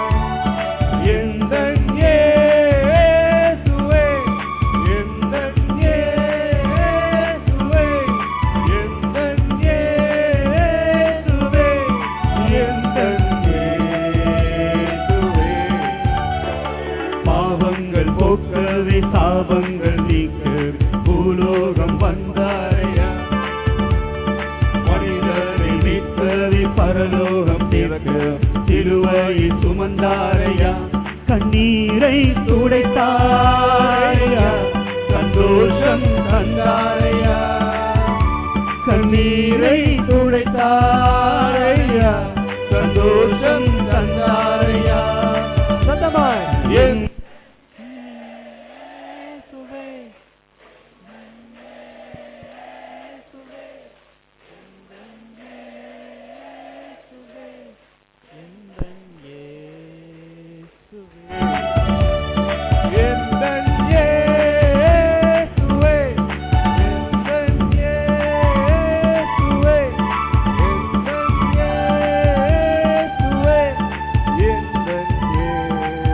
எந்தன் இயேசுவே, எந்தன் இயேசுவே, எந்தன் இயேசுவே, எந்தன் இயேசுவே. பாவங்கள் போக்கவே சாபங்கள் நீக்கவே பூலோகம் வந்தாரையா மனிதரை மீட்கவே பரலோகம் தீர்க்க சிலுவையை சுமந்தாரையா கண்ணீரை துடைத்தாரையா சந்தோஷம் தந்தாரையா கண்ணீரை துடைத்தாரையா சந்தோஷம் தந்தாரையா சத்தமாய் என் எந்தன் இயேசுவே, எந்தன் இயேசுவே, எந்தன் இயேசுவே, எந்தன் இயேசுவே.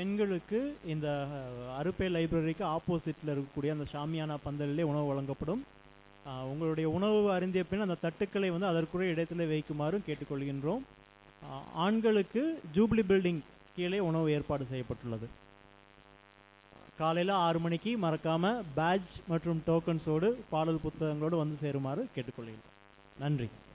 பெண்களுக்கு இந்த அஹ், அருப்பே லைப்ரரிக்கு ஆப்போசிட்டில் இருக்கக்கூடிய அந்த ஷாமியானா பந்தலிலே உணவு வழங்கப்படும் ஆஹ், உங்களுடைய உணவு அருந்திய பின் அந்த தட்டுக்களை வந்து அதற்குரிய இடத்துல வைக்குமாறும் கேட்டுக்கொள்கின்றோம் ஆஹ், ஆண்களுக்கு ஜூப்ளி பில்டிங் கீழே உணவு ஏற்பாடு செய்யப்பட்டுள்ளது காலையில் ஆறு மணிக்கு மறக்காம பேட்ச் மற்றும் டோக்கன்ஸோடு பாடல் புத்தகங்களோடு வந்து சேருமாறு கேட்டுக்கொள்கிறேன் நன்றி